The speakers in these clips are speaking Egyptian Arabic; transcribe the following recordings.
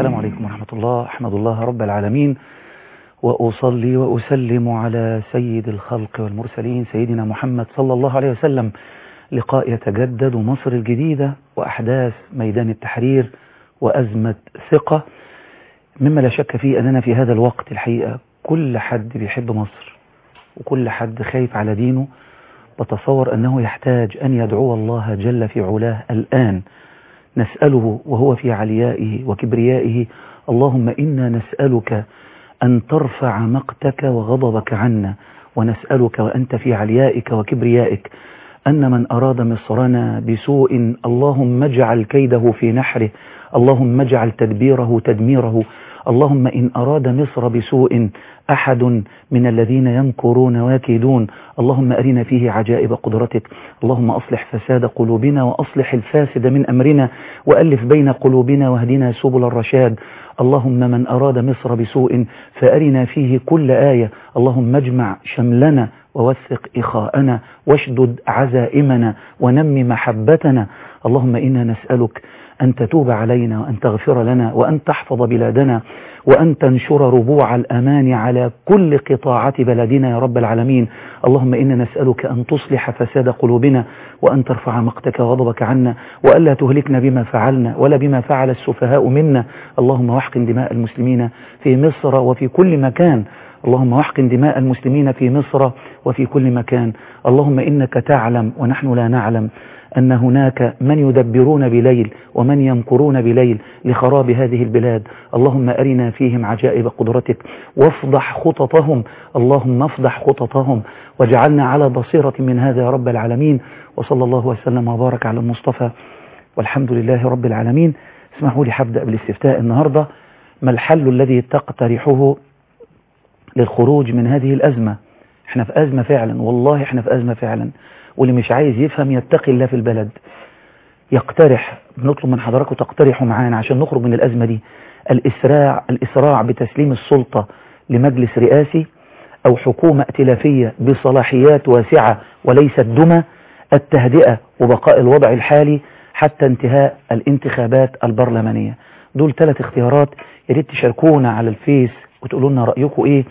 السلام عليكم ورحمة الله أحمد الله رب العالمين وأصلي وأسلم على سيد الخلق والمرسلين سيدنا محمد صلى الله عليه وسلم لقاء يتجدد مصر الجديدة وأحداث ميدان التحرير وأزمة ثقة مما لا شك فيه أننا في هذا الوقت الحقيقة كل حد بيحب مصر وكل حد خايف على دينه بتصور أنه يحتاج أن يدعو الله جل في علاه الآن نسأله وهو في عليائه وكبريائه اللهم إنا نسألك أن ترفع مقتك وغضبك عنا ونسألك وأنت في عليائك وكبريائك أن من أراد مصرنا بسوء اللهم اجعل كيده في نحره اللهم اجعل تدبيره تدميره اللهم إن أراد مصر بسوء أحد من الذين يمكرون واكيدون اللهم أرنا فيه عجائب قدرتك اللهم أصلح فساد قلوبنا وأصلح الفاسد من أمرنا وألف بين قلوبنا واهدنا سبل الرشاد اللهم من أراد مصر بسوء فأرنا فيه كل آية اللهم اجمع شملنا ووثق إخاءنا واشدد عزائمنا ونمي محبتنا اللهم إنا نسألك أن تتوب علينا وأن تغفر لنا وأن تحفظ بلادنا وأن تنشر ربوع الأمان على كل قطاعات بلدنا يا رب العالمين اللهم إنا نسألك أن تصلح فساد قلوبنا وأن ترفع مقتك وغضبك عنا وألا تهلكنا بما فعلنا ولا بما فعل السفهاء منا اللهم واحقن دماء المسلمين في مصر وفي كل مكان اللهم واحقن دماء المسلمين في مصر وفي كل مكان اللهم إنك تعلم ونحن لا نعلم أن هناك من يدبرون بليل ومن يمكرون بليل لخراب هذه البلاد اللهم أرنا فيهم عجائب قدرتك وافضح خططهم اللهم افضح خططهم واجعلنا على بصيرة من هذا يا رب العالمين وصلى الله وسلم وبارك على المصطفى والحمد لله رب العالمين اسمحوا لي حبدأ بالاستفتاء النهاردة ما الحل الذي تقترحه للخروج من هذه الأزمة احنا في أزمة فعلا والله احنا في أزمة فعلا واللي مش عايز يفهم يتقي الله في البلد يقترح بنطلب من حضراتكم تقترحوا معانا عشان نخرج من الأزمة دي الإسراع, الإسراع بتسليم السلطة لمجلس رئاسي أو حكومة ائتلافية بصلاحيات واسعة وليست دمى التهدئة وبقاء الوضع الحالي حتى انتهاء الانتخابات البرلمانية دول ثلاث اختيارات يا ريت تشاركونا على الفيس وتقولوا لنا رأيكم ايه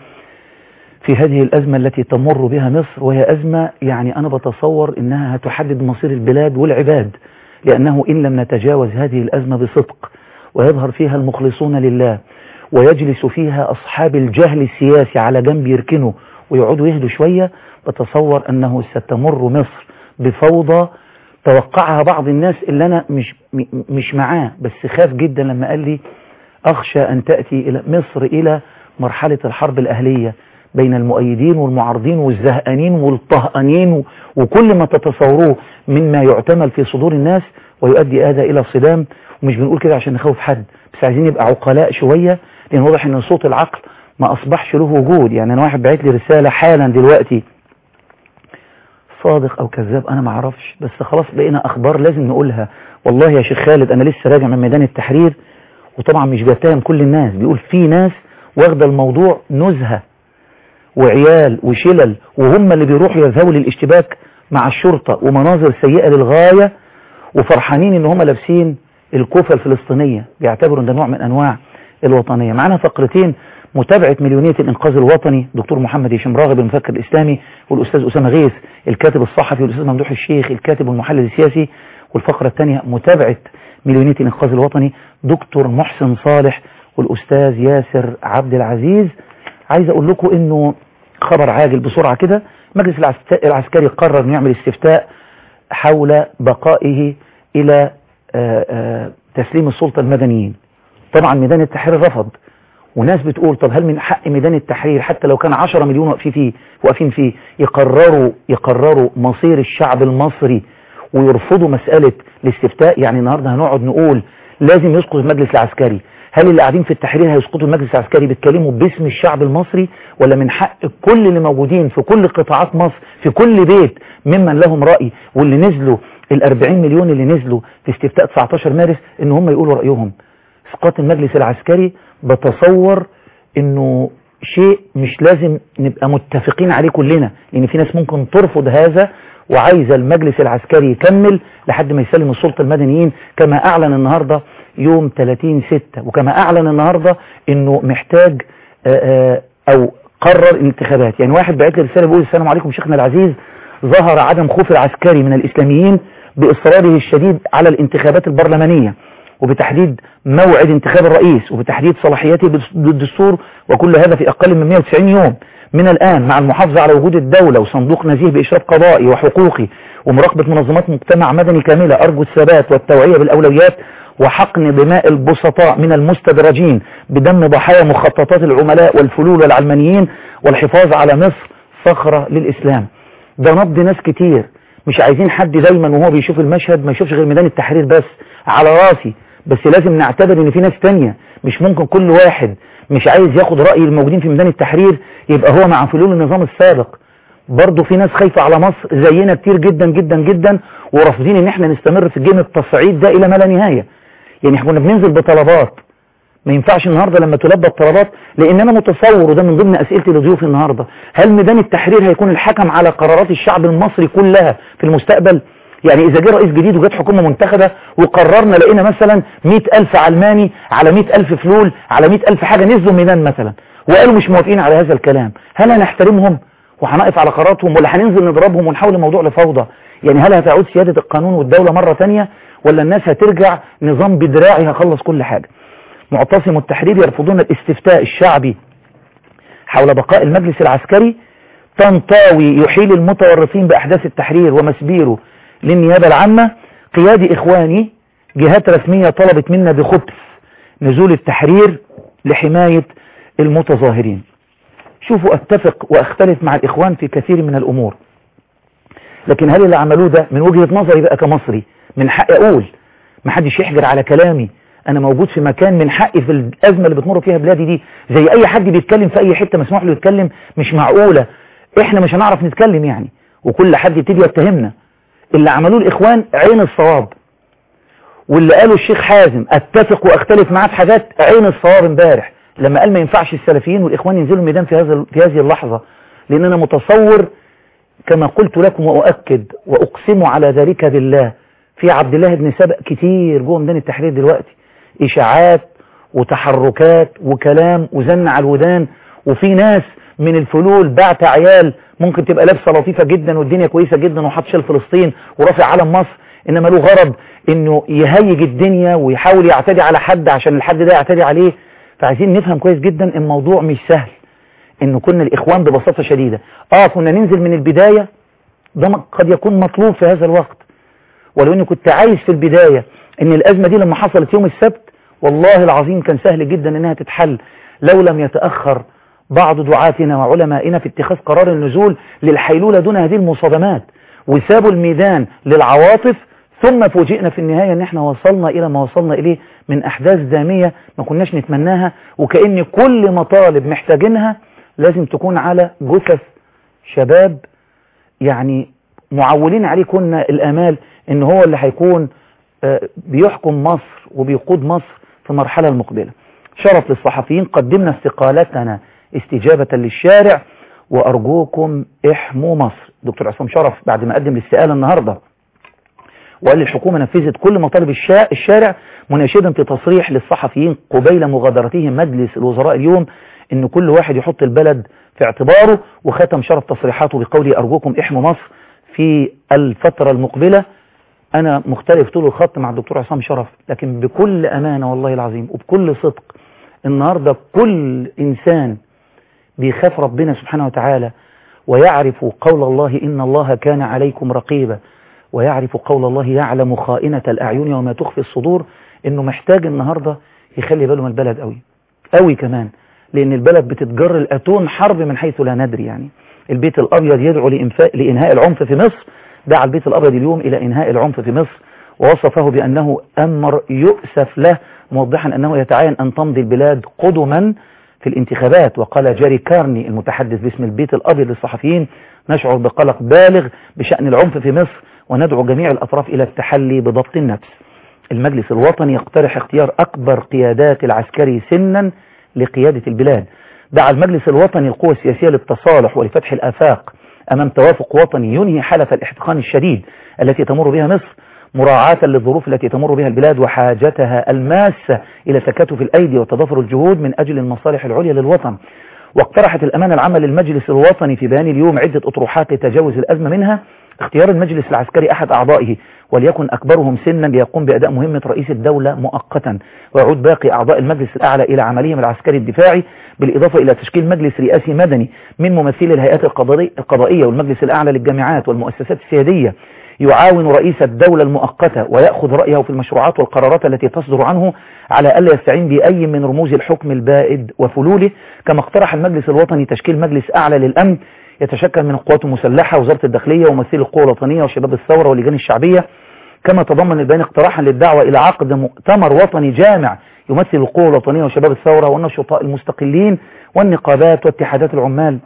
في هذه الأزمة التي تمر بها مصر وهي أزمة يعني أنا بتصور إنها هتحدد مصير البلاد والعباد لأنه إن لم نتجاوز هذه الأزمة بصدق ويظهر فيها المخلصون لله ويجلس فيها أصحاب الجهل السياسي على جنب يركنوا ويقعدوا يهدوا شوية بتصور أنه ستمر مصر بفوضى توقعها بعض الناس اللي أنا مش, مش معاه بس خاف جدا لما قال لي أخشى أن تأتي إلى مصر إلى مرحلة الحرب الأهلية بين المؤيدين والمعارضين والزهقانين والطهقانين وكل ما تتصوروه مما يعتمل في صدور الناس ويؤدي هذا إلى صدام ومش بنقول كده عشان نخوف حد بس عايزين يبقى عقلاء شوية لأن واضح أن صوت العقل ما أصبحش له وجود يعني أنا واحد بعت لي رسالة حالا دلوقتي صادق أو كذاب أنا ما اعرفش بس خلاص بقينا أخبار لازم نقولها والله يا شيخ خالد أنا لسه راجع من ميدان التحرير وطبعا مش بتهم كل الناس بيقول في ناس واخده الموضوع نزهة وعيال وشلل وهم اللي بيروحوا يذهبوا للاشتباك مع الشرطة ومناظر سيئة للغاية وفرحانين ان هم لابسين الكوفة الفلسطينية بيعتبروا ان ده نوع من انواع الوطنية معنا فقرتين متابعة مليونية الانقاذ الوطني دكتور محمد هشام راغب المفكر الاسلامي والاستاذ اسامة غيث الكاتب الصحفي والاستاذ ممدوح الشيخ الكاتب والمحلل السياسي والفقرة الثانية متابعة مليونية الانقاذ الوطني دكتور محسن صالح والاستاذ ياسر عبد العزيز عايز اقول لكم انه خبر عاجل بسرعة كده مجلس العسكري قرر انه يعمل استفتاء حول بقائه الى آآ آآ تسليم السلطة المدنيين طبعا ميدان التحرير رفض وناس بتقول طب هل من حق ميدان التحرير حتى لو كان 10 مليون واقفين فيه واقفين فيه يقرروا يقرروا مصير الشعب المصري ويرفضوا مسألة الاستفتاء يعني النهارده هنقعد نقول لازم يسقط المجلس العسكري هل اللي قاعدين في التحرير هيسقطوا المجلس العسكري بيتكلموا باسم الشعب المصري ولا من حق كل اللي موجودين في كل قطاعات مصر في كل بيت ممن لهم رأي واللي نزلوا ال 40 مليون اللي نزلوا في استفتاء 19 مارس ان هم يقولوا رأيهم اسقاط المجلس العسكري بتصور انه شيء مش لازم نبقى متفقين عليه كلنا لان في ناس ممكن ترفض هذا وعايزة المجلس العسكري يكمل لحد ما يسلم السلطة المدنيين كما أعلن النهاردة يوم 30 ستة وكما أعلن النهاردة أنه محتاج آآ أو قرر الانتخابات يعني واحد بعت لي رسالة بيقول السلام عليكم شيخنا العزيز ظهر عدم خوف العسكري من الإسلاميين بإصراره الشديد على الانتخابات البرلمانية وبتحديد موعد انتخاب الرئيس وبتحديد صلاحياته بالدستور وكل هذا في أقل من 190 يوم من الآن مع المحافظة على وجود الدولة وصندوق نزيه بإشراف قضائي وحقوقي ومراقبة منظمات مجتمع مدني كاملة أرجو الثبات والتوعية بالأولويات وحقن دماء البسطاء من المستدرجين بدم ضحايا مخططات العملاء والفلول والعلمانيين والحفاظ على مصر صخرة للإسلام ده نبض ناس كتير مش عايزين حد دايما وهو بيشوف المشهد ما يشوفش غير ميدان التحرير بس على راسي بس لازم نعتبر ان في ناس تانية مش ممكن كل واحد مش عايز ياخد رأي الموجودين في ميدان التحرير يبقى هو مع فلول النظام السابق برضه في ناس خايفة على مصر زينا كتير جدا جدا جدا ورافضين ان احنا نستمر في جيم التصعيد ده الى ما لا نهاية يعني احنا كنا بننزل بطلبات ما ينفعش النهاردة لما تلبى الطلبات لان انا متصور وده من ضمن اسئلتي لضيوفي النهاردة هل ميدان التحرير هيكون الحكم على قرارات الشعب المصري كلها في المستقبل يعني إذا جه رئيس جديد وجت حكومة منتخبة وقررنا لقينا مثلا مئة ألف علماني على مئة ألف فلول على مئة ألف حاجة نزلوا ميدان مثلا وقالوا مش موافقين على هذا الكلام هل هنحترمهم وهنقف على قراراتهم ولا هننزل نضربهم ونحول الموضوع لفوضى يعني هل هتعود سيادة القانون والدولة مرة ثانية ولا الناس هترجع نظام بدراعي هخلص كل حاجة معتصم التحرير يرفضون الاستفتاء الشعبي حول بقاء المجلس العسكري طنطاوي يحيل المتورطين بأحداث التحرير ومسبيره للنيابة العامة قيادي إخواني جهات رسمية طلبت منا بخبث نزول التحرير لحماية المتظاهرين شوفوا اتفق واختلف مع الإخوان في كثير من الأمور لكن هل اللي عملوه ده من وجهة نظري بقى كمصري من حق أقول ما حدش يحجر على كلامي أنا موجود في مكان من حقي في الأزمة اللي بتمر فيها بلادي دي زي أي حد بيتكلم في أي حتة مسموح له يتكلم مش معقولة إحنا مش هنعرف نتكلم يعني وكل حد يبتدي يتهمنا اللي عملوه الإخوان عين الصواب واللي قاله الشيخ حازم اتفق واختلف معاه في حاجات عين الصواب امبارح لما قال ما ينفعش السلفيين والإخوان ينزلوا الميدان في هذا في هذه اللحظة لأن أنا متصور كما قلت لكم وأؤكد وأقسم على ذلك بالله في عبد الله بن سبأ كتير جوه ميدان التحرير دلوقتي إشاعات وتحركات وكلام وزن على الودان وفي ناس من الفلول بعت عيال ممكن تبقى لابسه لطيفة جدا والدنيا كويسة جدا وحاط شال فلسطين ورافع علم مصر إنما له غرض إنه يهيج الدنيا ويحاول يعتدي على حد عشان الحد ده يعتدي عليه فعايزين نفهم كويس جدا الموضوع مش سهل إنه كنا الإخوان ببساطة شديدة آه كنا ننزل من البداية ده قد يكون مطلوب في هذا الوقت ولو إني كنت عايز في البداية إن الأزمة دي لما حصلت يوم السبت والله العظيم كان سهل جدا إنها تتحل لو لم يتأخر بعض دعاتنا وعلمائنا في اتخاذ قرار النزول للحيلولة دون هذه المصادمات وسابوا الميدان للعواطف ثم فوجئنا في النهاية ان احنا وصلنا الى ما وصلنا اليه من احداث دامية ما كناش نتمناها وكأن كل مطالب محتاجينها لازم تكون على جثث شباب يعني معولين عليه كنا الامال ان هو اللي هيكون بيحكم مصر وبيقود مصر في المرحلة المقبلة شرف للصحفيين قدمنا استقالتنا استجابة للشارع وأرجوكم احموا مصر دكتور عصام شرف بعد ما قدم الاستقالة النهاردة وقال الحكومة نفذت كل مطالب الشارع مناشدا في تصريح للصحفيين قبيل مغادرتهم مجلس الوزراء اليوم ان كل واحد يحط البلد في اعتباره وختم شرف تصريحاته بقوله أرجوكم احموا مصر في الفترة المقبلة أنا مختلف طول الخط مع الدكتور عصام شرف لكن بكل أمانة والله العظيم وبكل صدق النهاردة كل إنسان بيخاف ربنا سبحانه وتعالى ويعرف قول الله إن الله كان عليكم رقيبا ويعرف قول الله يعلم خائنة الأعين وما تخفي الصدور إنه محتاج النهاردة يخلي باله من البلد قوي قوي كمان لأن البلد بتتجر الأتون حرب من حيث لا ندري يعني البيت الأبيض يدعو لإنفاء لإنهاء العنف في مصر دعا البيت الأبيض اليوم إلى إنهاء العنف في مصر ووصفه بأنه أمر يؤسف له موضحا أنه يتعين أن تمضي البلاد قدما في الانتخابات وقال جاري كارني المتحدث باسم البيت الأبيض للصحفيين نشعر بقلق بالغ بشأن العنف في مصر وندعو جميع الأطراف إلى التحلي بضبط النفس المجلس الوطني يقترح اختيار أكبر قيادات العسكري سنا لقيادة البلاد دعا المجلس الوطني القوى السياسية للتصالح ولفتح الآفاق أمام توافق وطني ينهي حالة الاحتقان الشديد التي تمر بها مصر مراعاة للظروف التي تمر بها البلاد وحاجتها الماسة إلى تكاتف الأيدي وتضافر الجهود من أجل المصالح العليا للوطن واقترحت الأمانة العامة للمجلس الوطني في بيان اليوم عدة أطروحات لتجاوز الأزمة منها اختيار المجلس العسكري أحد أعضائه وليكن أكبرهم سنا ليقوم بأداء مهمة رئيس الدولة مؤقتا ويعود باقي أعضاء المجلس الأعلى إلى عملهم العسكري الدفاعي بالإضافة إلى تشكيل مجلس رئاسي مدني من ممثلي الهيئات القضائية والمجلس الأعلى للجامعات والمؤسسات السيادية يعاون رئيس الدولة المؤقتة ويأخذ رأيه في المشروعات والقرارات التي تصدر عنه على ألا يستعين بأي من رموز الحكم البائد وفلوله كما اقترح المجلس الوطني تشكيل مجلس أعلى للأمن يتشكل من القوات المسلحة وزارة الداخلية وممثلي القوى الوطنية وشباب الثورة واللجان الشعبية كما تضمن البيان اقتراحا للدعوة إلى عقد مؤتمر وطني جامع يمثل القوى الوطنية وشباب الثورة والنشطاء المستقلين والنقابات واتحادات العمال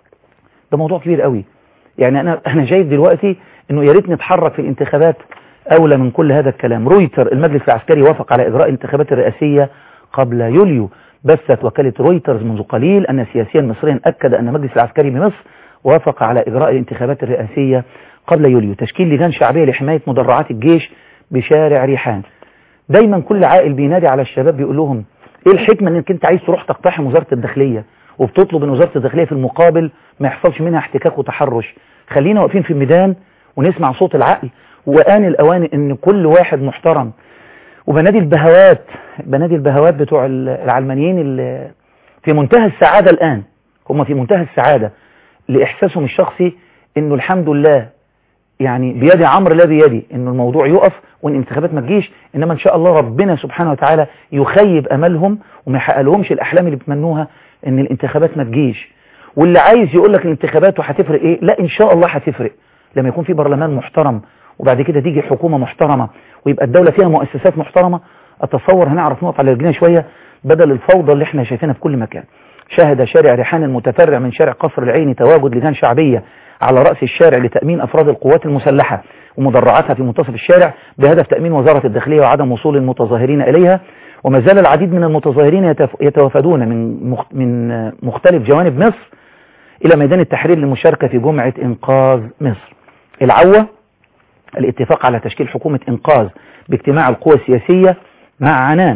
ده موضوع كبير قوي يعني أنا أنا شايف دلوقتي إنه يا ريت نتحرك في الانتخابات أولى من كل هذا الكلام رويتر المجلس العسكري وافق على إجراء الانتخابات الرئاسية قبل يوليو بثت وكالة رويترز منذ قليل أن سياسيا مصريا أكد أن المجلس العسكري بمصر وافق على إجراء الانتخابات الرئاسية قبل يوليو تشكيل لجان شعبية لحماية مدرعات الجيش بشارع ريحان دايما كل عائل بينادي على الشباب بيقول لهم ايه الحكمة انك انت عايز تروح تقتحم وزارة الداخلية وبتطلب ان وزارة الداخلية في المقابل ما يحصلش منها احتكاك وتحرش خلينا واقفين في الميدان ونسمع صوت العقل وآن الأوان ان كل واحد محترم وبنادي البهوات بنادي البهوات بتوع العلمانيين اللي في منتهى السعادة الآن هم في منتهى السعادة لإحساسهم الشخصي انه الحمد لله يعني بيد عمرو لا بيدي انه الموضوع يقف وان الانتخابات ما تجيش انما ان شاء الله ربنا سبحانه وتعالى يخيب املهم وما يحقق لهمش الاحلام اللي بيتمنوها ان الانتخابات ما تجيش واللي عايز يقول لك الانتخابات وهتفرق ايه لا ان شاء الله هتفرق لما يكون في برلمان محترم وبعد كده تيجي حكومة محترمة ويبقى الدولة فيها مؤسسات محترمة اتصور هنعرف نقف على رجلنا شوية بدل الفوضى اللي احنا شايفينها في كل مكان شهد شارع ريحان المتفرع من شارع قصر العيني تواجد لجان شعبية على رأس الشارع لتأمين أفراد القوات المسلحة ومدرعاتها في منتصف الشارع بهدف تأمين وزارة الداخلية وعدم وصول المتظاهرين إليها وما زال العديد من المتظاهرين يتوافدون من من مختلف جوانب مصر إلى ميدان التحرير للمشاركة في جمعة إنقاذ مصر العوة الاتفاق على تشكيل حكومة إنقاذ باجتماع القوى السياسية مع عنان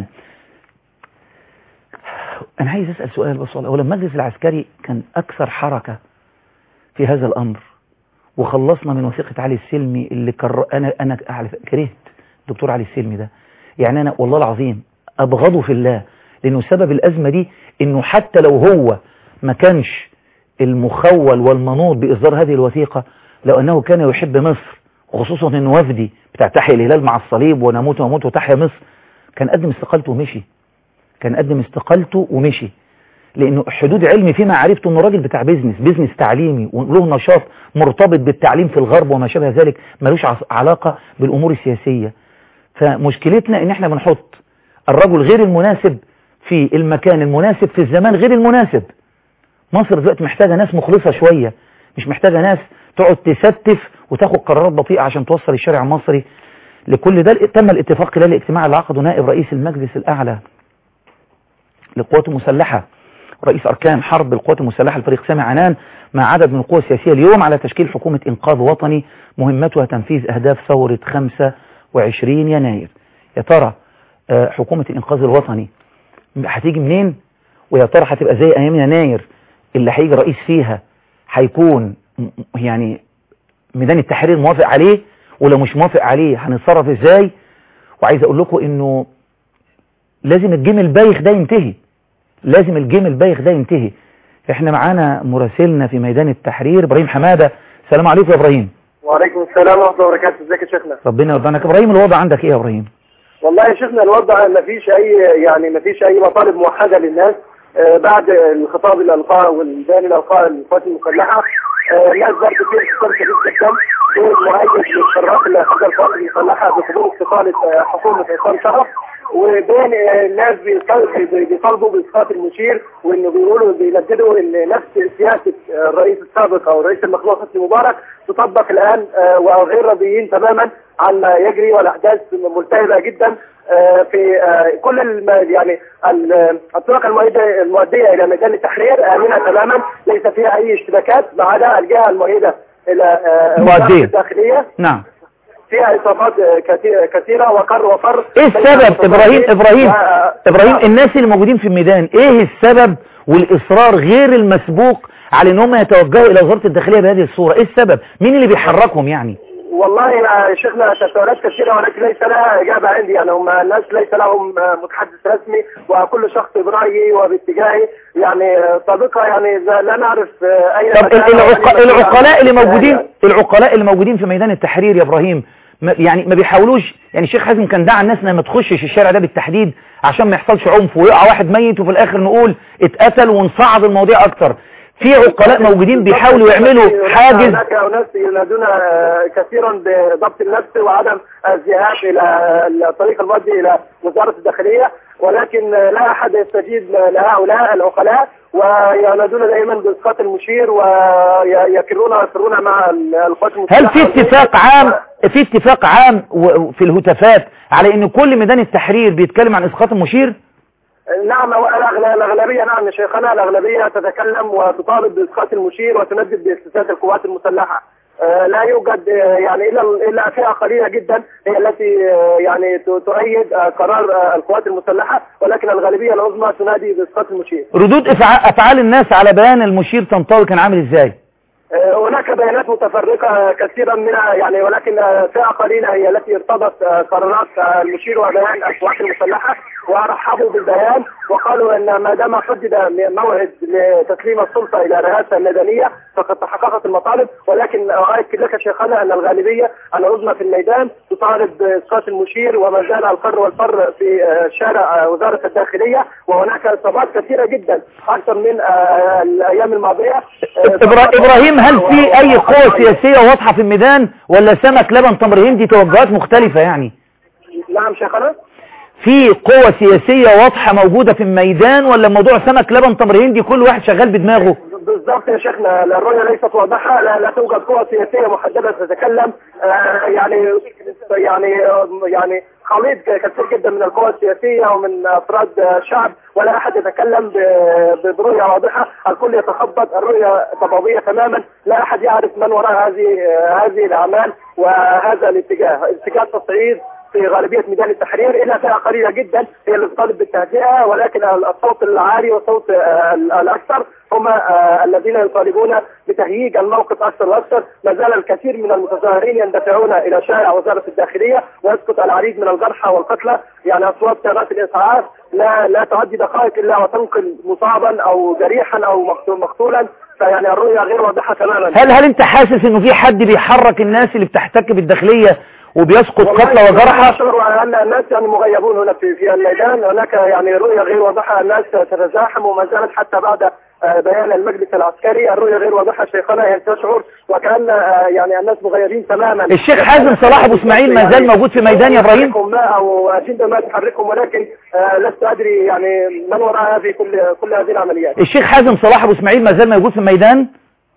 أنا عايز أسأل سؤال بس والله أولا المجلس العسكري كان أكثر حركة في هذا الأمر وخلصنا من وثيقة علي السلمي اللي كر... أنا أنا كرهت الدكتور علي السلمي ده يعني أنا والله العظيم أبغضه في الله لأنه سبب الأزمة دي إنه حتى لو هو ما كانش المخول والمنوط بإصدار هذه الوثيقة لو أنه كان يحب مصر وخصوصا إنه وفدي بتاع تحيا الهلال مع الصليب ونموت ونموت وتحيا مصر كان قدم استقالته ومشي كان قدم استقالته ومشي لانه حدود علمي فيما عرفته انه راجل بتاع بيزنس بيزنس تعليمي وله نشاط مرتبط بالتعليم في الغرب وما شابه ذلك ملوش علاقة بالامور السياسية فمشكلتنا ان احنا بنحط الرجل غير المناسب في المكان المناسب في الزمان غير المناسب مصر دلوقتي محتاجة ناس مخلصة شوية مش محتاجة ناس تقعد تستف وتاخد قرارات بطيئة عشان توصل الشارع المصري لكل ده تم الاتفاق خلال الاجتماع اللي عقده نائب رئيس المجلس الأعلى للقوات المسلحة رئيس أركان حرب القوات المسلحة الفريق سامي عنان مع عدد من القوى السياسية اليوم على تشكيل حكومة إنقاذ وطني مهمتها تنفيذ أهداف ثورة 25 يناير يا ترى حكومة الإنقاذ الوطني هتيجي منين ويا ترى هتبقى زي أيام يناير اللي هيجي رئيس فيها هيكون يعني ميدان التحرير موافق عليه ولو مش موافق عليه هنتصرف ازاي وعايز اقول لكم انه لازم الجيم البايخ ده ينتهي لازم الجيم البايخ ده ينتهي احنا معانا مراسلنا في ميدان التحرير ابراهيم حمادة السلام عليكم يا ابراهيم وعليكم السلام ورحمه الله وبركاته ازيك يا شيخنا ربنا يرضى ابراهيم الوضع عندك ايه يا ابراهيم والله يا شيخنا الوضع ما فيش اي يعني ما فيش اي مطالب موحده للناس آه بعد الخطاب اللي القاه والبيان اللي القاه القوات المسلحه آه الناس برضه في احتفال شديد جدا مؤيد للقرارات اللي اخذها القوات المسلحه بحضور استقاله آه حكومه عصام شرف وبين الناس بيطالبوا باسقاط المشير وانه بيقولوا بينددوا ان نفس سياسه الرئيس السابق او الرئيس المخلوع حسني مبارك تطبق الان وغير راضيين تماما عن ما يجري والاحداث ملتهبه جدا في كل الم... يعني الطرق المؤديه المؤديه الى ميدان التحرير امنه تماما ليس فيها اي اشتباكات ما عدا الجهه المؤيده الى مؤدية. الداخليه نعم فيها اصابات كثيره وقر وفر ايه السبب ابراهيم ابراهيم ابراهيم الناس اللي موجودين في الميدان ايه السبب والاصرار غير المسبوق على ان هم يتوجهوا الى وزاره الداخليه بهذه الصوره ايه السبب مين اللي بيحركهم يعني والله يا شيخنا تساؤلات كثيره ولكن ليس لها اجابه عندي يعني هم الناس ليس لهم متحدث رسمي وكل شخص برايه وباتجاهه يعني سابقا يعني لا نعرف اين طب مكان العق... أو أين العقلاء اللي مكان. موجودين العقلاء اللي موجودين في ميدان التحرير يا ابراهيم ما يعني ما بيحاولوش يعني الشيخ حازم كان دعا الناس انها ما تخشش الشارع ده بالتحديد عشان ما يحصلش عنف ويقع واحد ميت وفي الاخر نقول اتقتل ونصعد المواضيع اكتر في عقلاء موجودين بيحاولوا يعملوا حاجز هناك اناس ينادون آه، كثيرا بضبط النفس وعدم الذهاب الى الطريق المؤدي الى وزاره الداخليه ولكن آه، لا احد يستجيب لهؤلاء العقلاء وينادون دائما باسقاط المشير ويكرون ويصرون مع القوات المسلحه هل في اتفاق عام في اتفاق عام و- في الهتافات على ان كل ميدان التحرير بيتكلم عن اسقاط المشير نعم الأغل- الأغلبية نعم يا شيخنا الأغلبية تتكلم وتطالب بإسقاط المشير وتندد باستساد القوات المسلحة آه، لا يوجد آه، يعني إلا إلا فئة قليلة جدا هي التي آه، يعني ت- تؤيد آه، قرار آه، القوات المسلحة ولكن الغالبية العظمى تنادي بإسقاط المشير ردود افعال افعال الناس على بيان المشير طنطاوي كان عامل ازاي آه، هناك بيانات متفرقة كثيرا منها يعني ولكن آه، فئة قليلة هي التي ارتضت آه، قرارات آه، المشير وبيان القوات المسلحة ورحبوا بالبيان وقالوا ان ما دام حدد م- موعد لتسليم السلطة الى الرئاسة المدنية فقد تحققت المطالب ولكن اؤكد لك شيخنا ان الغالبية العظمى في الميدان تطالب باسقاط المشير وما زال القر والفر في آه، شارع آه، وزارة الداخلية وهناك اصابات كثيرة جدا اكثر من آه، الايام الماضية آه، إبرا- ابراهيم هل في اي قوة سياسية واضحة في الميدان ولا سمك لبن تمر هندي توجهات مختلفة يعني نعم شيخنا في قوة سياسية واضحة موجودة في الميدان ولا الموضوع سمك لبن تمر هندي كل واحد شغال بدماغه بالضبط يا شيخنا الرؤية ليست واضحة لا, لا توجد قوة سياسية محددة تتكلم آه يعني يعني آه، يعني خليط كثير جدا من القوى السياسية ومن أفراد آه، الشعب ولا أحد يتكلم ب- برؤية واضحة الكل يتخبط الرؤية ضبابية تماما لا أحد يعرف من وراء هذه آه، هذه الأعمال وهذا الاتجاه اتجاه تصعيد في غالبية ميدان التحرير إلا فئة قليلة جدا هي اللي تطالب بالتهدئة ولكن الصوت العالي والصوت آه، الأكثر هم آه، الذين يطالبون بتهييج الموقف أكثر وأكثر ما زال الكثير من المتظاهرين يندفعون إلى شارع وزارة الداخلية ويسقط العديد من الجرحى والقتلى يعني أصوات سيارات الإسعاف لا لا تعدي دقائق إلا وتنقل مصابا أو جريحا أو مقتول- مقتولا فيعني الرؤية غير واضحة تماما هل هل انت حاسس انه في حد بيحرك الناس اللي بتحتك بالداخلية وبيسقط قتلى وجرحى أشعر أن الناس يعني مغيبون هنا في في الميدان هناك يعني رؤية غير واضحة الناس تتزاحم وما زالت حتى بعد آه، بيان المجلس العسكري الرؤية غير واضحة شيخنا هي تشعر وكأن آه، يعني الناس مغيبين تماما الشيخ حازم صلاح ابو اسماعيل ما زال موجود في ميدان يا ابراهيم تحركهم ما او اجنده ما تحركهم ولكن آه، لست ادري يعني من وراء هذه كل كل هذه العمليات الشيخ حازم صلاح ابو اسماعيل ما زال موجود في الميدان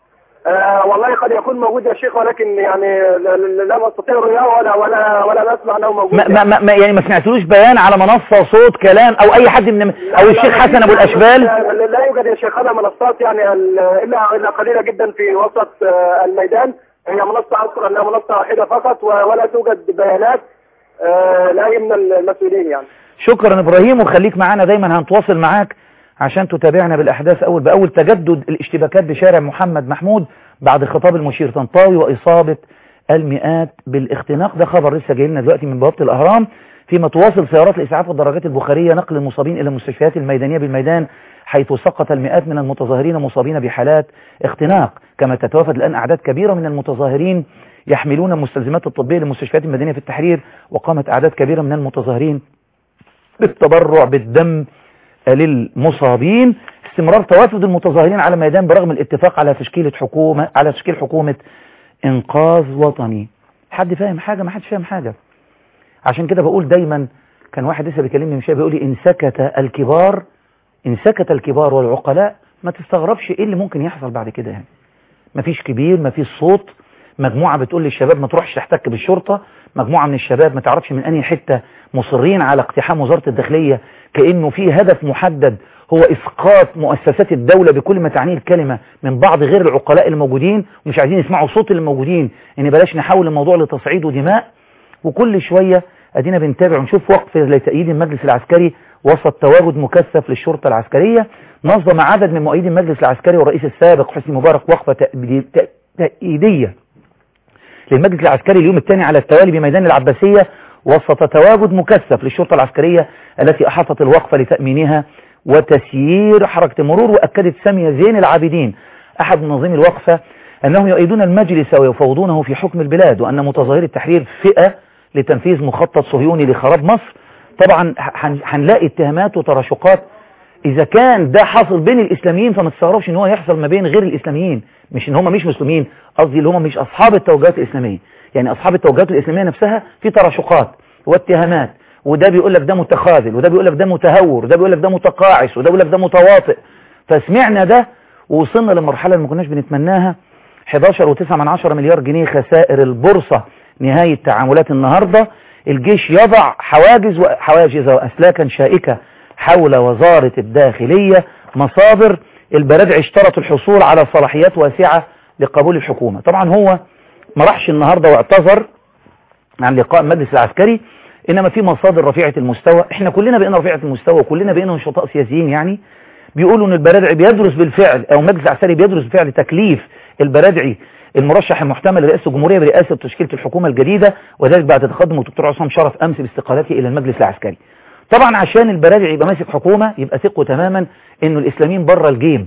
آه والله قد يكون موجود يا شيخ ولكن يعني لا- لا لا استطيع رؤياه ولا ولا ولا نسمع انه موجود ما ما ما يعني ما سمعتلوش بيان على منصة صوت كلام او اي حد من او الشيخ حسن ابو الاشبال لا, لا يوجد يا شيخ هذا منصات يعني ال- الا الا قليله جدا في وسط آه، الميدان هي منصه اذكر انها منصه واحده فقط و- ولا توجد بيانات آه، لاي من المسؤولين يعني شكرا ابراهيم وخليك معانا دايما هنتواصل معاك عشان تتابعنا بالاحداث اول باول تجدد الاشتباكات بشارع محمد محمود بعد خطاب المشير طنطاوي واصابة المئات بالاختناق ده خبر لسه جاي لنا دلوقتي من بوابة الاهرام فيما تواصل سيارات الاسعاف والدراجات البخارية نقل المصابين الى المستشفيات الميدانية بالميدان حيث سقط المئات من المتظاهرين مصابين بحالات اختناق كما تتوافد الان اعداد كبيرة من المتظاهرين يحملون المستلزمات الطبية للمستشفيات المدنية في التحرير وقامت اعداد كبيرة من المتظاهرين بالتبرع بالدم للمصابين استمرار توافد المتظاهرين على الميدان برغم الاتفاق على تشكيلة حكومة على تشكيل حكومة انقاذ وطني حد فاهم حاجة ما حدش فاهم حاجة عشان كده بقول دايما كان واحد لسه بيكلمني من شويه بيقول لي ان سكت الكبار ان سكت الكبار والعقلاء ما تستغربش ايه اللي ممكن يحصل بعد كده يعني مفيش كبير مفيش صوت مجموعة بتقول للشباب ما تروحش تحتك بالشرطة مجموعة من الشباب ما تعرفش من أي حتة مصرين على اقتحام وزارة الداخلية كأنه في هدف محدد هو إسقاط مؤسسات الدولة بكل ما تعنيه الكلمة من بعض غير العقلاء الموجودين ومش عايزين يسمعوا صوت الموجودين إن بلاش نحول الموضوع لتصعيد ودماء وكل شوية أدينا بنتابع ونشوف وقف لتأييد المجلس العسكري وسط تواجد مكثف للشرطة العسكرية نظم عدد من مؤيدي المجلس العسكري والرئيس السابق حسني مبارك وقفة تأييدية للمجلس العسكري اليوم الثاني على التوالي بميدان العباسية وسط تواجد مكثف للشرطة العسكرية التي أحاطت الوقفة لتأمينها وتسيير حركة المرور وأكدت سامية زين العابدين أحد منظمي الوقفة أنهم يؤيدون المجلس ويفوضونه في حكم البلاد وأن متظاهري التحرير فئة لتنفيذ مخطط صهيوني لخراب مصر طبعا هنلاقي اتهامات وتراشقات إذا كان ده حاصل بين الإسلاميين فما تستغربش إن هو يحصل ما بين غير الإسلاميين مش إن هم مش مسلمين قصدي اللي هم مش أصحاب التوجهات الإسلامية يعني أصحاب التوجهات الإسلامية نفسها في تراشقات واتهامات وده بيقول لك ده متخاذل وده بيقول لك ده متهور وده بيقول لك ده متقاعس وده بيقول لك ده متواطئ فسمعنا ده ووصلنا للمرحلة اللي ما كناش بنتمناها 11.9 من عشرة مليار جنيه خسائر البورصة نهاية تعاملات النهاردة الجيش يضع حواجز وحواجز وأسلاكا شائكة حول وزارة الداخلية مصادر البرادع اشترط الحصول على صلاحيات واسعة لقبول الحكومة طبعا هو ما راحش النهاردة واعتذر عن لقاء المجلس العسكري إنما في مصادر رفيعة المستوى احنا كلنا بقينا رفيعة المستوى وكلنا بقينا نشطاء سياسيين يعني بيقولوا ان البرادعي بيدرس بالفعل او المجلس العسكري بيدرس بالفعل تكليف البرادعي المرشح المحتمل لرئاسة الجمهورية برئاسة تشكيلة الحكومة الجديدة وذلك بعد تقدم الدكتور عصام شرف أمس باستقالته إلى المجلس العسكري طبعا عشان البرادعي يبقى ماسك حكومة يبقى ثقوا تماما انه الاسلاميين بره الجيم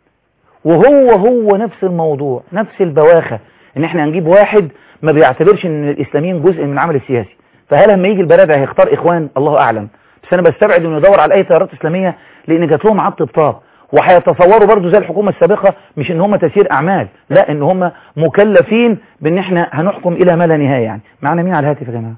وهو هو نفس الموضوع نفس البواخة ان احنا هنجيب واحد ما بيعتبرش ان الاسلاميين جزء من العمل السياسي فهل لما يجي البرادعي هيختار اخوان الله اعلم بس انا بستبعد انه يدور على اي تيارات اسلامية لان جات لهم عبط بطاب وهيتصوروا برضو زي الحكومة السابقة مش ان هم تسيير اعمال لا ان هم مكلفين بان احنا هنحكم الى ما لا نهاية يعني معنا مين على الهاتف يا جماعة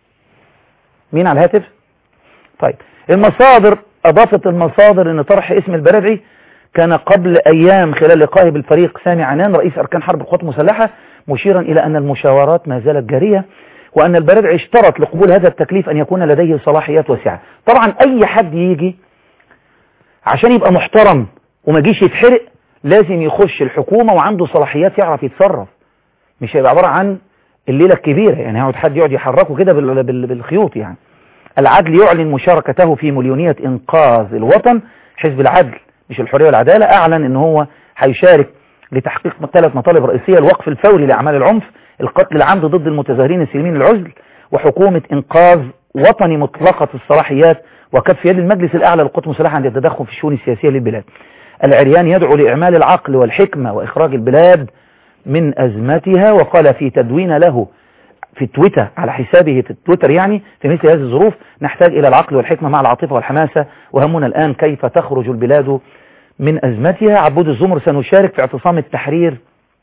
مين على الهاتف طيب المصادر أضافت المصادر أن طرح اسم البرادعي كان قبل أيام خلال لقائه بالفريق سامي عنان رئيس أركان حرب القوات المسلحة مشيرا إلى أن المشاورات ما زالت جارية وأن البرادعي اشترط لقبول هذا التكليف أن يكون لديه صلاحيات واسعة طبعا أي حد يجي عشان يبقى محترم وما جيش يتحرق لازم يخش الحكومة وعنده صلاحيات يعرف يتصرف مش هيبقى عبارة عن الليلة الكبيرة يعني هيقعد حد يقعد يحركه كده بالخيوط يعني العدل يعلن مشاركته في مليونية إنقاذ الوطن حزب العدل مش الحرية والعدالة أعلن أنه هو هيشارك لتحقيق ثلاث مطالب رئيسية الوقف الفوري لأعمال العنف القتل العمد ضد المتظاهرين السلمين العزل وحكومة إنقاذ وطني مطلقة الصلاحيات وكف يد المجلس الأعلى للقوات المسلحة عند التدخل في الشؤون السياسية للبلاد العريان يدعو لإعمال العقل والحكمة وإخراج البلاد من أزمتها وقال في تدوين له في تويتر على حسابه في تويتر يعني في مثل هذه الظروف نحتاج إلى العقل والحكمة مع العاطفة والحماسة وهمنا الآن كيف تخرج البلاد من أزمتها عبود الزمر سنشارك في اعتصام التحرير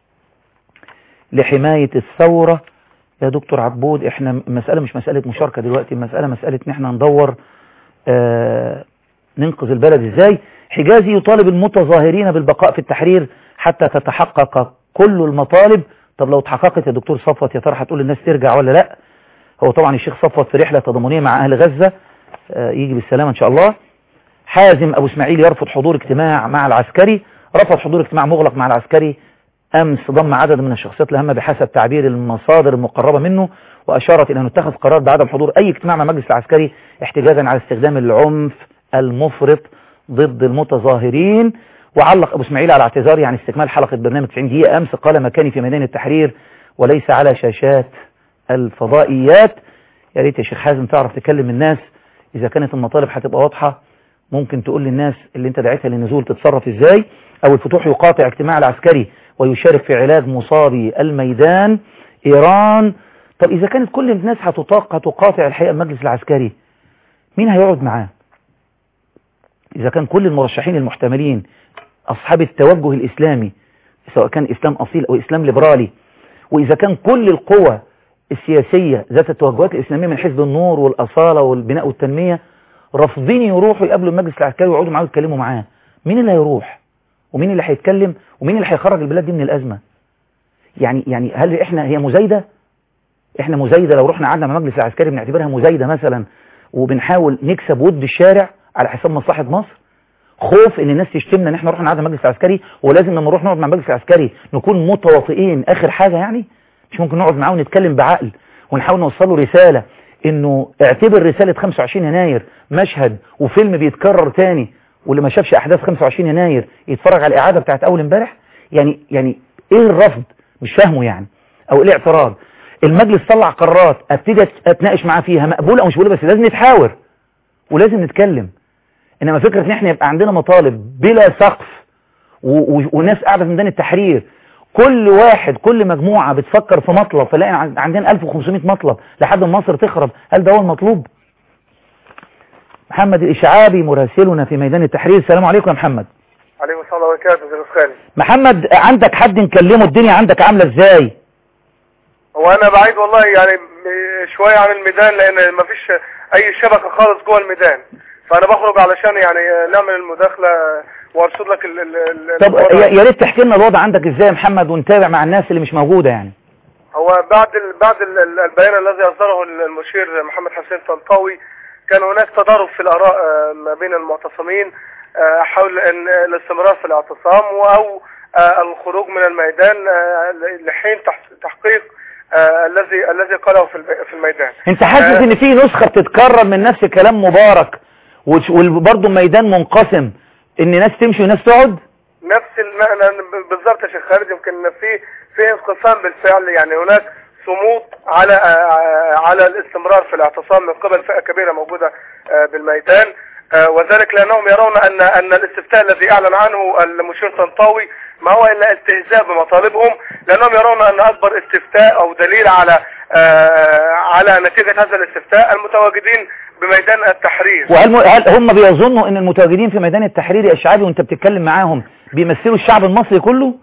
لحماية الثورة يا دكتور عبود احنا مسألة مش مسألة مشاركة دلوقتي مسألة مسألة ان احنا ندور آه ننقذ البلد ازاي حجازي يطالب المتظاهرين بالبقاء في التحرير حتى تتحقق كل المطالب طب لو اتحققت يا دكتور صفوت يا ترى هتقول للناس ترجع ولا لا هو طبعا الشيخ صفوت في رحلة تضامنية مع أهل غزة آه يجي بالسلامة إن شاء الله حازم أبو إسماعيل يرفض حضور اجتماع مع العسكري رفض حضور اجتماع مغلق مع العسكري أمس ضم عدد من الشخصيات الهامة بحسب تعبير المصادر المقربة منه وأشارت إلى أنه اتخذ قرار بعدم حضور أي اجتماع مع المجلس العسكري احتجاجا على استخدام العنف المفرط ضد المتظاهرين وعلق أبو اسماعيل على اعتذار يعني استكمال حلقة برنامج 90 دقيقة أمس قال مكاني في ميدان التحرير وليس على شاشات الفضائيات يا ريت يا شيخ حازم تعرف تكلم الناس إذا كانت المطالب هتبقى واضحة ممكن تقول للناس اللي انت دعيتها للنزول تتصرف ازاي او الفتوح يقاطع اجتماع العسكري ويشارك في علاج مصابي الميدان ايران طب اذا كانت كل الناس هتطاق هتقاطع الحقيقة المجلس العسكري مين هيقعد معاه اذا كان كل المرشحين المحتملين أصحاب التوجه الإسلامي سواء كان إسلام أصيل أو إسلام ليبرالي وإذا كان كل القوى السياسية ذات التوجهات الإسلامية من حزب النور والأصالة والبناء والتنمية رافضين يروحوا يقابلوا المجلس العسكري ويقعدوا معاه ويتكلموا معاه مين اللي هيروح ومين اللي هيتكلم ومين اللي هيخرج البلاد دي من الأزمة يعني يعني هل احنا هي مزايدة احنا مزايدة لو رحنا قعدنا مع المجلس العسكري بنعتبرها مزايدة مثلا وبنحاول نكسب ود الشارع على حساب مصلحة مصر خوف ان الناس تشتمنا ان احنا رحنا قعدنا المجلس العسكري ولازم لما نروح نقعد مع المجلس العسكري نكون متواطئين اخر حاجة يعني مش ممكن نقعد معاه ونتكلم بعقل ونحاول نوصل له رسالة انه اعتبر رسالة 25 يناير مشهد وفيلم بيتكرر تاني واللي ما شافش احداث 25 يناير يتفرج على الاعادة بتاعت اول امبارح يعني يعني ايه الرفض مش فاهمه يعني او ايه الاعتراض المجلس طلع قرارات ابتدي اتناقش معاه فيها مقبولة او مش مقبولة بس لازم نتحاور ولازم نتكلم انما فكرة ان احنا يبقى عندنا مطالب بلا سقف و- و- وناس قاعدة في ميدان التحرير كل واحد كل مجموعة بتفكر في مطلب فلاقي عن- عندنا 1500 مطلب لحد ما مصر تخرب هل ده هو المطلوب محمد الإشعابي مراسلنا في ميدان التحرير السلام عليكم يا محمد عليكم السلام وبركاته استاذ خالد محمد عندك حد نكلمه الدنيا عندك عاملة ازاي هو انا بعيد والله يعني م- شويه عن الميدان لان ما فيش اي شبكه خالص جوه الميدان فانا بخرج علشان يعني نعمل المداخله وارصد لك ال ال ال طب الوضع. يا يا ريت تحكي لنا الوضع عندك ازاي يا محمد ونتابع مع الناس اللي مش موجودة يعني هو بعد ال بعد ال ال- البيان الذي اصدره المشير محمد حسين طنطاوي كان هناك تضارب في الاراء آه، ما بين المعتصمين آه، حول ان الاستمرار في الاعتصام او آه، الخروج من الميدان آه، لحين تح- تحقيق آه، الذي الذي قاله في الب- في الميدان انت حاسس آه، ان في نسخة بتتكرر من نفس كلام مبارك وش- وبرضه الميدان منقسم ان ناس تمشي وناس تقعد نفس ال- أنا- أنا بالظبط يا شيخ خالد يمكن في في انقسام بالفعل يعني هناك صمود على آه، على الاستمرار في الاعتصام من قبل فئة كبيرة موجودة آه، بالميدان آه، وذلك لأنهم يرون أن أن الاستفتاء الذي أعلن عنه المشير طنطاوي ما هو إلا استهزاء بمطالبهم لأنهم يرون أن أكبر استفتاء أو دليل على آه، على نتيجة هذا الاستفتاء المتواجدين بميدان التحرير وهل م- هل هم بيظنوا ان المتواجدين في ميدان التحرير يا اشعابي وانت بتتكلم معاهم بيمثلوا الشعب المصري كله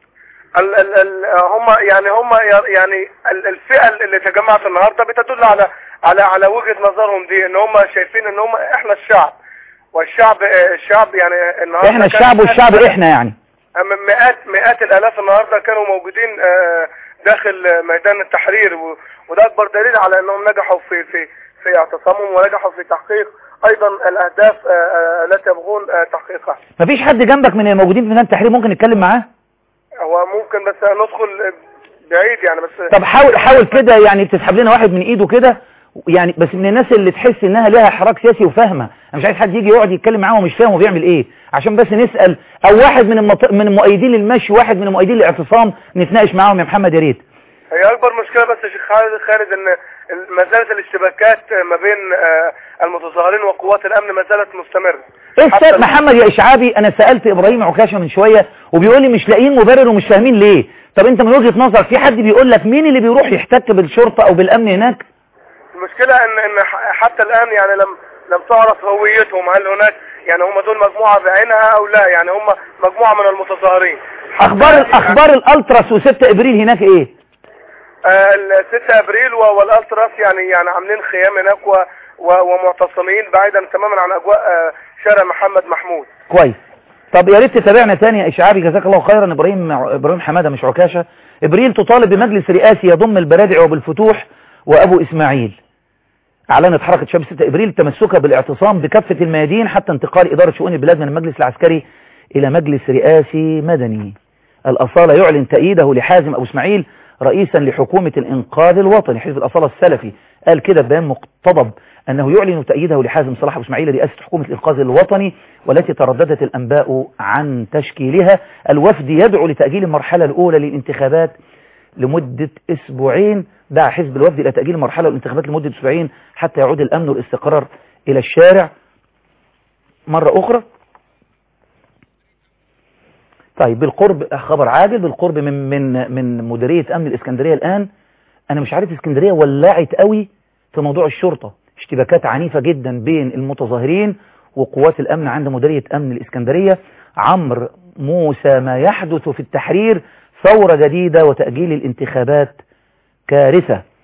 ال ال ال هم يعني هم يعني ال- الفئه اللي تجمعت النهارده بتدل على على على وجهه نظرهم دي ان هم شايفين ان هم احنا الشعب والشعب آه، الشعب يعني النهارده احنا كان- الشعب والشعب احنا يعني أما مئات مئات الالاف النهارده كانوا موجودين آه، داخل آه، ميدان التحرير و- وده اكبر دليل على انهم نجحوا في في في اعتصامهم ونجحوا في تحقيق ايضا الاهداف آه، آه، التي يبغون آه، تحقيقها مفيش حد جنبك من الموجودين في ميدان التحرير ممكن نتكلم معاه هو ممكن بس ندخل بعيد يعني بس طب حاول حاول كده يعني تسحب لنا واحد من ايده كده يعني بس من الناس اللي تحس انها لها حراك سياسي وفاهمه انا مش عايز حد يجي يقعد يتكلم معاه ومش فاهم وبيعمل ايه عشان بس نسال او واحد من المط... من المؤيدين للمشي واحد من المؤيدين للاعتصام نتناقش معاهم يا محمد يا ريت هي اكبر مشكله بس يا شيخ خالد خالد ان ما زالت الاشتباكات ما بين آه، المتظاهرين وقوات الامن ما زالت مستمره ايه حتى السبب محمد يا اشعابي انا سالت ابراهيم عكاشه من شويه وبيقول لي مش لاقيين مبرر ومش فاهمين ليه طب انت من وجهه نظرك في حد بيقول لك مين اللي بيروح يحتك بالشرطه او بالامن هناك المشكله ان ان ح- حتى الان يعني لم لم تعرف هويتهم هل هناك يعني هم دول مجموعه بعينها او لا يعني هم مجموعه من المتظاهرين حتى اخبار يعني- اخبار الالتراس و6 ابريل هناك ايه آه، ال 6 ابريل و- والالتراس يعني يعني عاملين خيام هناك و- و- ومعتصمين بعيدا تماما عن اجواء آه، شارع محمد محمود كويس طب يا ريت تتابعنا تاني يا اشعابي جزاك الله خيرا ابراهيم ابراهيم حماده مش عكاشه ابريل تطالب بمجلس رئاسي يضم البرادع وبالفتوح وابو اسماعيل اعلنت حركه شباب 6 ابريل تمسكها بالاعتصام بكافه الميادين حتى انتقال اداره شؤون البلاد من المجلس العسكري الى مجلس رئاسي مدني الاصاله يعلن تأييده لحازم ابو اسماعيل رئيسا لحكومه الانقاذ الوطني حزب الاصاله السلفي قال كده بيان مقتضب أنه يعلن تأييده لحازم صلاح أبو إسماعيل رئاسة حكومة الإنقاذ الوطني والتي ترددت الأنباء عن تشكيلها الوفد يدعو لتأجيل المرحلة الأولى للانتخابات لمدة أسبوعين دعا حزب الوفد إلى تأجيل المرحلة الانتخابات لمدة أسبوعين حتى يعود الأمن والاستقرار إلى الشارع مرة أخرى طيب بالقرب خبر عاجل بالقرب من من من مديرية أمن الإسكندرية الآن أنا مش عارف اسكندرية ولعت قوي في موضوع الشرطة اشتباكات عنيفة جدا بين المتظاهرين وقوات الأمن عند مديرية أمن الإسكندرية عمرو موسى ما يحدث في التحرير ثورة جديدة وتأجيل الانتخابات كارثة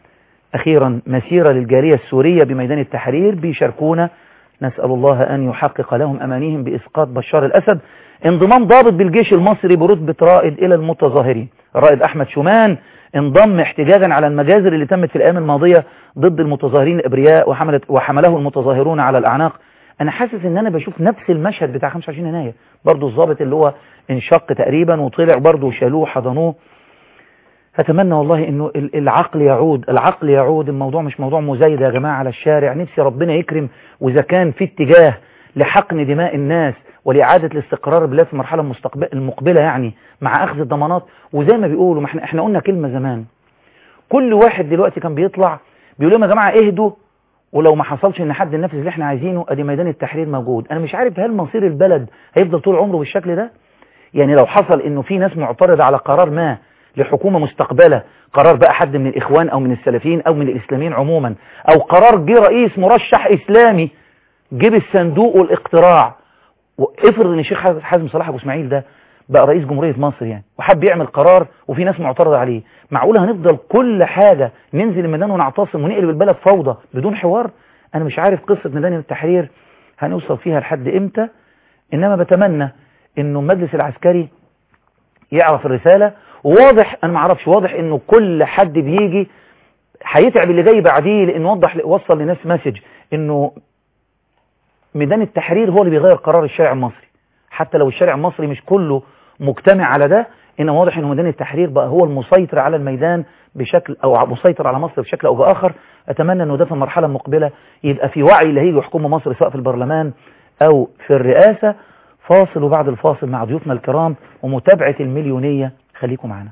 أخيرا مسيرة للجالية السورية بميدان التحرير بيشاركونا نسأل الله أن يحقق لهم أمانيهم بإسقاط بشار الأسد انضمام ضابط بالجيش المصري برتبة رائد إلى المتظاهرين الرائد أحمد شومان انضم احتجاجا على المجازر اللي تمت في الأيام الماضية ضد المتظاهرين الأبرياء وحملت وحمله المتظاهرون على الأعناق أنا حاسس إن أنا بشوف نفس المشهد بتاع 25 يناير برضه الضابط اللي هو انشق تقريبا وطلع برضه شالوه حضنوه أتمنى والله إنه العقل يعود العقل يعود الموضوع مش موضوع مزايدة يا جماعة على الشارع نفسي ربنا يكرم وإذا كان في اتجاه لحقن دماء الناس ولإعادة الاستقرار بالله في المرحلة المقبلة يعني مع أخذ الضمانات وزي ما بيقولوا ما احنا, احنا قلنا كلمة زمان كل واحد دلوقتي كان بيطلع بيقول لهم يا جماعة اهدوا ولو ما حصلش ان حد النفذ اللي احنا عايزينه ادي ميدان التحرير موجود انا مش عارف هل مصير البلد هيفضل طول عمره بالشكل ده يعني لو حصل انه في ناس معترضة على قرار ما لحكومة مستقبلة قرار بقى حد من الإخوان أو من السلفيين أو من الإسلاميين عموما أو قرار جه رئيس مرشح إسلامي جيب الصندوق والاقتراع وافرض ان الشيخ حازم صلاح ابو اسماعيل ده بقى رئيس جمهورية مصر يعني وحب يعمل قرار وفي ناس معترضة عليه معقولة هنفضل كل حاجة ننزل الميدان ونعتصم ونقلب البلد فوضى بدون حوار انا مش عارف قصة ميدان التحرير هنوصل فيها لحد امتى انما بتمنى انه المجلس العسكري يعرف الرسالة وواضح انا ما اعرفش واضح انه كل حد بيجي هيتعب اللي جاي بعديه لان وضح وصل لناس مسج انه ميدان التحرير هو اللي بيغير قرار الشارع المصري حتى لو الشارع المصري مش كله مجتمع على ده انما واضح ان ميدان التحرير بقى هو المسيطر على الميدان بشكل او مسيطر على مصر بشكل او باخر اتمنى انه ده في المرحله المقبله يبقى في وعي اللي هيجي يحكموا مصر سواء في البرلمان او في الرئاسه فاصل وبعد الفاصل مع ضيوفنا الكرام ومتابعه المليونيه خليكم معنا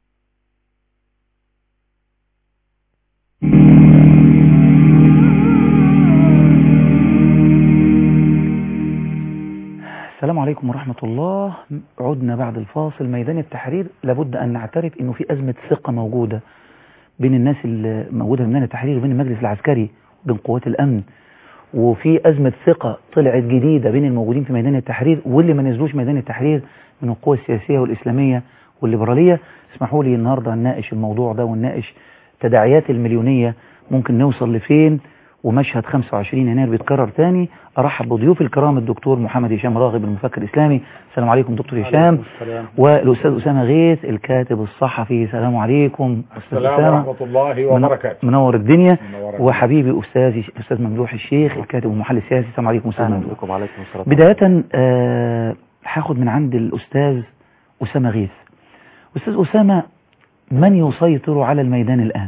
السلام عليكم ورحمة الله عدنا بعد الفاصل ميدان التحرير لابد أن نعترف أنه في أزمة ثقة موجودة بين الناس اللي موجودة في ميدان التحرير وبين المجلس العسكري وبين قوات الأمن وفي أزمة ثقة طلعت جديدة بين الموجودين في ميدان التحرير واللي ما نزلوش ميدان التحرير من القوى السياسية والإسلامية والليبرالية اسمحوا لي النهاردة نناقش الموضوع ده ونناقش تداعيات المليونية ممكن نوصل لفين ومشهد 25 يناير بيتكرر تاني ارحب بضيوف الكرام الدكتور محمد هشام راغب المفكر الاسلامي السلام عليكم دكتور هشام والاستاذ اسامه غيث الكاتب الصحفي السلام عليكم السلام ورحمه الله وبركاته منور الدنيا منور وحبيبي استاذي الاستاذ ممدوح الشيخ الكاتب والمحلل السياسي السلام عليكم استاذ ممدوح وعليكم السلام بدايه آه هاخد من عند الاستاذ اسامه غيث استاذ اسامه من يسيطر على الميدان الان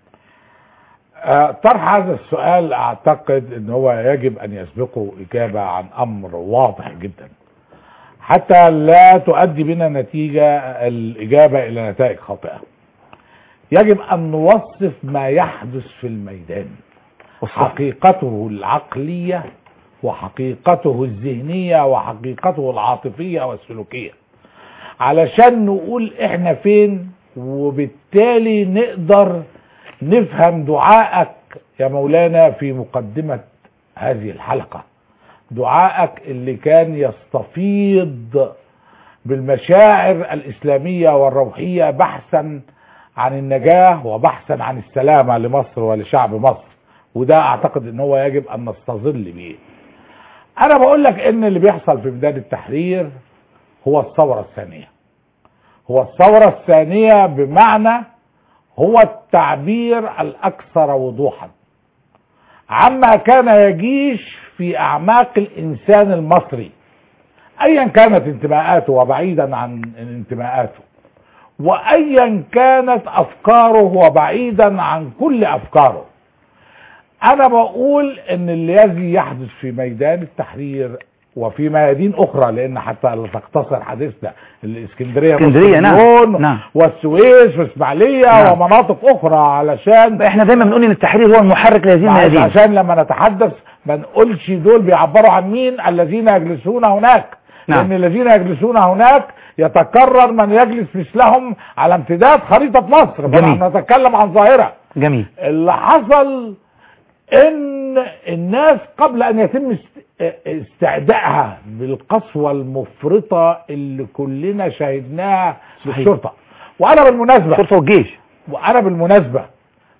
طرح هذا السؤال اعتقد ان هو يجب ان يسبقه اجابة عن امر واضح جدا حتى لا تؤدي بنا نتيجة الاجابة الى نتائج خاطئة يجب ان نوصف ما يحدث في الميدان حقيقته العقلية وحقيقته الذهنية وحقيقته العاطفية والسلوكية علشان نقول احنا فين وبالتالي نقدر نفهم دعائك يا مولانا في مقدمة هذه الحلقة دعائك اللي كان يستفيض بالمشاعر الإسلامية والروحية بحثا عن النجاة وبحثا عن السلامة لمصر ولشعب مصر وده اعتقد ان هو يجب ان نستظل به انا بقول لك ان اللي بيحصل في ميدان التحرير هو الثورة الثانية هو الثورة الثانية بمعنى هو التعبير الاكثر وضوحا عما كان يجيش في اعماق الانسان المصري ايا كانت انتماءاته وبعيدا عن انتماءاته وايا كانت افكاره وبعيدا عن كل افكاره انا بقول ان الذي يحدث في ميدان التحرير وفي ميادين اخرى لان حتى لا تقتصر حديثنا الاسكندريه اسكندريه نعم. نعم والسويس والاسماعيليه نعم. ومناطق اخرى علشان احنا دايما بنقول ان التحرير هو المحرك لهذه الميادين عشان لما نتحدث ما نقولش دول بيعبروا عن مين الذين يجلسون هناك نعم. لان الذين يجلسون هناك يتكرر من يجلس مثلهم على امتداد خريطه مصر جميل. نتكلم عن ظاهره جميل اللي حصل ان الناس قبل ان يتم استعدائها بالقسوة المفرطة اللي كلنا شاهدناها بالشرطة وانا بالمناسبة الشرطة والجيش وانا بالمناسبة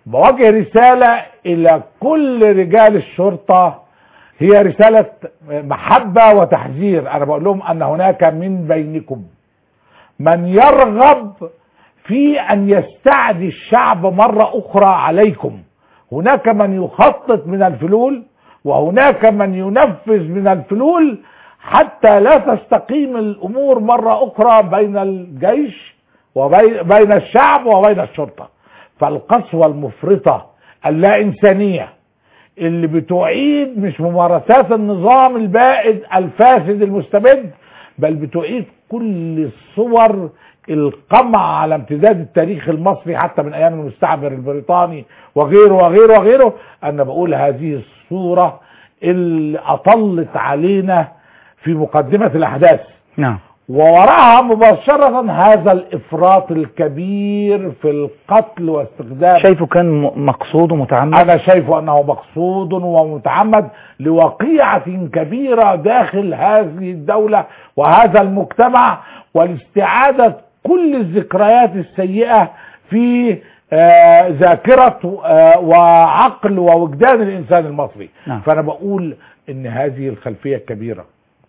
بوجه رسالة إلى كل رجال الشرطة هي رسالة محبة وتحذير أنا بقول لهم أن هناك من بينكم من يرغب في أن يستعدي الشعب مرة أخرى عليكم هناك من يخطط من الفلول وهناك من ينفذ من الفلول حتى لا تستقيم الأمور مرة أخرى بين الجيش وبين بين الشعب وبين الشرطة فالقسوة المفرطة اللا إنسانية اللي بتعيد مش ممارسات النظام البائد الفاسد المستبد بل بتعيد كل الصور القمع على امتداد التاريخ المصري حتى من ايام المستعمر البريطاني وغيره وغيره وغيره انا بقول هذه الصورة اللي اطلت علينا في مقدمة الاحداث نعم ووراها مباشرة هذا الافراط الكبير في القتل واستخدام شايفه كان م- مقصود ومتعمد انا شايفه انه مقصود ومتعمد لوقيعة كبيرة داخل هذه الدولة وهذا المجتمع ولاستعادة كل الذكريات السيئة في آه، ذاكرة آه، وعقل ووجدان الانسان المصري نعم. فانا بقول ان هذه الخلفية الكبيرة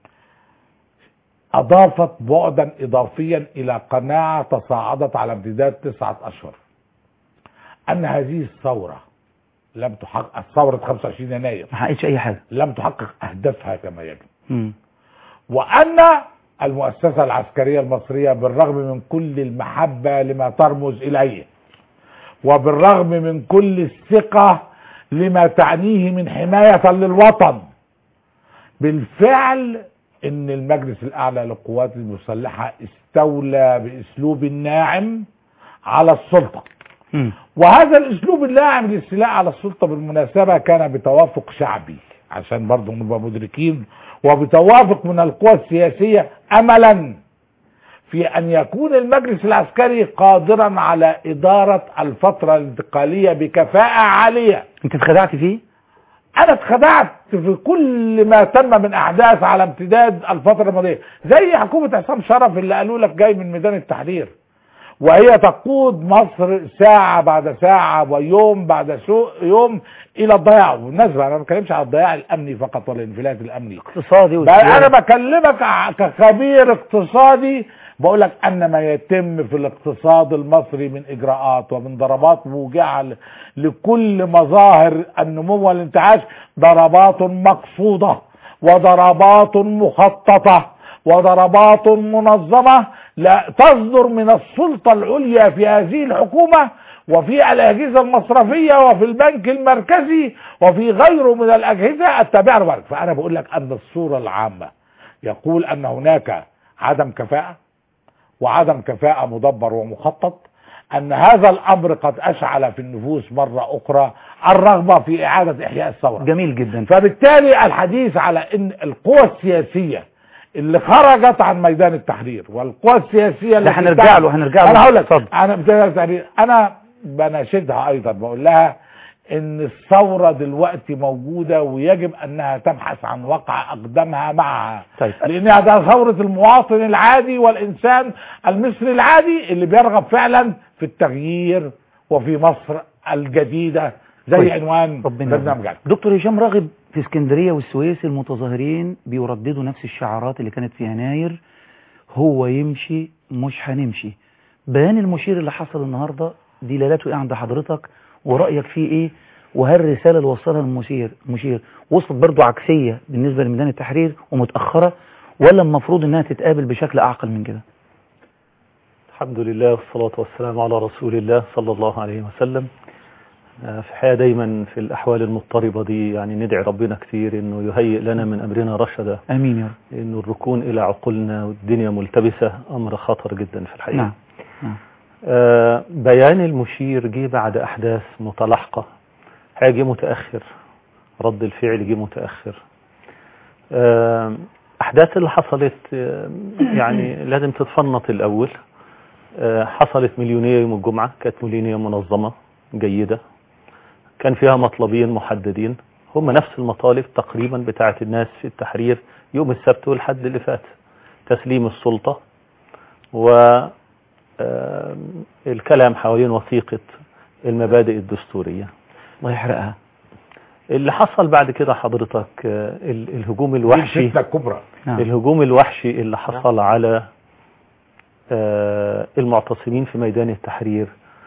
اضافت بعدا اضافيا الى قناعة تصاعدت على امتداد تسعة اشهر ان هذه الثورة لم تحقق ثورة 25 يناير ما حققتش اي حاجة لم تحقق اهدافها كما يجب مم. وان المؤسسة العسكرية المصرية بالرغم من كل المحبة لما ترمز اليه وبالرغم من كل الثقة لما تعنيه من حماية للوطن بالفعل ان المجلس الاعلى للقوات المسلحة استولى باسلوب ناعم على السلطة مم. وهذا الاسلوب اللاعب للاستيلاء على السلطه بالمناسبه كان بتوافق شعبي عشان برضه نبقى مدركين وبتوافق من القوى السياسيه املا في ان يكون المجلس العسكري قادرا على اداره الفتره الانتقاليه بكفاءه عاليه انت اتخدعت فيه انا اتخدعت في كل ما تم من احداث على امتداد الفتره الماضيه زي حكومه عصام شرف اللي قالوا لك جاي من ميدان التحرير وهي تقود مصر ساعة بعد ساعة ويوم بعد سو يوم إلى الضياع بالمناسبة أنا ما بتكلمش على الضياع الأمني فقط ولا الانفلات الأمني اقتصادي بل أنا وسياسي. بكلمك ع- كخبير اقتصادي بقول لك أن ما يتم في الاقتصاد المصري من إجراءات ومن ضربات موجعة ل- لكل مظاهر النمو والانتعاش ضربات مقصودة وضربات مخططة وضربات منظمة لا تصدر من السلطة العليا في هذه الحكومة وفي الأجهزة المصرفية وفي البنك المركزي وفي غيره من الأجهزة التابعة للبنك فأنا بقول لك أن الصورة العامة يقول أن هناك عدم كفاءة وعدم كفاءة مدبر ومخطط أن هذا الأمر قد أشعل في النفوس مرة أخرى الرغبة في إعادة إحياء الثورة جميل جدا فبالتالي الحديث على ان القوى السياسيه اللي خرجت عن ميدان التحرير والقوى السياسيه اللي لا، هنرجع له، هنرجع له. انا هقول لك اتفضل. انا ميدان التحرير انا بناشدها ايضا بقول لها ان الثوره دلوقتي موجوده ويجب انها تبحث عن وقع اقدامها معها طيب. لانها ده ثوره المواطن العادي والانسان المصري العادي اللي بيرغب فعلا في التغيير وفي مصر الجديده زي كويس. عنوان ربنا برنامجك يرحمه. دكتور هشام راغب في اسكندرية والسويس المتظاهرين بيرددوا نفس الشعارات اللي كانت في يناير هو يمشي مش هنمشي بيان المشير اللي حصل النهاردة دلالته ايه عند حضرتك ورأيك فيه ايه وهل الرسالة اللي وصلها المشير مشير وصلت برضو عكسية بالنسبة لميدان التحرير ومتأخرة ولا المفروض انها تتقابل بشكل اعقل من كده الحمد لله والصلاة والسلام على رسول الله صلى الله عليه وسلم آه، في الحقيقة دايما في الأحوال المضطربة دي يعني ندعي ربنا كتير إنه يهيئ لنا من أمرنا رشدا امين يا رب إنه الركون إلى عقولنا والدنيا ملتبسة أمر خطر جدا في الحقيقة نعم نعم آه، بيان المشير جه بعد أحداث متلاحقة حاجة جه متأخر رد الفعل جه متأخر آه، أحداث اللي حصلت آه، يعني لازم تتفنط الأول آه، حصلت مليونية يوم الجمعة كانت مليونية منظمة جيدة كان فيها مطلبين محددين هم نفس المطالب تقريبا بتاعت الناس في التحرير يوم السبت والحد اللي فات تسليم السلطة و آه، الكلام حوالين وثيقة المبادئ الدستورية الله يحرقها اللي حصل بعد كده حضرتك آه، ال- الهجوم الوحشي الفتنة الكبرى نعم الهجوم الوحشي اللي حصل على آه، المعتصمين في ميدان التحرير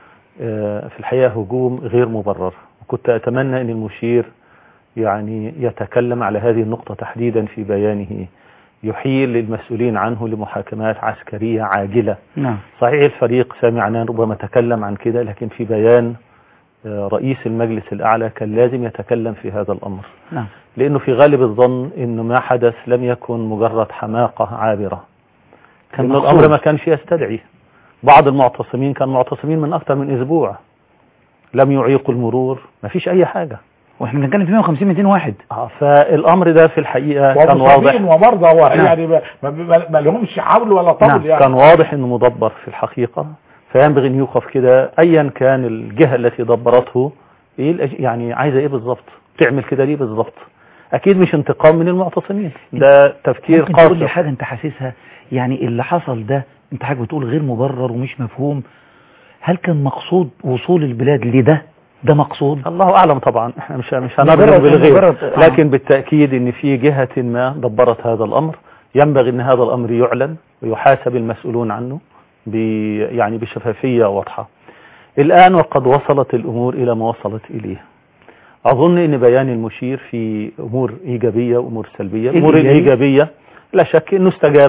آه، في الحقيقة هجوم غير مبرر وكنت أتمنى أن المشير يعني يتكلم على هذه النقطة تحديدا في بيانه يحيل المسؤولين عنه لمحاكمات عسكرية عاجلة نعم صحيح الفريق سامي عنان ربما تكلم عن كده لكن في بيان آه، رئيس المجلس الأعلى كان لازم يتكلم في هذا الأمر نعم لأنه في غالب الظن أنه ما حدث لم يكن مجرد حماقة عابرة كان كان مقصود. الأمر ما كانش يستدعي بعض المعتصمين كانوا معتصمين من أكثر من أسبوع لم يعيقوا المرور ما فيش أي حاجة واحنا بنتكلم في 150 200 واحد آه، فالأمر ده في الحقيقة كان واضح ومصابين ومرضى و- نعم. يعني ما, ما, ما, ما لهمش حول ولا طول نعم يعني كان واضح انه مدبر في الحقيقة فينبغي ان يوقف كده ايا كان الجهة التي دبرته ايه الأج- يعني عايزة ايه بالظبط تعمل كده ليه بالظبط اكيد مش انتقام من المعتصمين ده تفكير ممكن تقول لي قاصر حاجة انت حاسسها يعني اللي حصل ده انت حاجة بتقول غير مبرر ومش مفهوم هل كان مقصود وصول البلاد لده ده مقصود الله اعلم طبعا احنا مش مش مجرد- هنرجع بالغيب مجرد- آه. لكن بالتاكيد ان في جهه ما دبرت هذا الامر ينبغي ان هذا الامر يعلن ويحاسب المسؤولون عنه ب يعني بشفافيه واضحه الان وقد وصلت الامور الى ما وصلت اليه اظن ان بيان المشير في امور ايجابيه وامور سلبيه الامور الإيجابي؟ الايجابيه لا شك انه استجاب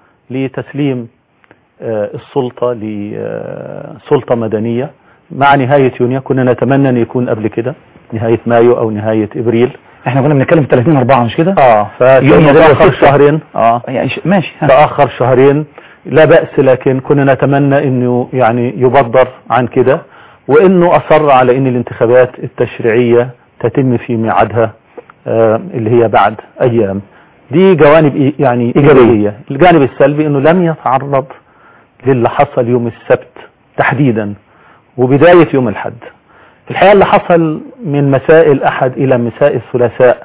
لتسليم آه، السلطه لسلطه مدنيه مع نهاية يونيو كنا نتمنى أن يكون قبل كده نهاية مايو أو نهاية إبريل احنا كنا بنتكلم في 30 4 مش كده اه يونيو ده فتأخر ستة. شهرين اه يعني ش- ماشي ها. تأخر شهرين لا بأس لكن كنا نتمنى أنه يعني يبدر عن كده وأنه أصر على أن الانتخابات التشريعية تتم في ميعادها آه اللي هي بعد أيام دي جوانب إي- يعني إيجابية الجانب السلبي أنه لم يتعرض للي حصل يوم السبت تحديدا وبداية يوم الحد الحقيقة اللي حصل من مساء الأحد إلى مساء الثلاثاء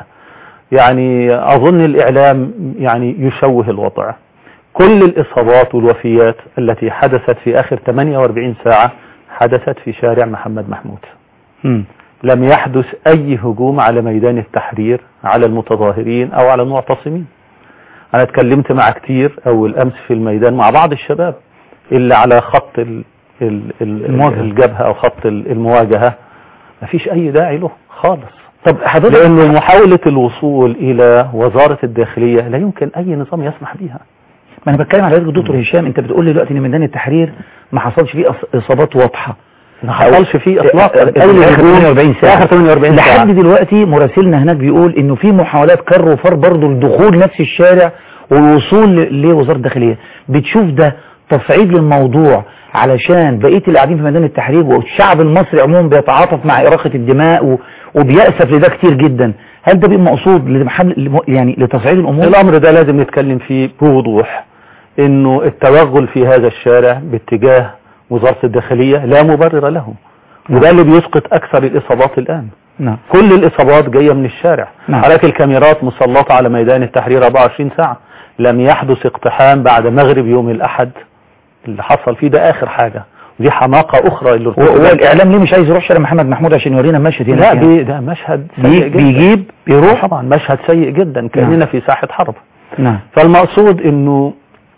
يعني أظن الإعلام يعني يشوه الوضع كل الإصابات والوفيات التي حدثت في آخر 48 ساعة حدثت في شارع محمد محمود مم. لم يحدث أي هجوم على ميدان التحرير على المتظاهرين أو على المعتصمين أنا اتكلمت مع كتير أول أمس في الميدان مع بعض الشباب اللي على خط ال ال ال المواجهة. الجبهة أو خط ال- المواجهة مفيش أي داعي له خالص طب حضرتك لأنه محاولة الوصول إلى وزارة الداخلية لا يمكن أي نظام يسمح بها ما انا بتكلم على حضرتك دكتور هشام انت بتقول لي دلوقتي ان ميدان التحرير ما حصلش فيه أص- اصابات واضحه ما حصلش فيه إطلاقا اول آخر 48 ساعه آخر 48 ساعة لحد دلوقتي مراسلنا هناك بيقول انه في محاولات كر وفر برضه لدخول نفس الشارع والوصول ل- لوزاره الداخليه بتشوف ده تصعيد للموضوع علشان بقيه اللي قاعدين في ميدان التحرير والشعب المصري عموما بيتعاطف مع اراقه الدماء و- وبيأسف لده كتير جدا هل ده بيبقى مقصود لمحل لم- يعني لتصعيد الامور الأمر ده لازم نتكلم فيه بوضوح إنه التوغل في هذا الشارع باتجاه وزارة الداخلية لا مبرر له وده اللي بيسقط أكثر الإصابات الآن نعم كل الإصابات جاية من الشارع نعم. حضرتك الكاميرات مسلطة على ميدان التحرير 24 ساعة لم يحدث اقتحام بعد مغرب يوم الأحد اللي حصل فيه ده آخر حاجة ودي حماقة أخرى اللي و- ارتكبت. والإعلام ليه مش عايز يروح شارع محمد محمود عشان يورينا المشهد هنا لا يعني؟ دي ده مشهد بي- سيء جدا بيجيب بيروح طبعا مشهد سيء جدا كأننا في ساحة حرب نعم فالمقصود انه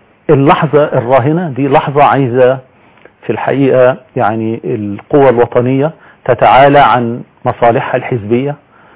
اللحظة الراهنة دي لحظة عايزة في الحقيقة يعني القوى الوطنية تتعالى عن مصالحها الحزبية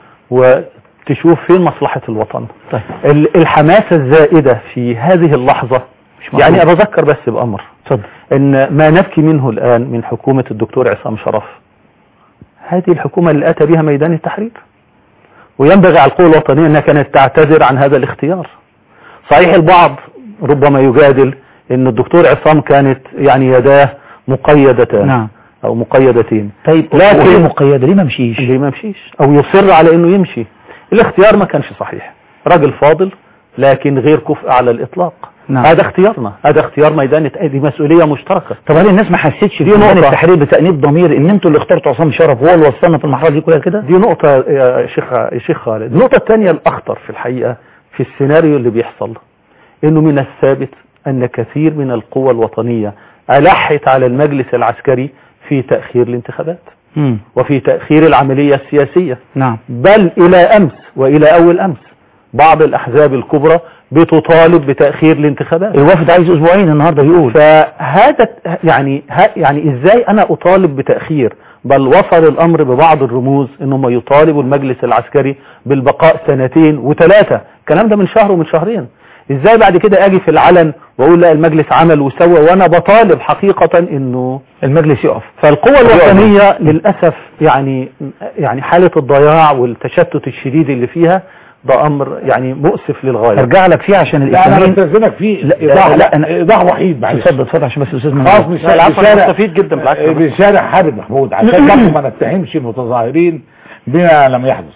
وتشوف فين مصلحة الوطن طيب ال- الحماسة الزائدة في هذه اللحظة مش مفهوم. يعني أتذكر بس بأمر اتفضل ان ما نبكي منه الآن من حكومة الدكتور عصام شرف هذه الحكومة اللي أتى بها ميدان التحرير وينبغي على القوى الوطنية أنها كانت تعتذر عن هذا الاختيار صحيح البعض ربما يجادل أن الدكتور عصام كانت يعني يداه مقيدتان نعم أو مقيدتين طيب لكن- وهي مقيدة ليه ما مشيش ليه ما مشيش أو يصر على أنه يمشي الاختيار ما كانش صحيح راجل فاضل لكن غير كفء على الإطلاق نعم. هذا اختيارنا هذا اختيار ميدان الت- دي مسؤولية مشتركة طب هل الناس ما حسيتش في دي ميدان نقطة. التحرير بتأنيب ضمير ان انتوا اللي اخترتوا عصام شرف هو اللي وصلنا في المرحلة دي كلها كده دي نقطة يا شيخ يا شيخ خالد النقطة الثانية الأخطر في الحقيقة في السيناريو اللي بيحصل إنه من الثابت أن كثير من القوى الوطنية ألحت على المجلس العسكري في تأخير الانتخابات مم. وفي تأخير العملية السياسية نعم بل إلى أمس وإلى أول أمس بعض الأحزاب الكبرى بتطالب بتأخير الانتخابات الوفد عايز اسبوعين النهارده بيقول فهذا يعني ها يعني ازاي انا اطالب بتأخير بل وصل الامر ببعض الرموز انهم يطالبوا المجلس العسكري بالبقاء سنتين وثلاثة الكلام ده من شهر ومن شهرين ازاي بعد كده اجي في العلن واقول لا المجلس عمل وسوى وانا بطالب حقيقة انه المجلس يقف فالقوى الوطنية للأسف يعني يعني حالة الضياع والتشتت الشديد اللي فيها ده أمر يعني مؤسف للغاية ارجع لك فيه عشان لا انا الاسلاميين بستاذنك في لا، ايضاح لا، لا أنا- ايضاح وحيد معلش اتفضل اتفضل عشان بس الاستاذ خلاص ممدوح مش لا، العفو، أنا بشارع مستفيد جدا، بالعكس. بشارع حامد محمود عشان برضه ما نتهمش المتظاهرين بما لم يحدث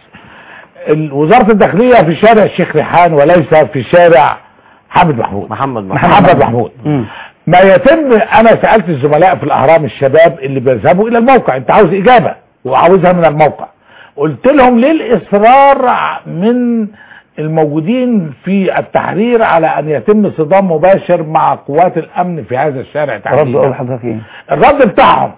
ال- وزارة الداخلية في شارع الشيخ ريحان وليس في شارع حامد محمود محمد محمد محمود مم. ما يتم انا سألت الزملاء في الاهرام الشباب اللي بيذهبوا الى الموقع انت عاوز اجابة وعاوزها من الموقع قلت لهم ليه الاصرار من الموجودين في التحرير على ان يتم صدام مباشر مع قوات الامن في هذا الشارع رد تحديدا اقول لحضرتك ايه الرد بتاعهم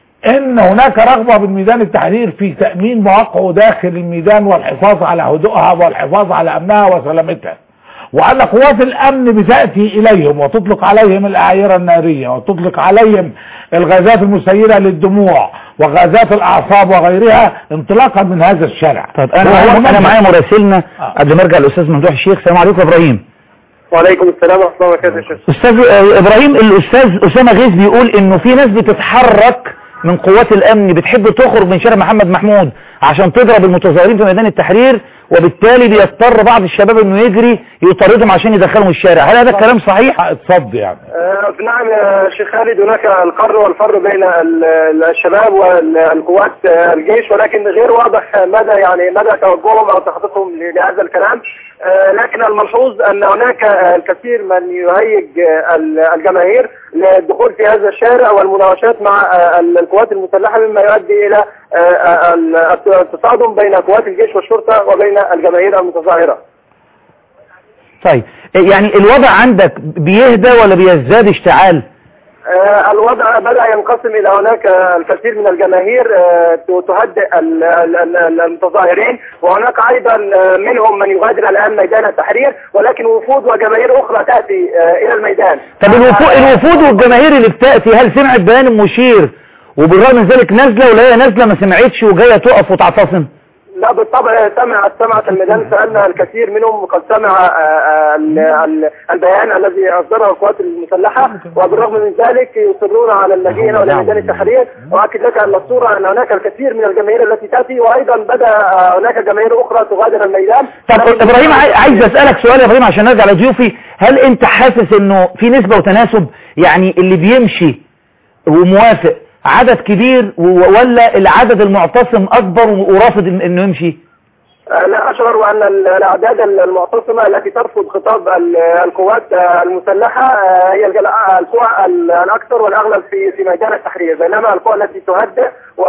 ان هناك رغبة من ميدان التحرير في تأمين مواقعه داخل الميدان والحفاظ على هدوءها والحفاظ على امنها وسلامتها وان قوات الامن بتأتي اليهم وتطلق عليهم الاعيرة النارية وتطلق عليهم الغازات المسيرة للدموع وغازات الاعصاب وغيرها انطلاقا من هذا الشارع طيب انا وهو معايا انا منهج- معايا مراسلنا آه. قبل ما ارجع الاستاذ ممدوح الشيخ السلام عليكم يا ابراهيم وعليكم السلام ورحمه الله وبركاته يا شيخ استاذ آه، ابراهيم الاستاذ اسامه غيث بيقول انه في ناس بتتحرك من قوات الامن بتحب تخرج من شارع محمد محمود عشان تضرب المتظاهرين في ميدان التحرير وبالتالي بيضطر بعض الشباب انه يجري يطاردهم عشان يدخلهم الشارع هل هذا الكلام صحيح اتصد يعني آه، نعم يا شيخ خالد هناك القر والفر بين ال- ال- الشباب والقوات آه، الجيش ولكن غير واضح مدى يعني مدى توجههم او تخطيطهم ل- لهذا الكلام آه، لكن الملحوظ ان هناك آه، الكثير من يهيج آه، ال- الجماهير للدخول في هذا الشارع والمناوشات مع آه، ال- القوات المسلحه مما يؤدي الى آه، آه، ال- التصادم بين قوات الجيش والشرطه وبين الجماهير المتظاهره. طيب يعني الوضع عندك بيهدى ولا بيزداد اشتعال آه، الوضع بدأ ينقسم إلى هناك آه، الكثير من الجماهير آه، ت- تهدئ ال- ال- ال- المتظاهرين وهناك أيضا آه، منهم من يغادر الآن ميدان التحرير ولكن وفود وجماهير أخرى تأتي آه، إلى الميدان طب الوفود, الوفود والجماهير اللي بتأتي هل سمعت بيان المشير وبالرغم من ذلك نازلة ولا هي نازلة ما سمعتش وجاية تقف وتعتصم لا بالطبع سمعت سمعت الميدان سألنا الكثير منهم قد سمع آه، آه، ال- ال- البيان الذي أصدره القوات المسلحة وبالرغم من ذلك يصرون على اللجيء إلى ميدان التحرير وأكد لك أن الصورة أن هناك الكثير من الجماهير التي تأتي وأيضا بدأ آه، هناك جماهير أخرى تغادر الميدان طب ابراهيم عاي- عايز اسالك سؤال يا ابراهيم عشان نرجع لضيوفي هل انت حاسس انه في نسبة وتناسب يعني اللي بيمشي وموافق عدد كبير و- ولا العدد المعتصم اكبر ورافض إن- انه يمشي آه، لا أشعر أن ال- الأعداد المعتصمة التي ترفض خطاب ال- القوات آه، المسلحة آه، هي الجل- آه، القوى ال- الأكثر والأغلب في في ميدان التحرير بينما القوى التي تهدئ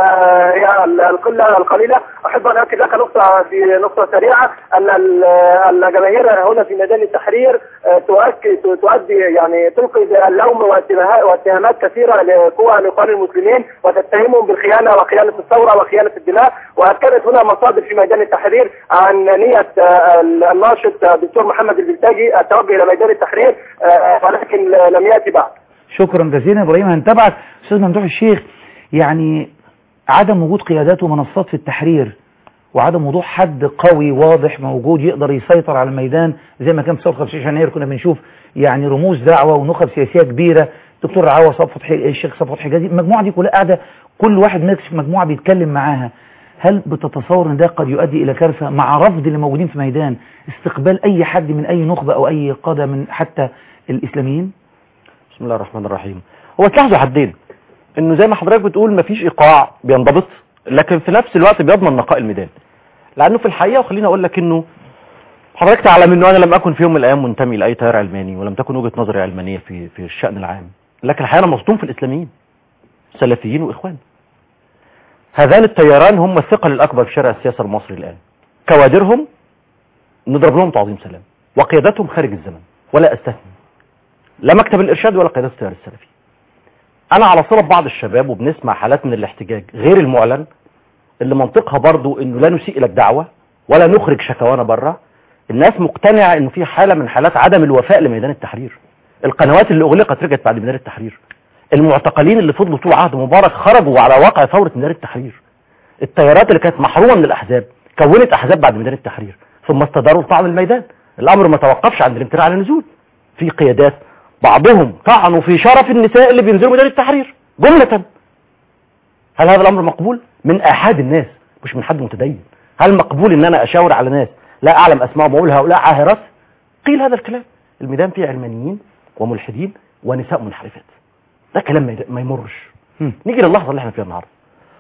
وهي ال- القلة القليلة أحب أن أؤكد لك نقطة في نقطة سريعة أن ال- الجماهير هنا في ميدان التحرير آه، تؤكد تؤدي يعني تلقي اللوم واتهامات واتهامات كثيرة لقوى الإخوان المسلمين وتتهمهم بالخيانة وخيانة الثورة وخيانة الدماء وأكدت هنا مصادر في ميدان التحرير عن نية آه، الناشط آه، الدكتور محمد البلتاجي التوجه إلى ميدان التحرير آه، ولكن لم يأتي بعد شكرا جزيلا يا ابراهيم هنتابعك استاذ ممدوح الشيخ يعني عدم وجود قيادات ومنصات في التحرير وعدم وضوح حد قوي واضح موجود يقدر يسيطر على الميدان زي ما كان في ثوره 25 يناير كنا بنشوف يعني رموز دعوه ونخب سياسيه كبيره دكتور رعاوه صف فتحي الشيخ صف فتحي جازي المجموعه دي كلها قاعده كل واحد ماسك في مجموعه بيتكلم معاها هل بتتصور ان ده قد يؤدي الى كارثه مع رفض اللي موجودين في ميدان استقبال اي حد من اي نخبه او اي قاده من حتى الاسلاميين بسم الله الرحمن الرحيم هو تلاحظوا حدين انه زي ما حضرتك بتقول مفيش ايقاع بينضبط لكن في نفس الوقت بيضمن نقاء الميدان لانه في الحقيقه وخليني اقول لك انه حضرتك تعلم انه انا لم اكن في يوم من الايام منتمي لاي تيار علماني ولم تكن وجهه نظري علمانيه في في الشان العام لكن الحقيقه انا مصدوم في الاسلاميين سلفيين واخوان هذان التياران هم الثقل الاكبر في شارع السياسه المصري الان كوادرهم نضرب لهم تعظيم سلام وقيادتهم خارج الزمن ولا استثني لا مكتب الارشاد ولا قيادات التيار السلفي انا على صله ببعض الشباب وبنسمع حالات من الاحتجاج غير المعلن اللي منطقها برضو انه لا نسيء الى الدعوه ولا نخرج شكوانا بره الناس مقتنعه انه في حاله من حالات عدم الوفاء لميدان التحرير القنوات اللي اغلقت رجعت بعد ميدان التحرير المعتقلين اللي فضلوا طول عهد مبارك خرجوا على واقع ثوره ميدان التحرير التيارات اللي كانت محرومه من الاحزاب كونت احزاب بعد ميدان التحرير ثم استداروا طعم الميدان الامر ما توقفش عند الامتناع عن النزول في قيادات بعضهم طعنوا في شرف النساء اللي بينزلوا ميدان التحرير جمله هل هذا الامر مقبول من احد الناس مش من حد متدين هل مقبول ان انا اشاور على ناس لا اعلم اسمائهم واقول هؤلاء عاهرات قيل هذا الكلام الميدان فيه علمانيين وملحدين ونساء منحرفات ده كلام ما- ما يمرش مم. نيجي للحظه اللي احنا فيها النهارده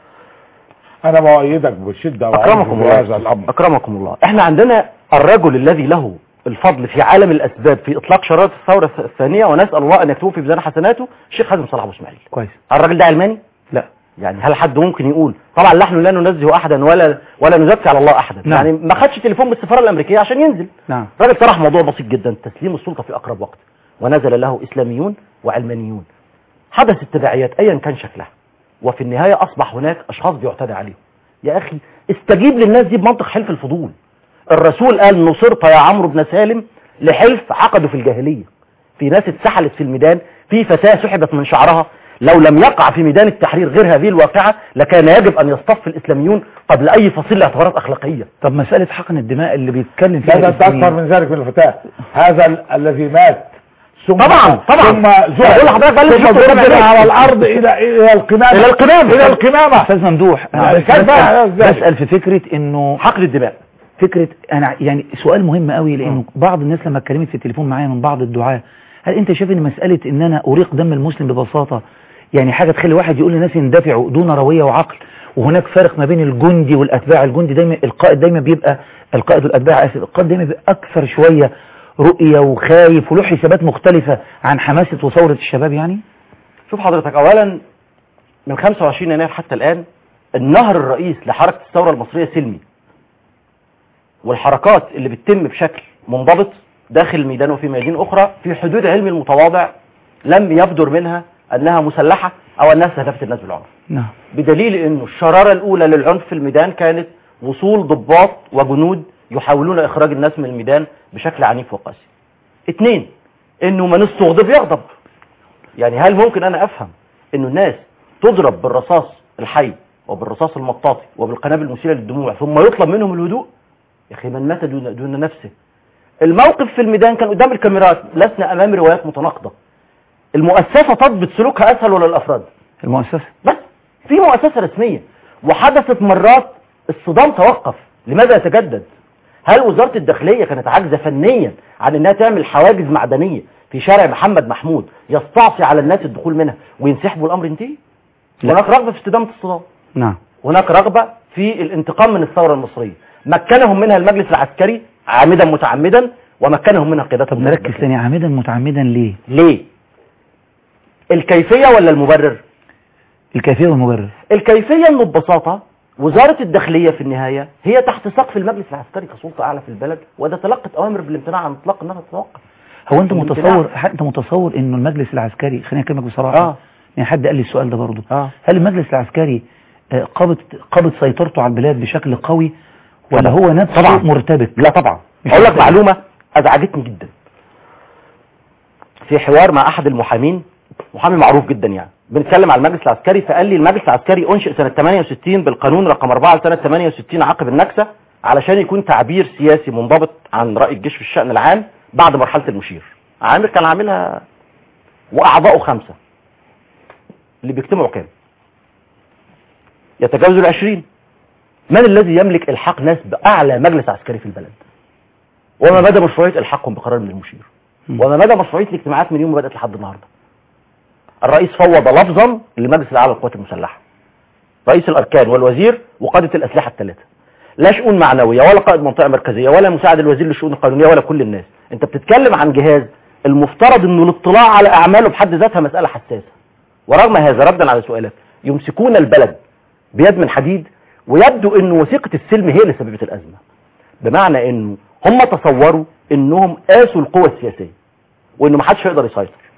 انا مؤيدك بشده اكرمكم وعنف في هذا الله الامر اكرمكم الله احنا عندنا الرجل الذي له الفضل في عالم الاسباب في اطلاق شرائط الثوره الثانيه ونسال الله ان يكتبه في ميزان حسناته الشيخ حازم صلاح ابو اسماعيل كويس هل الراجل ده علماني لا يعني هل حد ممكن يقول طبعا نحن لا ننزه احدا ولا ولا نزكي على الله احدا نعم. يعني ما خدش تليفون من السفاره الامريكيه عشان ينزل نعم الراجل طرح موضوع بسيط جدا تسليم السلطه في اقرب وقت ونزل له اسلاميون وعلمانيون حدث التبعيات ايا كان شكلها وفي النهايه اصبح هناك اشخاص بيعتدى عليهم يا اخي استجيب للناس دي بمنطق حلف الفضول الرسول قال نصرت يا عمرو بن سالم لحلف عقده في الجاهليه في ناس اتسحلت في الميدان في فتاه سحبت من شعرها لو لم يقع في ميدان التحرير غير هذه الواقعه لكان يجب ان يصطف الاسلاميون قبل اي فصيل لاعتبارات اخلاقيه طب مسألة حقن الدماء اللي بيتكلم فيها لا ده أنت الإسلاميين. اكثر من ذلك من الفتاه هذا ال- الذي مات ثم طبعا طبعا ثم زعل بقول لحضرتك ده اللي ثم شفته ضرب قدام على عينيك. الارض الى الى القمامه إلى القمامة. الى القمامه استاذ ممدوح انا يعني بس كيف بسأل, ذلك؟ بسأل في فكرة انه حقن الدماء فكرة انا يعني سؤال مهم قوي لانه بعض الناس لما اتكلمت في التليفون معايا من بعض الدعاة هل انت شايف ان مسألة ان انا اريق دم المسلم ببساطة يعني حاجة تخلي واحد يقول لناس يندفعوا دون روية وعقل وهناك فرق ما بين الجندي والاتباع الجندي دايما القائد دايما بيبقى القائد والاتباع اسف القائد دايما بيبقى اكثر شوية رؤية وخايف وله حسابات مختلفة عن حماسة وثورة الشباب يعني شوف حضرتك اولا من 25 يناير حتى الان النهر الرئيس لحركه الثوره المصريه سلمي والحركات اللي بتتم بشكل منضبط داخل الميدان وفي ميادين اخرى في حدود علم المتواضع لم يبدر منها انها مسلحه او انها استهدفت الناس بالعنف نعم بدليل انه الشراره الاولى للعنف في الميدان كانت وصول ضباط وجنود يحاولون اخراج الناس من الميدان بشكل عنيف وقاسي اثنين انه من استغضب يغضب يعني هل ممكن انا افهم انه الناس تضرب بالرصاص الحي وبالرصاص المطاطي وبالقنابل المثيره للدموع ثم يطلب منهم الهدوء يا اخي من مات دون, دون نفسه الموقف في الميدان كان قدام الكاميرات لسنا امام روايات متناقضه المؤسسه تضبط سلوكها اسهل ولا الافراد المؤسسة بس في مؤسسة رسمية وحدثت مرات الصدام توقف لماذا يتجدد هل وزارة الداخلية كانت عاجزة فنيا عن انها تعمل حواجز معدنية في شارع محمد محمود يستعصي على الناس الدخول منها وينسحبوا الامر ينتهي لا. هناك رغبة في استدامة الصدام نعم هناك رغبة في الانتقام من الثورة المصرية مكنهم منها المجلس العسكري عامدا متعمدا ومكنهم منها قيادات طب نركز ثاني عامدا متعمدا ليه ليه الكيفية ولا المبرر الكيفية والمبرر الكيفية انه ببساطة وزارة الداخلية في النهاية هي تحت سقف المجلس العسكري كسلطة أعلى في البلد وده تلقت أوامر بالامتناع عن إطلاق أنها تتوقف هو انت الامتناع. متصور انت متصور انه المجلس العسكري خليني اكلمك بصراحه آه. يعني حد قال لي السؤال ده برضه آه. هل المجلس العسكري آه، قابض قابض سيطرته على البلاد بشكل قوي ولا طبعا. هو نفسه طبعا. مرتبك لا طبعا مش أقول لك مرتبك. معلومة أزعجتني جدا في حوار مع أحد المحامين محامي معروف جدا يعني بنتكلم على المجلس العسكري فقال لي المجلس العسكري أنشئ سنة 68 بالقانون رقم 4 لسنة 68 عقب النكسة علشان يكون تعبير سياسي منضبط عن رأي الجيش في الشأن العام بعد مرحلة المشير عامر كان عاملها وأعضاؤه خمسة اللي بيجتمعوا كام يتجاوزوا العشرين من الذي يملك الحاق ناس بأعلى مجلس عسكري في البلد وما مدى مشروعية الحاقهم بقرار من المشير وما مدى مشروعية الاجتماعات من يوم ما بدأت لحد النهاردة الرئيس فوض لفظا للمجلس الأعلى للقوات المسلحة رئيس الأركان والوزير وقادة الأسلحة الثلاثة لا شؤون معنوية ولا قائد منطقة مركزية ولا مساعد الوزير للشؤون القانونية ولا كل الناس انت بتتكلم عن جهاز المفترض انه الاطلاع على اعماله بحد ذاتها مسألة حساسة ورغم هذا ردا على سؤالك يمسكون البلد بيد من حديد ويبدو ان وثيقة السلم هي اللي سببت الازمة بمعنى انه هم تصوروا انهم قاسوا القوى السياسية وانه محدش هيقدر يسيطر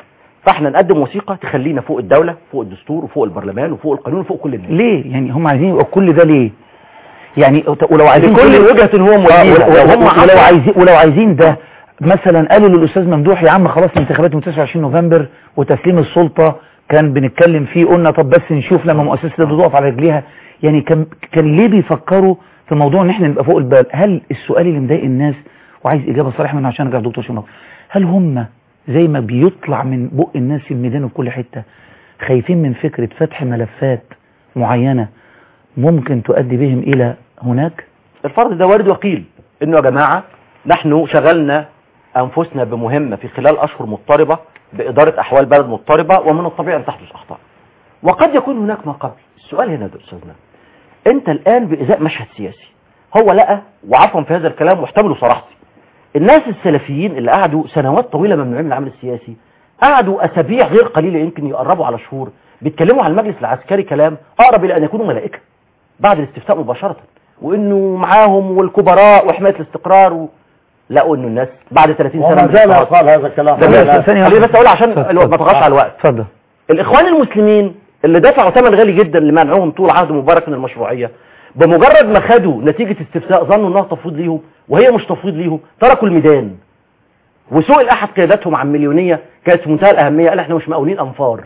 فاحنا نقدم وثيقه تخلينا فوق الدوله فوق الدستور وفوق البرلمان وفوق القانون وفوق كل الناس ليه يعني هم عايزين يبقى كل ده ليه يعني ولو عايزين لكل وجهه هو آه، موليها ولو, لو هم ولو عايزين عايزين ولو عايزين ده مثلا قالوا للاستاذ ممدوح يا عم خلاص الانتخابات من 29 نوفمبر وتسليم السلطه كان بنتكلم فيه قلنا طب بس نشوف لما مؤسسه ده تقف على رجليها يعني كان كان ليه بيفكروا في موضوع ان احنا نبقى فوق البال هل السؤال اللي مضايق الناس وعايز اجابه صريحه منه عشان ارجع دكتور شمال هل هم زي ما بيطلع من بق الناس في الميدان وفي كل حته خايفين من فكره فتح ملفات معينه ممكن تؤدي بهم الى هناك الفرض ده وارد وقيل انه يا جماعه نحن شغلنا انفسنا بمهمه في خلال اشهر مضطربه باداره احوال بلد مضطربه ومن الطبيعي ان تحدث اخطاء وقد يكون هناك ما قبل السؤال هنا ده استاذنا انت الان بازاء مشهد سياسي هو لقى وعفوا في هذا الكلام واحتملوا صراحتي الناس السلفيين اللي قعدوا سنوات طويله ممنوعين من العمل السياسي قعدوا اسابيع غير قليله يمكن يقربوا على شهور بيتكلموا عن المجلس العسكري كلام اقرب الى ان يكونوا ملائكه بعد الاستفتاء مباشره وانه معاهم والكبراء وحمايه الاستقرار و... لقوا انه الناس بعد 30 سنه وما من زال الاضطهاد- يقال هذا الكلام ده لا، بس- ثانية خليني واحدة. بس اقول عشان اتفضل، الوقت ما اتفضل. تغطش على الوقت اتفضل الاخوان المسلمين اللي دفعوا ثمن غالي جدا لمنعهم طول عهد مبارك من المشروعيه بمجرد ما خدوا نتيجه استفتاء ظنوا انها تفويض ليهم وهي مش تفويض ليهم تركوا الميدان وسئل احد قياداتهم عن مليونيه كانت في منتهى الاهميه قال احنا مش مقاولين انفار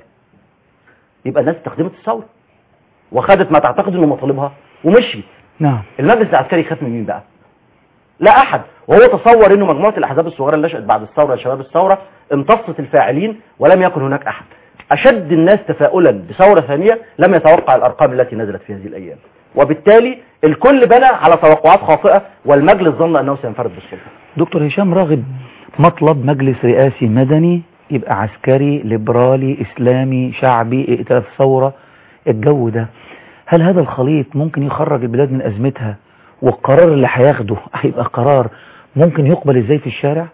يبقى الناس استخدمت الثوره وخدت ما تعتقد انه مطالبها ومشي نعم المجلس العسكري خاف من مين بقى لا احد وهو تصور انه مجموعه الاحزاب الصغيره اللي نشات بعد الثوره شباب الثوره امتصت الفاعلين ولم يكن هناك احد اشد الناس تفاؤلا بثوره ثانيه لم يتوقع الارقام التي نزلت في هذه الايام وبالتالي الكل بنى على توقعات خاطئه والمجلس ظن انه سينفرد بالسلطه دكتور هشام راغب مطلب مجلس رئاسي مدني يبقى عسكري ليبرالي اسلامي شعبي ائتلاف ثوره الجو ده هل هذا الخليط ممكن يخرج البلاد من ازمتها والقرار اللي هياخده هيبقى قرار ممكن يقبل ازاي في الشارع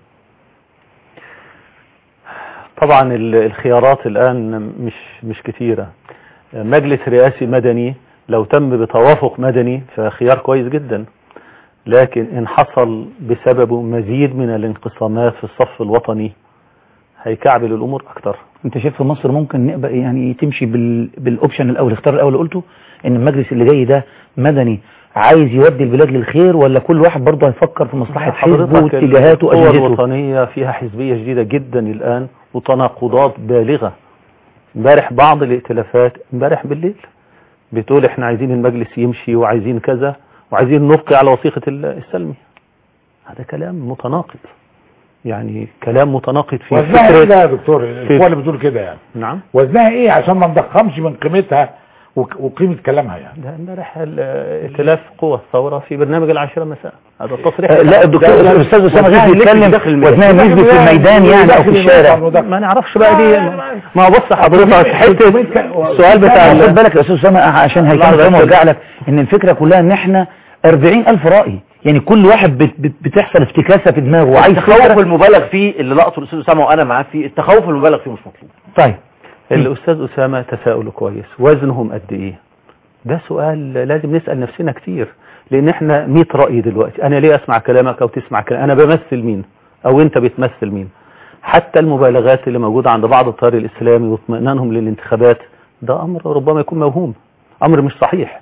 طبعا ال- الخيارات الآن مش مش كتيرة مجلس رئاسي مدني لو تم بتوافق مدني فخيار كويس جدا لكن إن حصل بسببه مزيد من الانقسامات في الصف الوطني هيكعبل الأمور أكتر انت شايف في مصر ممكن نبقى يعني تمشي بال... بالاوبشن الاول الاختيار الاول اللي قلته ان المجلس اللي جاي ده مدني عايز يودي البلاد للخير ولا كل واحد برضه هيفكر في مصلحة حزبه واتجاهاته القوى واجندته الوطنية فيها حزبية جديدة جدا الآن وتناقضات بالغة امبارح بعض الائتلافات امبارح بالليل بتقول احنا عايزين المجلس يمشي وعايزين كذا وعايزين نبقي على وثيقة ال- السلمي هذا كلام متناقض يعني كلام متناقض في وزنها ايه ده فكرة يا دكتور الاخوان اللي بتقول كده يعني نعم وزنها ايه عشان ما نضخمش من قيمتها وك- وقيمة كلامها يعني ده امبارح ال- ائتلاف قوى الثورة في برنامج العاشرة مساء هذا التصريح آه، لا الدكتور ده- الاستاذ اسامه وزنها غير يلف بيتكلم داخل الميدان. وزنها نسبة في الميدان يعني او في الشارع ما نعرفش بقى دي ما هو بص حضرتك حته السؤال بتاع خد ال- بالك يا استاذ اسامه عشان هيكون الله فاهم يبارك وارجع لك ان الفكره كلها ان احنا 40000 راي يعني كل واحد بت بت بتحصل افتكاسه في دماغه وعايز التخوف فكره المبالغ فيه اللي لقطه الاستاذ اسامه وانا معاه فيه التخوف المبالغ فيه مش مطلوب طيب الأستاذ أسامة تساؤله كويس وزنهم قد إيه ده سؤال لازم نسأل نفسنا كتير لأن إحنا 100 رأي دلوقتي أنا ليه أسمع كلامك أو تسمع كلام أنا بمثل مين أو أنت بتمثل مين حتى المبالغات اللي موجودة عند بعض التيار الإسلامي واطمئنانهم للانتخابات ده أمر ربما يكون موهوم أمر مش صحيح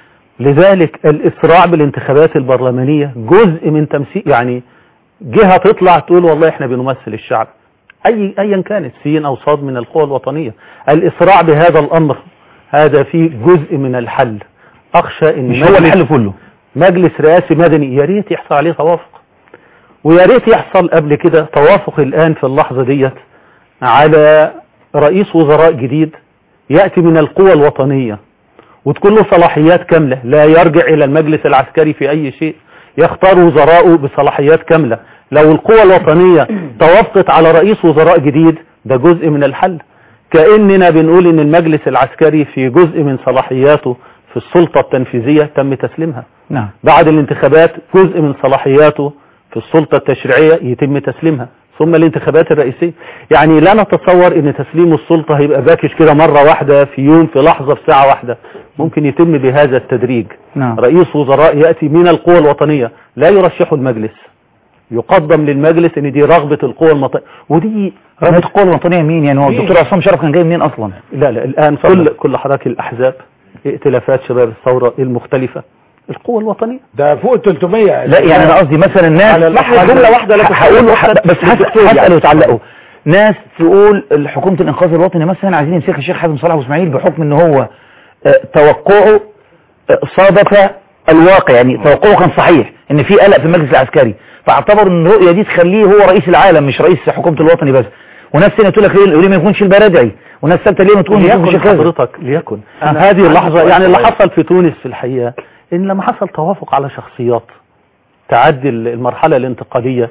لذلك الإسراع بالانتخابات البرلمانية جزء من تمثيل يعني جهة تطلع تقول والله احنا بنمثل الشعب أي أيا كانت سين أو صاد من القوى الوطنية الإسراع بهذا الأمر هذا فيه جزء من الحل أخشى إن مش هو مجلس- الحل كله مجلس رئاسي مدني يا ريت يحصل عليه توافق ويا ريت يحصل قبل كده توافق الآن في اللحظة ديت على رئيس وزراء جديد يأتي من القوى الوطنية وتكون له صلاحيات كاملة لا يرجع إلى المجلس العسكري في أي شيء يختار وزراءه بصلاحيات كاملة لو القوى الوطنية توافقت على رئيس وزراء جديد ده جزء من الحل كأننا بنقول إن المجلس العسكري في جزء من صلاحياته في السلطة التنفيذية تم تسليمها نعم بعد الانتخابات جزء من صلاحياته في السلطة التشريعية يتم تسليمها ثم الانتخابات الرئيسية يعني لا نتصور ان تسليم السلطة هيبقى باكش كده مرة واحدة في يوم في لحظة في ساعة واحدة ممكن يتم بهذا التدريج نعم رئيس وزراء يأتي من القوى الوطنية لا يرشحه المجلس يقدم للمجلس ان دي رغبة القوى المطلقة ودي رغبة القوى الوطنية مين يعني هو مين؟ الدكتور عصام شرف كان جاي منين اصلا لا لا الآن كل كل حركة الأحزاب ائتلافات شباب الثورة المختلفة القوة الوطنية ده فوق 300 لا يعني انا قصدي مثلا ناس على الأقل جمله واحده لكن هقول واحدة بس هسأل للدكتور يعني. هسأل وتعلقوا ناس تقول حكومه الانقاذ الوطني مثلا عايزين يمسكها الشيخ حازم صلاح ابو اسماعيل بحكم ان هو آه، توقعه آه، صادف الواقع يعني توقعه كان صحيح ان في قلق في المجلس العسكري فاعتبر ان الرؤيه دي تخليه هو رئيس العالم مش رئيس حكومه الوطني بس وناس ثانيه تقول لك ليه ليه ما يكونش البرادعي وناس ثالثه ليه ما تكونش ليكن الشيخ حازم حضرتك ليكن أنا هذه عندي اللحظة سؤال يعني اللي كويس. حصل في تونس في الحقيقة ان لما حصل توافق على شخصيات تعدي المرحلة الانتقالية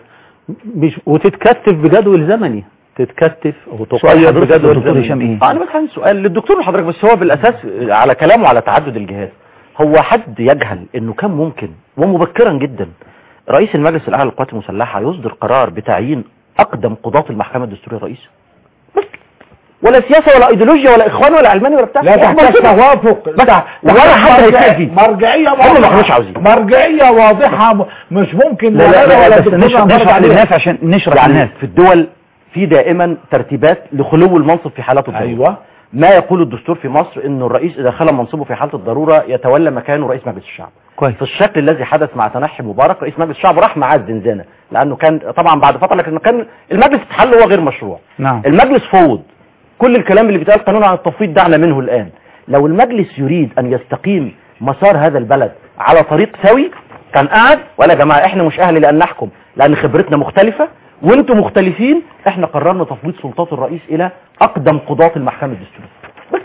مش وتتكتف بجدول زمني تتكتف او سؤال تقيد حضرتك بجدول دكتور زمني هشام ايه آه، انا بس عندي سؤال للدكتور وحضرتك بس هو بالاساس على كلامه على تعدد الجهات هو حد يجهل انه كان ممكن ومبكرا جدا رئيس المجلس الاعلى للقوات المسلحه يصدر قرار بتعيين اقدم قضاة المحكمه الدستوريه رئيس بس ولا سياسه ولا ايديولوجيا ولا اخوان ولا علماني ولا بتاع لا هم تحتاج كده. توافق بس ولا حد هيتفق فيه مرجعية هم ما واضحة كانوش عاوزين. مرجعية واضحة م- مش ممكن لا لا, أنا لا, ولا بس دكتور نشرح نعترض نشرح عليها. للناس عشان نشرح يعني للناس في الدول في دائما ترتيبات لخلو المنصب في حالات الضروره ايوه ما يقول الدستور في مصر انه الرئيس اذا خلى منصبه في حاله الضروره يتولى مكانه رئيس مجلس الشعب كويس في الشكل الذي حدث مع تنحي مبارك رئيس مجلس الشعب راح معاه الزنزانه لانه كان طبعا بعد فتره لكن كان المجلس اتحل هو غير مشروع نعم المجلس فوض كل الكلام اللي بيتقال قانون عن التفويض دعنا منه الان لو المجلس يريد ان يستقيم مسار هذا البلد على طريق سوي كان قاعد ولا يا جماعه احنا مش اهل لان نحكم لان خبرتنا مختلفه وانتم مختلفين احنا قررنا تفويض سلطات الرئيس الى اقدم قضاة المحكمه الدستوريه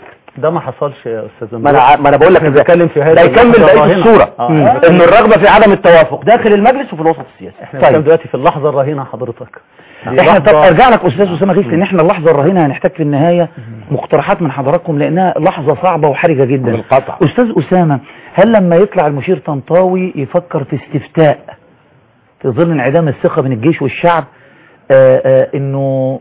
ده ما حصلش يا استاذ ما انا ع- ما انا بقول لك احنا بنتكلم في هذا ده يكمل اللحظة بقيه الراهنة. الصوره آه. مم. ان الرغبه في عدم التوافق داخل المجلس وفي الوسط السياسي احنا بنتكلم دلوقتي في اللحظة الراهنة حضرتك دي احنا طب لحظة- ارجع لك استاذ اسامه غيث لان احنا اللحظه الرهينه هنحتاج في النهايه مقترحات من حضراتكم لانها لحظه صعبه وحرجه جدا بالقطع استاذ اسامه هل لما يطلع المشير طنطاوي يفكر في استفتاء في ظل انعدام الثقه بين الجيش والشعب آآ آآ انه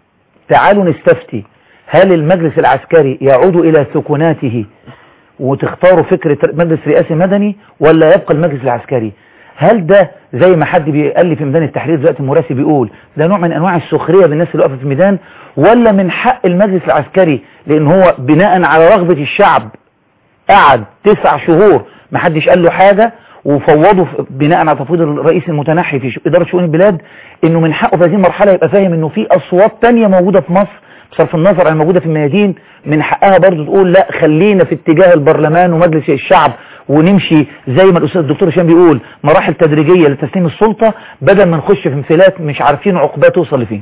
تعالوا نستفتي هل المجلس العسكري يعود الى سكناته وتختاروا فكرة مجلس رئاسي مدني ولا يبقى المجلس العسكري هل ده زي ما حد بيقال لي في ميدان التحرير دلوقتي مراسي بيقول ده نوع من انواع السخريه بالناس اللي واقفه في الميدان ولا من حق المجلس العسكري لان هو بناء على رغبه الشعب قعد تسع شهور ما حدش قال له حاجه وفوضوا في- بناء على تفويض الرئيس المتنحي في ش- اداره شؤون البلاد انه من حقه في هذه المرحله يبقى فاهم انه في اصوات تانية موجوده في مصر بصرف النظر عن الموجوده في الميادين من حقها برضه تقول لا خلينا في اتجاه البرلمان ومجلس الشعب ونمشي زي ما الاستاذ الدكتور هشام بيقول مراحل تدريجيه لتسليم السلطه بدل ما نخش في انفلات مش عارفين عقباه توصل لفين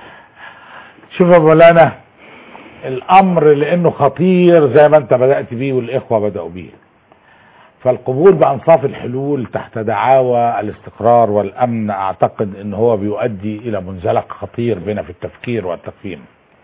شوف يا مولانا الامر لانه خطير زي ما انت بدأت بيه والاخوة بدأوا بيه فالقبول بانصاف الحلول تحت دعاوى الاستقرار والامن اعتقد ان هو بيؤدي الى منزلق خطير بنا في التفكير والتقييم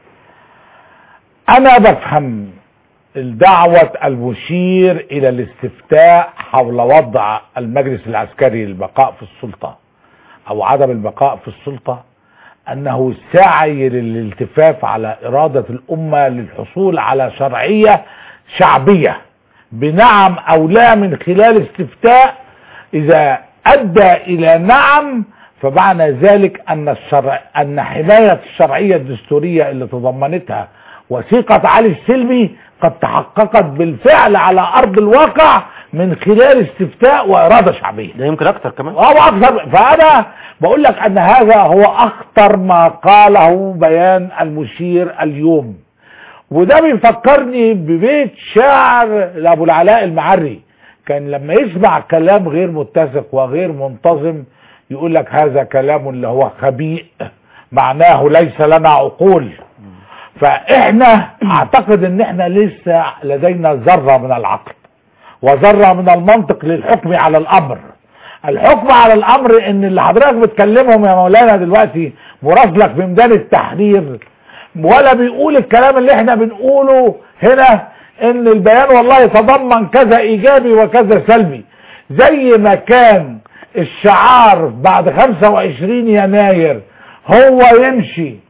انا بفهم الدعوة المشير الى الاستفتاء حول وضع المجلس العسكري للبقاء في السلطة او عدم البقاء في السلطة انه سعي للالتفاف على ارادة الامة للحصول على شرعية شعبية بنعم او لا من خلال استفتاء اذا ادى الى نعم فمعنى ذلك ان الشرع ان حماية الشرعية الدستورية اللي تضمنتها وثيقة علي السلمي قد تحققت بالفعل على ارض الواقع من خلال استفتاء واراده شعبيه ده يمكن اكتر كمان هو اكثر فانا بقول لك ان هذا هو اخطر ما قاله بيان المشير اليوم وده بيفكرني ببيت شعر لابو العلاء المعري كان لما يسمع كلام غير متسق وغير منتظم يقول لك هذا كلام اللي هو خبيء معناه ليس لنا عقول فاحنا اعتقد ان احنا لسه لدينا ذره من العقل وذره من المنطق للحكم على الامر الحكم على الامر ان اللي حضرتك بتكلمهم يا مولانا دلوقتي مراسلك في ميدان التحرير ولا بيقول الكلام اللي احنا بنقوله هنا ان البيان والله يتضمن كذا ايجابي وكذا سلبي زي ما كان الشعار بعد 25 يناير هو يمشي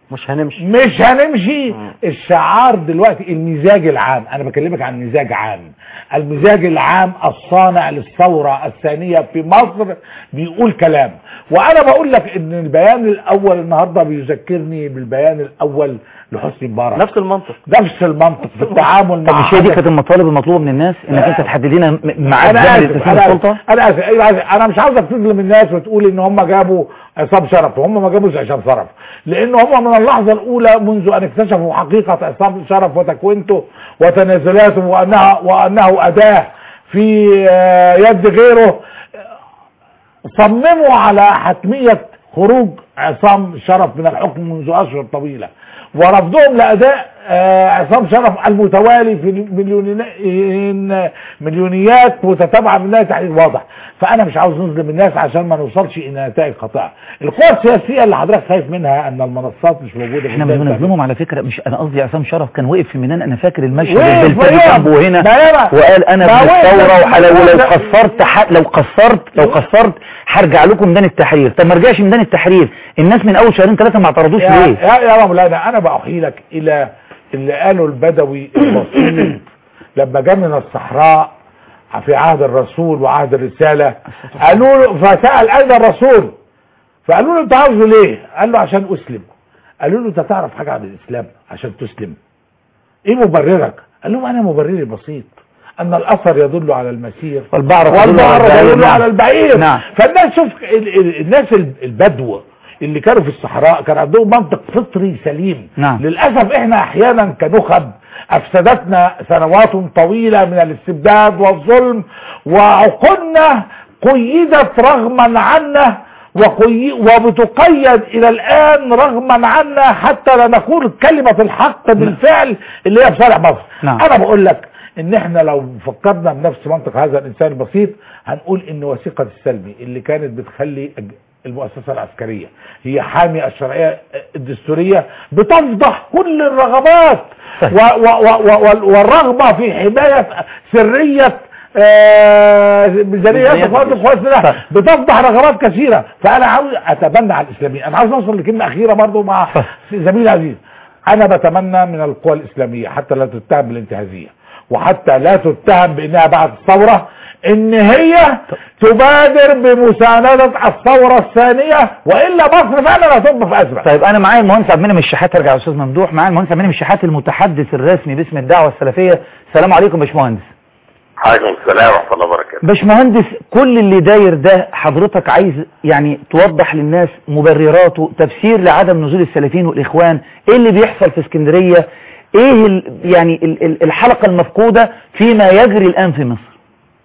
مش هنمشي مش هنمشي الشعار دلوقتي المزاج العام انا بكلمك عن مزاج عام المزاج العام الصانع للثورة الثانية في مصر بيقول كلام وانا بقول لك ان البيان الاول النهاردة بيذكرني بالبيان الاول لحسني مبارك نفس المنطق نفس المنطق في التعامل طب مع مش هي دي حدث- كانت المطالب المطلوبه من الناس انك انت تحدد لنا م- ميعاد انا زمن اسف لتسليم انا السلطه اسف انا اسف أيوة آسف. انا مش عاوزك تظلم الناس وتقول ان هم جابوا عصام شرف هم ما جابوش عصام شرف لان هم من اللحظه الاولى منذ ان اكتشفوا حقيقه عصام شرف وتكوينته وتنازلاته وانها وانه اداه في آه، يد غيره صمموا على حتميه خروج عصام شرف من الحكم منذ اشهر طويله ورفضهم لاداء آه، عصام شرف المتوالي في مليونين مليونيات متتابعه من تحديد واضح فانا مش عاوز نظلم الناس عشان ما نوصلش الى نتائج خاطئه القوى السياسيه اللي حضرتك خايف منها ان المنصات مش موجوده في احنا مش الدولة. بنظلمهم على فكره مش انا قصدي عصام شرف كان وقف في ميدان انا فاكر المشهد وقف البلتاجي وقف. جنبه هنا ما يبقى. وقال انا ما ابن وقف. الثوره وحلو ما لو وقف. قصرت ح- لو قصرت لو قصرت هرجع لكم ميدان التحرير طب ما رجعش ميدان التحرير الناس من اول شهرين ثلاثه ما اعترضوش يا ليه يا يا مولانا انا بأحيلك الى اللي قاله البدوي البسيط لما جاء من الصحراء في عهد الرسول وعهد الرسالة قالوا له فسأل اين الرسول فقالوا له انت عاوزه ليه قال له عشان اسلم قالوا له انت تعرف حاجة عن الاسلام عشان تسلم ايه مبررك قال لهم انا مبرري بسيط ان الاثر يدل على المسير والبعر تدل على والبعر البعير. يدل نعم. على البعير نعم. فالناس شوف ال- ال- الناس ال- البدو اللي كانوا في الصحراء كان عندهم منطق فطري سليم نعم. للأسف احنا احيانا كنخب افسدتنا سنوات طويلة من الاستبداد والظلم وعقولنا قيدت رغما عنا وقي... وبتقيد الى الان رغما عنا حتى لا نقول كلمة الحق بالفعل اللي هي في صالح مصر نعم. انا بقول لك ان احنا لو فكرنا بنفس منطق هذا الانسان البسيط هنقول ان وثيقة السلمي اللي كانت بتخلي الج- المؤسسة العسكرية هي حامية الشرعية الدستورية بتفضح كل الرغبات طيب. و و و و وال- والرغبة في حماية سرية آه، ميزانيات ميزانيات القوات الجيش. القوات السلاح طيب. بتفضح رغبات كثيرة فأنا عاوز أتبنى على الإسلاميين أنا عاوز أوصل لكلمة أخيرة برضو مع طيب. زميلي عزيز أنا بتمنى من القوى الإسلامية حتى لا تتهم بالانتهازية وحتى لا تتهم بأنها بعد الثورة إن هي تبادر بمساندة الثورة الثانية وإلا مصر فعلا هتبقى في أزمة طيب انا معايا المهندس عبد المنعم الشحات ارجع يا استاذ ممدوح معايا المهندس عبد المنعم الشحات المتحدث الرسمي باسم الدعوه السلفيه السلام عليكم يا باشمهندس عليكم السلام ورحمة الله وبركاته باشمهندس كل اللي داير ده حضرتك عايز يعني توضح للناس مبرراته تفسير لعدم نزول السلفيين والاخوان ايه اللي بيحصل في اسكندريه ايه ال يعني ال ال الحلقه المفقوده فيما يجري الان في مصر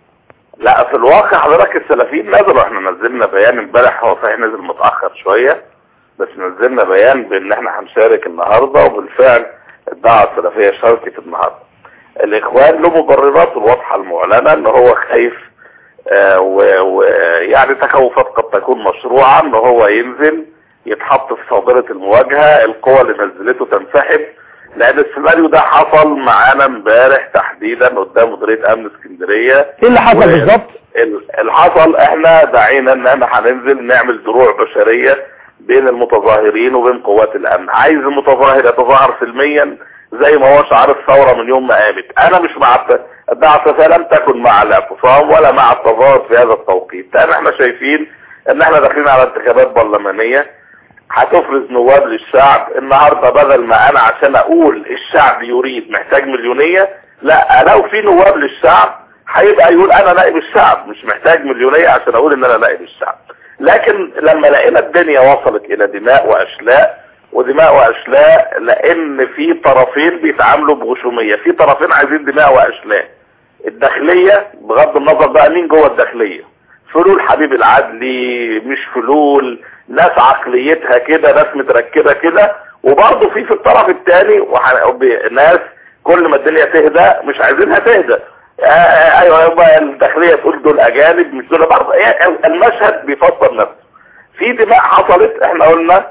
لا في الواقع حضرتك السلفيين نزلوا احنا نزلنا بيان امبارح هو صحيح نزل متأخر شوية بس نزلنا بيان بان احنا هنشارك النهاردة وبالفعل الدعوة السلفية شاركت النهاردة الاخوان له مبرراته الواضحة المعلنة ان هو خايف آه، و- ويعني تخوفات قد تكون مشروعة ان هو ينزل يتحط في صادرة المواجهة القوى اللي نزلته تنسحب لان السيناريو ده حصل معانا امبارح تحديدا قدام مديرية امن اسكندرية ايه اللي حصل و- بالظبط ال- اللي حصل احنا دعينا ان احنا هننزل نعمل دروع بشرية بين المتظاهرين وبين قوات الامن عايز المتظاهر يتظاهر سلميا زي ما هو شعار الثورة من يوم ما قامت انا مش مع الت- الدعوة السلفية لم تكن مع الاعتصام ولا مع التظاهر في هذا التوقيت لان احنا شايفين ان احنا داخلين على انتخابات برلمانية هتفرز نواب للشعب النهاردة بدل ما انا عشان اقول الشعب يريد محتاج مليونية لا لو في نواب للشعب هيبقى يقول انا نائب الشعب مش محتاج مليونية عشان اقول ان انا نائب الشعب لكن لما لقينا الدنيا وصلت الى دماء واشلاء ودماء واشلاء لان في طرفين بيتعاملوا بغشومية في طرفين عايزين دماء واشلاء الداخلية بغض النظر بقى مين جوه الداخلية فلول حبيب العدلي مش فلول ناس عقليتها كده ناس متركبة كده وبرضه في في الطرف الثاني ناس كل ما الدنيا تهدى مش عايزينها تهدى آه، آه، ايوه يبقى الداخلية تقول دول اجانب مش دول برضه إيه، المشهد بيفسر نفسه في دماء حصلت احنا قلنا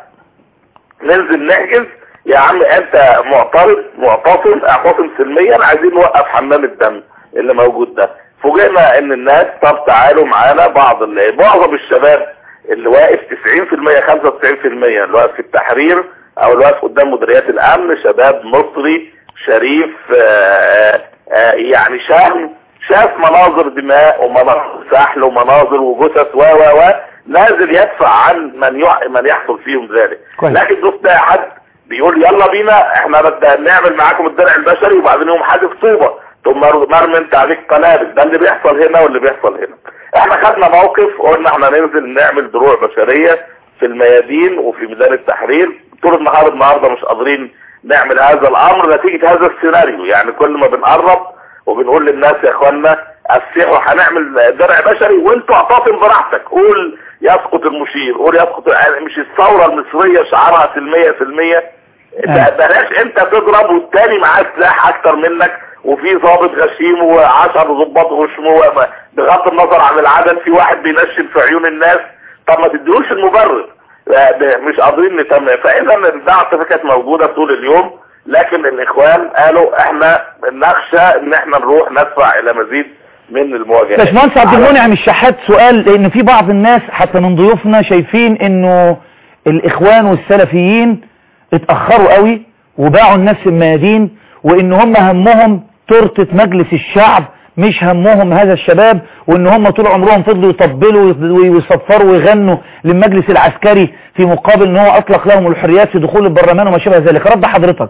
ننزل نحجز يا عم انت معترض معتصم اعتصم سلميا عايزين نوقف حمام الدم اللي موجود ده فوجئنا ان الناس طب تعالوا معانا بعض اللي معظم الشباب اللي واقف 90% 95% اللي واقف في التحرير او اللي واقف قدام مديريات الامن شباب مصري شريف آه، آه، يعني شام شاف مناظر دماء ومناظر سحل ومناظر وجثث و و و نازل يدفع عن من يح... من يحصل فيهم ذلك كويس. لكن شفت حد بيقول يلا بينا احنا بدنا نعمل معاكم الدرع البشري وبعدين يوم حادث طوبه ثم مرمي انت عليك قنابل ده اللي بيحصل هنا واللي بيحصل هنا احنا خدنا موقف قلنا احنا ننزل نعمل دروع بشريه في الميادين وفي ميدان التحرير طول النهار النهارده مش قادرين نعمل هذا الامر نتيجه هذا السيناريو يعني كل ما بنقرب وبنقول للناس يا اخوانا السحر هنعمل درع بشري وانتوا اعتصم براحتك قول يسقط المشير قول يسقط يعني مش الثوره المصريه شعارها سلميه سلميه آه. بلاش انت تضرب والتاني معاه سلاح اكتر منك وفي ضابط غشيم وعشر ضباط غشم و- بغض النظر عن العدد في واحد بينشن في عيون الناس طب ما تديهوش المبرر لا، ده مش قادرين نتم فاذا الضعف كانت موجوده طول اليوم لكن الاخوان قالوا احنا نخشى ان احنا نروح ندفع الى مزيد من المواجهات باشمهندس عبد على- المنعم الشحات سؤال لان في بعض الناس حتى من ضيوفنا شايفين انه الاخوان والسلفيين اتاخروا قوي وباعوا الناس في الميادين وان هم همهم تورته مجلس الشعب مش همهم هذا الشباب وان هم طول عمرهم فضلوا يطبلوا ويصفروا ويغنوا للمجلس العسكري في مقابل ان هو اطلق لهم الحريات في دخول البرلمان وما شابه ذلك رد حضرتك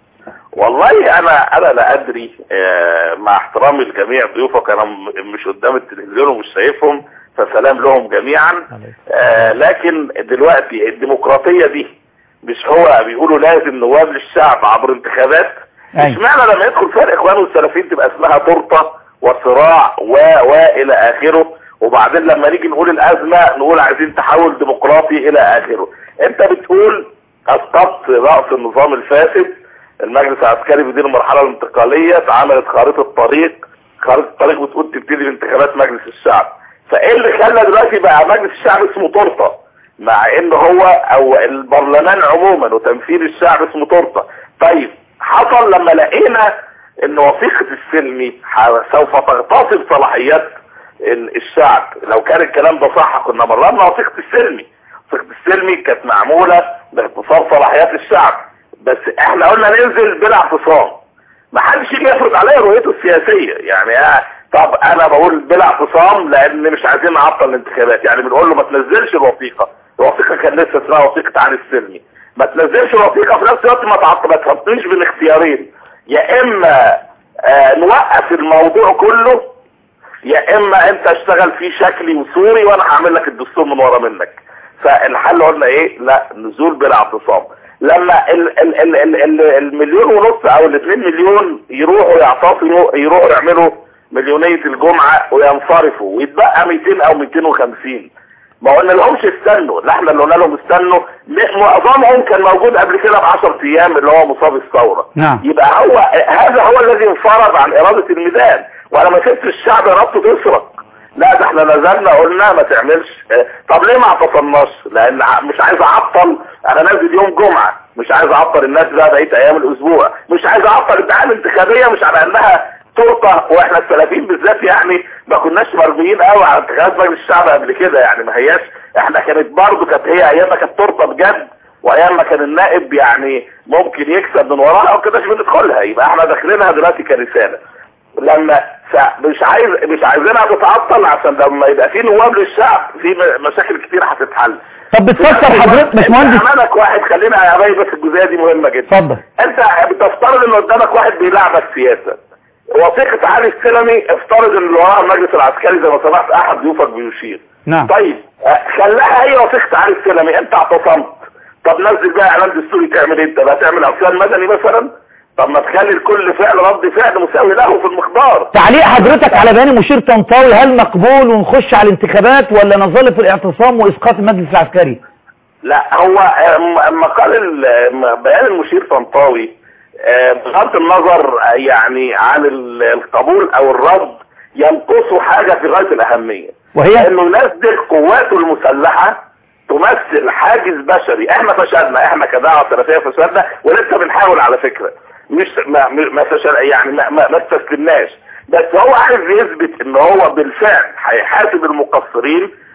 والله انا انا لا ادري آه، مع احترامي لجميع ضيوفك انا م- مش قدام التلفزيون ومش شايفهم فسلام لهم جميعا آه، لكن دلوقتي الديمقراطية دي مش هو بيقولوا لازم نواب للشعب عبر انتخابات أيوة. مش معنى لما يدخل فرق اخوان والسلفيين تبقى اسمها تورته وصراع و و الى اخره وبعدين لما نيجي نقول الازمه نقول عايزين تحول ديمقراطي الى اخره انت بتقول اسقطت راس النظام الفاسد المجلس العسكري بيدير المرحله الانتقاليه اتعملت خارطه طريق خارطه طريق بتقول تبتدي بانتخابات مجلس الشعب فايه اللي خلى دلوقتي بقى مجلس الشعب اسمه تورته مع ان هو او البرلمان عموما وتمثيل الشعب اسمه تورته طيب حصل لما لقينا ان وثيقة السلمي ح- سوف تغتصب صلاحيات ال- الشعب لو كان الكلام ده صح كنا مررنا وثيقة السلمي وثيقة السلمي كانت معمولة باغتصاب صلاحيات الشعب بس احنا قلنا ننزل بلا اعتصام ما حدش يجي يفرض عليا رؤيته السياسية يعني آه طب انا بقول بلا اعتصام لان مش عايزين نعطل الانتخابات يعني بنقول له ما تنزلش الوثيقة الوثيقة كان لسه اسمها وثيقة عن السلمي ما تنزلش الوثيقة في نفس الوقت ما تعطل ما تحطنيش بين اختيارين يا اما آه نوقف الموضوع كله يا اما انت اشتغل فيه شكلي وصوري وانا هعمل لك الدستور من ورا منك فالحل قلنا ايه لا نزول بلا اعتصام لما ال ال ال ال ال المليون ونص او الاثنين مليون يروحوا يعتصموا يروحوا يعملوا مليونية الجمعة وينصرفوا ويتبقى 200 او 250 ما قلنا لهمش استنوا لا احنا اللي قلنا لهم استنوا م- معظمهم كان موجود قبل كده ب 10 ايام اللي هو مصاب الثوره نعم. يبقى هو هذا هو الذي انفرد عن اراده الميدان وانا ما سبت الشعب ارادته تسرق لا ده احنا نزلنا قلنا ما تعملش اه، طب ليه ما اعتصمناش لان ع- مش عايز اعطل انا نازل يوم جمعه مش عايز اعطل الناس بقى بقيه ايام الاسبوع مش عايز اعطل الدعايه الانتخابيه مش على انها تورته واحنا السلفيين بالذات يعني ما كناش مرميين قوي على انتخابات مجلس الشعب قبل كده يعني ما هياش احنا كانت برضه كانت هي ايام ما كانت تورته بجد وايام ما كان النائب يعني ممكن يكسب من وراها او كداش بندخلها يبقى احنا داخلينها دلوقتي كرساله لما ف- مش عايز مش عايزينها تتعطل عشان لما يبقى في نواب للشعب في م- مشاكل كتير هتتحل طب بتفسر حضرتك باشمهندس امامك واحد خلينا ابين بس الجزئيه دي مهمه جدا اتفضل انت بتفترض ان قدامك واحد بيلعبك سياسه وثيقه علي السلمي افترض ان اللي وراها المجلس العسكري زي ما سمعت احد ضيوفك بيشير نعم طيب اه، خلاها هي وثيقه علي السلمي انت اعتصمت طب نزل بقى اعلان دستوري تعمل ايه انت بقى تعمل عصيان مدني مثلا طب ما تخلي لكل فعل رد فعل مساوي له في المقدار تعليق حضرتك على بيان مشير طنطاوي هل مقبول ونخش على الانتخابات ولا نظل في الاعتصام واسقاط المجلس العسكري لا هو آه، م- مقال ال- م- بيان المشير طنطاوي آه، بغض النظر آه، يعني عن ال- القبول او الرد ينقصه حاجة في غاية الاهمية وهي انه ينزل قواته المسلحة تمثل حاجز بشري احنا فشلنا احنا كدعوة سلفية فشلنا ولسه بنحاول على فكرة مش ما ما فشل يعني ما, ما, ما استسلمناش بس هو عايز يثبت ان هو بالفعل هيحاسب المقصرين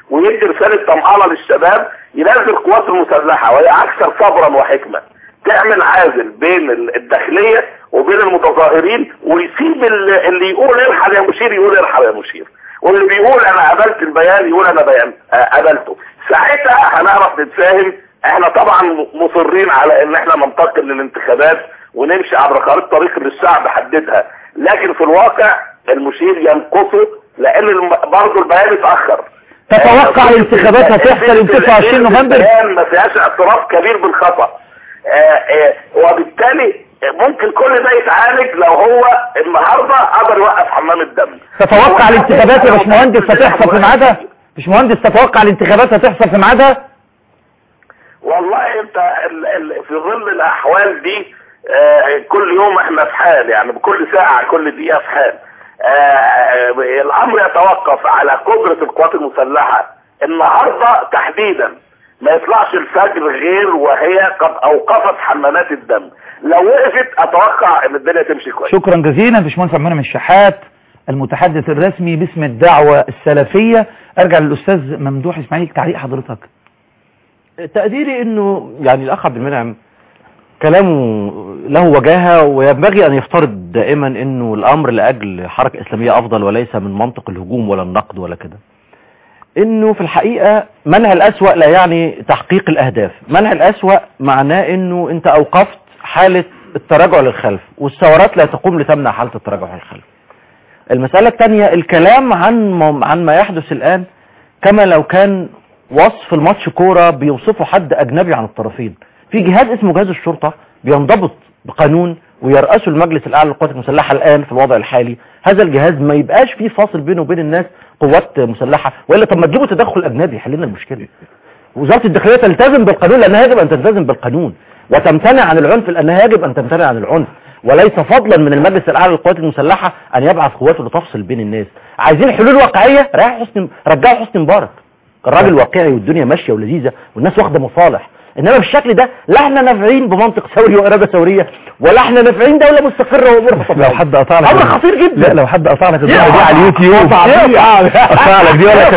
ويدي رساله طمأنه للشباب ينزل القوات المسلحه وهي اكثر صبرا وحكمه تعمل عازل بين ال- الداخليه وبين المتظاهرين ويسيب ال- اللي يقول ارحل يا مشير يقول ارحل يا مشير واللي بيقول انا قبلت البيان يقول انا بيان آه، قبلته ساعتها هنعرف نتفاهم احنا طبعا مصرين على ان احنا ننتقل للانتخابات ونمشي عبر خريطه طريق اللي الشعب حددها لكن في الواقع المشير ينقصه لان الم- برضه البيان اتاخر تتوقع آه، الانتخابات هتحصل يوم 29 نوفمبر البيان ما فيهاش اعتراف كبير بالخطا آه، آه، وبالتالي ممكن كل ده يتعالج لو هو النهارده قدر يوقف حمام الدم تتوقع هو- الانتخابات يا باشمهندس هتحصل في ميعادها باشمهندس تتوقع الانتخابات هتحصل في ميعادها والله انت ال ال في ظل الاحوال دي آه كل يوم احنا في حال يعني بكل ساعة كل دقيقة في حال آه الامر يتوقف على قدرة القوات المسلحة النهاردة تحديدا ما يطلعش الفجر غير وهي قد اوقفت حمامات الدم لو وقفت اتوقع ان الدنيا تمشي كويس شكرا جزيلا باشمهندس عبد المنعم الشحات المتحدث الرسمي باسم الدعوة السلفية ارجع للاستاذ ممدوح اسماعيل تعليق حضرتك تقديري انه يعني الاخ عبد المنعم كلامه له وجاهه وينبغي ان يفترض دائما انه الامر لاجل حركه اسلاميه افضل وليس من منطق الهجوم ولا النقد ولا كده انه في الحقيقه منع الاسوأ لا يعني تحقيق الاهداف منع الاسوأ معناه انه انت اوقفت حاله التراجع للخلف والثورات لا تقوم لتمنع حاله التراجع للخلف المساله الثانيه الكلام عن عن ما يحدث الان كما لو كان وصف الماتش كوره بيوصفه حد اجنبي عن الطرفين في جهاز اسمه جهاز الشرطه بينضبط بقانون ويرأسه المجلس الاعلى للقوات المسلحه الان في الوضع الحالي هذا الجهاز ما يبقاش فيه فاصل بينه وبين الناس قوات مسلحه والا طب ما تجيبوا تدخل اجنبي يحل لنا المشكله وزاره الداخليه تلتزم بالقانون لانها يجب ان تلتزم بالقانون وتمتنع عن العنف لانها يجب ان تمتنع عن العنف وليس فضلا من المجلس الاعلى للقوات المسلحه ان يبعث قواته لتفصل بين الناس عايزين حلول واقعيه ريح حسني رجعوا حسني مبارك الراجل واقعي والدنيا ماشيه ولذيذه والناس واخده مصالح انما بالشكل ده لا احنا نافعين بمنطق ثوري واراده ثوريه ولا احنا نافعين دوله مستقره وامورها لو طبيعيه حد قطع لك امر خطير جدا لا لو حد قطع لك الدعوة دي على اليوتيوب قطع لك دي ولا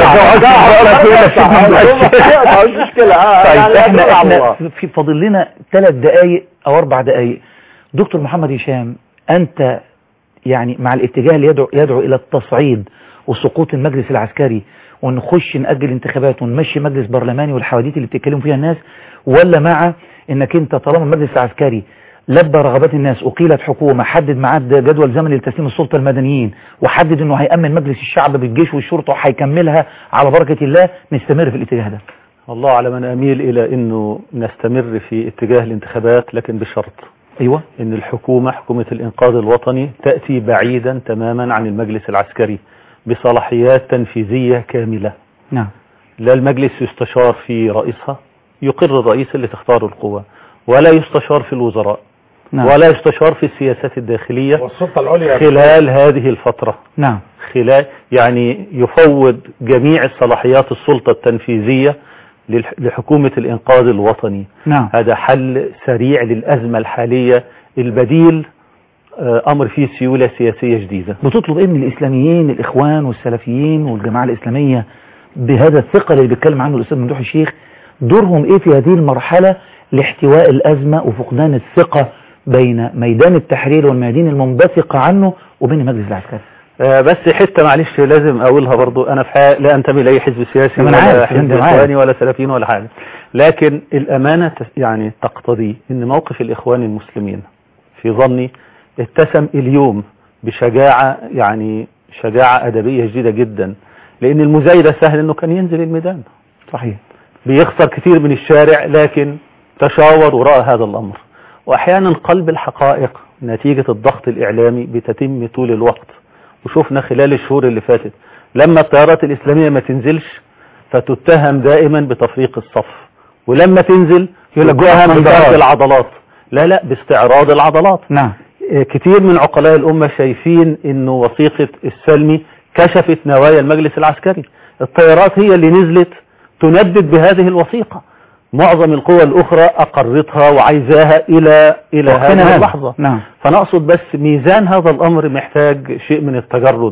مش مشكله اه طيب يعني احنا أدور على احنا الله. في فاضل لنا ثلاث دقائق او اربع دقائق دكتور محمد هشام انت يعني مع الاتجاه اللي يدعو, يدعو الى التصعيد وسقوط المجلس العسكري ونخش نأجل انتخابات ونمشي مجلس برلماني والحواديت اللي بتتكلم فيها الناس ولا مع انك انت طالما المجلس العسكري لبى رغبات الناس أقيلت حكومة حدد ميعاد جدول زمني لتسليم السلطة المدنيين وحدد انه هيأمن مجلس الشعب بالجيش والشرطة وهيكملها على بركة الله نستمر في الاتجاه ده الله على من أميل إلى أنه نستمر في اتجاه الانتخابات لكن بشرط ايوه أن الحكومة حكومة الإنقاذ الوطني تأتي بعيدا تماما عن المجلس العسكري بصلاحيات تنفيذية كاملة نعم لا المجلس يستشار في رئيسها يقر الرئيس اللي تختاره القوة ولا يستشار في الوزراء نعم ولا يستشار في السياسات الداخلية والسلطة العليا خلال هذه الفترة نعم خلال يعني يفوض جميع الصلاحيات السلطة التنفيذية للح- لحكومة الإنقاذ الوطني نعم هذا حل سريع للأزمة الحالية البديل آه، أمر فيه سيولة سياسية جديدة بتطلب ايه من الاسلاميين الاخوان والسلفيين والجماعة الاسلامية بهذا الثقل اللي بيتكلم عنه الاستاذ ممدوح الشيخ دورهم ايه في هذه المرحلة لاحتواء الازمة وفقدان الثقة بين ميدان التحرير والميادين المنبثقة عنه وبين المجلس العسكري آه، بس حتة معلش لازم أقولها برضو أنا في حقيقة لا أنتمي لأي حزب سياسي ما أنا ولا عارف، حزب أنت عارف. إخواني ولا سلفيين ولا حاجة لكن الأمانة تس- يعني تقتضي أن موقف الإخوان المسلمين في ظني اتسم اليوم بشجاعة يعني شجاعة أدبية جديدة جدا لأن المزايدة سهل أنه كان ينزل الميدان صحيح بيخسر كتير من الشارع لكن تشاور وراء هذا الأمر وأحيانا قلب الحقائق نتيجة الضغط الإعلامي بتتم طول الوقت وشفنا خلال الشهور اللي فاتت لما التيارات الإسلامية ما تنزلش فتتهم دائما بتفريق الصف ولما تنزل يقول لك تتهم جهة بفرق انضرار. العضلات لا لا باستعراض العضلات نعم آه، كتير من عقلاء الأمة شايفين انه وثيقة السلمي كشفت نوايا المجلس العسكري الطيارات هي اللي نزلت تندد بهذه الوثيقة معظم القوى الأخرى أقرتها وعايزاها إلى إلى وقتنا هذه هذا. اللحظة نعم فنقصد بس ميزان هذا الأمر محتاج شيء من التجرد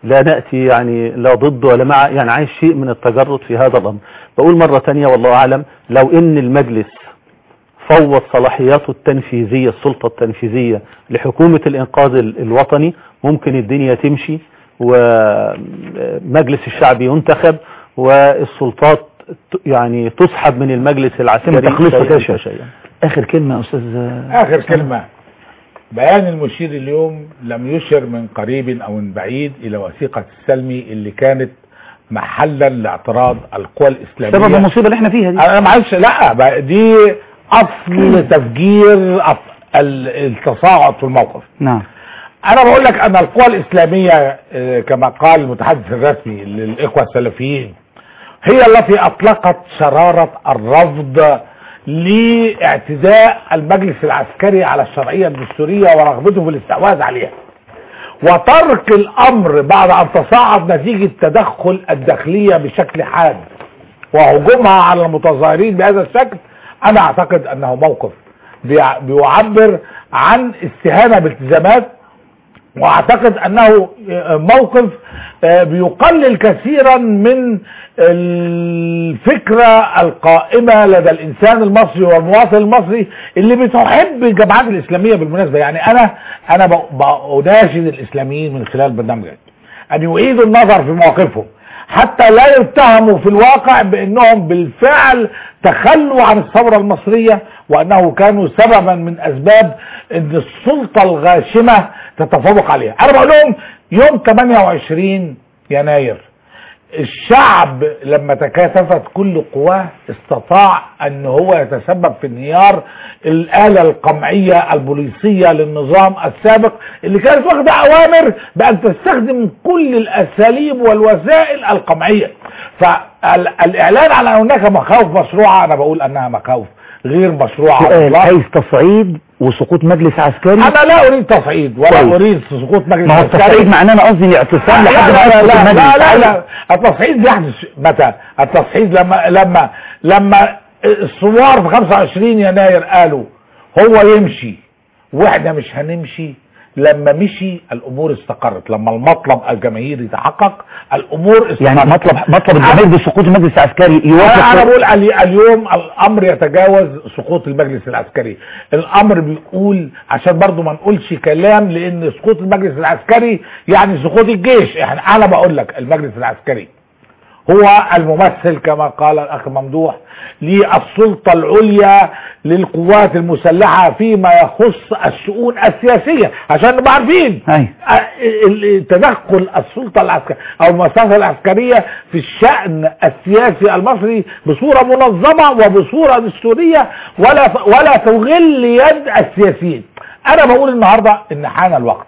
لا نأتي يعني لا ضد ولا مع يعني عايز شيء من التجرد في هذا الأمر بقول مرة تانية والله أعلم لو إن المجلس فوض صلاحياته التنفيذية السلطة التنفيذية لحكومة الإنقاذ ال- الوطني ممكن الدنيا تمشي ومجلس الشعب ينتخب والسلطات ت- يعني تسحب من المجلس العسكري يتم تخليصها شيئاً كده. فشيئاً. اخر كلمة يا استاذ اخر كلمة بيان المشير اليوم لم يشر من قريب او من بعيد الى وثيقة السلمي اللي كانت محلا لاعتراض القوى الاسلامية سبب المصيبة اللي احنا فيها دي انا معلش لا بقى دي اصل تفجير أف- ال- التصاعد في الموقف نعم انا بقول لك ان القوى الاسلامية آه، كما قال المتحدث الرسمي للاخوة السلفيين هي التي اطلقت شرارة الرفض لاعتداء المجلس العسكري على الشرعية الدستورية ورغبته في الاستحواذ عليها وترك الامر بعد ان تصاعد نتيجة تدخل الداخلية بشكل حاد وهجومها على المتظاهرين بهذا الشكل انا اعتقد انه موقف بيع- بيعبر عن استهانة بالتزامات واعتقد انه موقف آه، بيقلل كثيرا من الفكرة القائمة لدى الانسان المصري والمواطن المصري اللي بتحب الجماعات الاسلامية بالمناسبة يعني انا انا ب- بناشد الاسلاميين من خلال البرنامج ده ان يعيدوا النظر في مواقفهم حتى لا يتهموا في الواقع بانهم بالفعل تخلوا عن الثورة المصرية وانه كانوا سببا من اسباب ان السلطة الغاشمة تتفوق عليها انا بقول لهم يوم 28 يناير الشعب لما تكاتفت كل قواه استطاع ان هو يتسبب في انهيار الآلة القمعية البوليسية للنظام السابق اللي كانت واخدة اوامر بان تستخدم كل الاساليب والوسائل القمعية فالاعلان على ان هناك مخاوف مشروعة انا بقول انها مخاوف غير مشروعة على سؤال الإطلاق. عايز تصعيد وسقوط مجلس عسكري انا لا اريد تصعيد ولا طيب. اريد سقوط مجلس ما هو عسكري. التصعيد معناه انا قصدي الاعتصام لا لحد ما لا لا يسقط لا, المجلس لا, لا, لا التصعيد بيحدث متى التصعيد لما لما لما الثوار في 25 يناير قالوا هو يمشي واحنا مش هنمشي لما مشي الامور استقرت لما المطلب الجماهيري تحقق الامور استقرت يعني مطلب مطلب الجماهير بسقوط المجلس العسكري انا أنا يوافق بقول ال- اليوم الامر يتجاوز سقوط المجلس العسكري الامر بيقول عشان برضو ما نقولش كلام لان سقوط المجلس العسكري يعني سقوط الجيش احنا انا بقول لك المجلس العسكري هو الممثل كما قال الاخ ممدوح للسلطة العليا للقوات المسلحة فيما يخص الشؤون السياسية عشان نبقى عارفين أي. ال- تدخل السلطة العسكرية او المؤسسة العسكرية في الشأن السياسي المصري بصورة منظمة وبصورة دستورية ولا ولا تغل يد السياسيين انا بقول النهاردة ان حان الوقت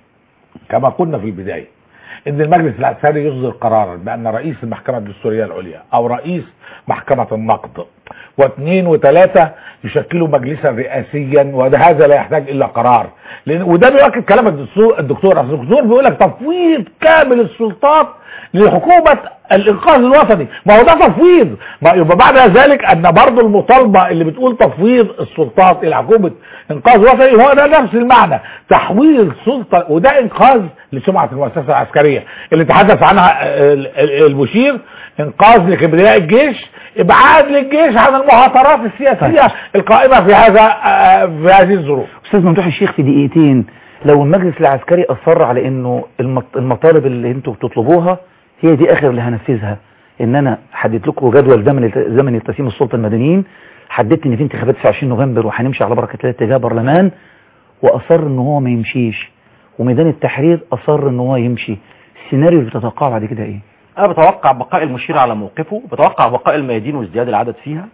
كما قلنا في البداية ان المجلس العسكري يصدر قرارا بان رئيس المحكمة الدستورية العليا او رئيس محكمة النقد واثنين وثلاثة يشكلوا مجلسا رئاسيا وهذا لا يحتاج الا قرار لان وده بيؤكد كلام الدكتور الدكتور أصل الدكتور بيقول لك تفويض كامل السلطات لحكومة الانقاذ الوطني ما هو ده تفويض ما يبقى بعد ذلك ان برضو المطالبة اللي بتقول تفويض السلطات الى حكومة انقاذ وطني هو ده نفس المعنى تحويل سلطة وده انقاذ لسمعة المؤسسة العسكرية اللي تحدث عنها ال- ال- المشير انقاذ لكبرياء الجيش ابعاد للجيش عن المخاطرات السياسية القائمة في هذا آه، في هذه الظروف استاذ ممدوح الشيخ في دقيقتين لو المجلس العسكري اصر على انه المط- المطالب اللي انتوا بتطلبوها هي دي اخر اللي هنفذها ان انا حددت لكم جدول زمن زمن تسليم السلطه المدنيين حددت ان في انتخابات 29 نوفمبر وهنمشي على بركه الله اتجاه برلمان واصر ان هو ما يمشيش وميدان التحرير اصر ان هو يمشي السيناريو اللي بتتوقعه بعد كده ايه انا بتوقع بقاء المشير على موقفه بتوقع بقاء الميادين وازدياد العدد فيها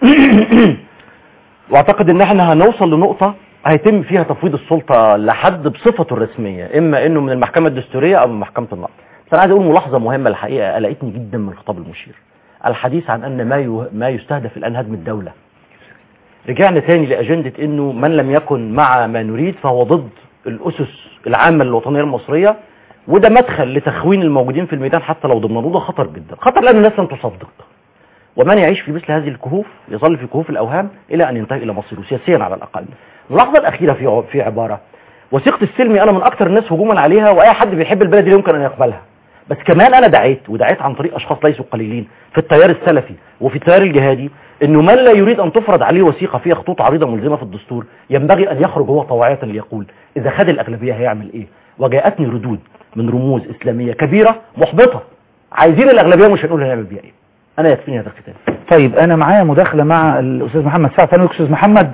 واعتقد ان احنا هنوصل لنقطة هيتم فيها تفويض السلطة لحد بصفته الرسمية اما انه من المحكمة الدستورية او من محكمة النقد بس انا عايز اقول ملاحظة مهمة الحقيقة قلقتني جدا من خطاب المشير الحديث عن ان ما يو- ما يستهدف الان هدم الدولة رجعنا تاني لاجندة انه من لم يكن مع ما نريد فهو ضد الاسس العامة للوطنية المصرية وده مدخل لتخوين الموجودين في الميدان حتى لو ضمنوا ده خطر جدا خطر لان الناس لن تصدق ومن يعيش في مثل هذه الكهوف يظل في كهوف الاوهام الى ان ينتهي الى مصيره سياسيا على الاقل اللحظه الاخيره في ع- في عباره وثيقه السلمي انا من اكتر الناس هجوما عليها واي حد بيحب البلد دي يمكن ان يقبلها بس كمان انا دعيت ودعيت عن طريق اشخاص ليسوا قليلين في التيار السلفي وفي التيار الجهادي انه من لا يريد ان تفرض عليه وثيقه فيها خطوط عريضه ملزمه في الدستور ينبغي ان يخرج هو طوعيه ليقول اذا خد الاغلبيه هيعمل ايه وجاءتني ردود من رموز اسلاميه كبيره محبطه عايزين الاغلبيه مش هنقول هنعمل بيها ايه انا يكفيني هذا الختام طيب انا معايا مداخله مع الاستاذ محمد سعد فانا استاذ محمد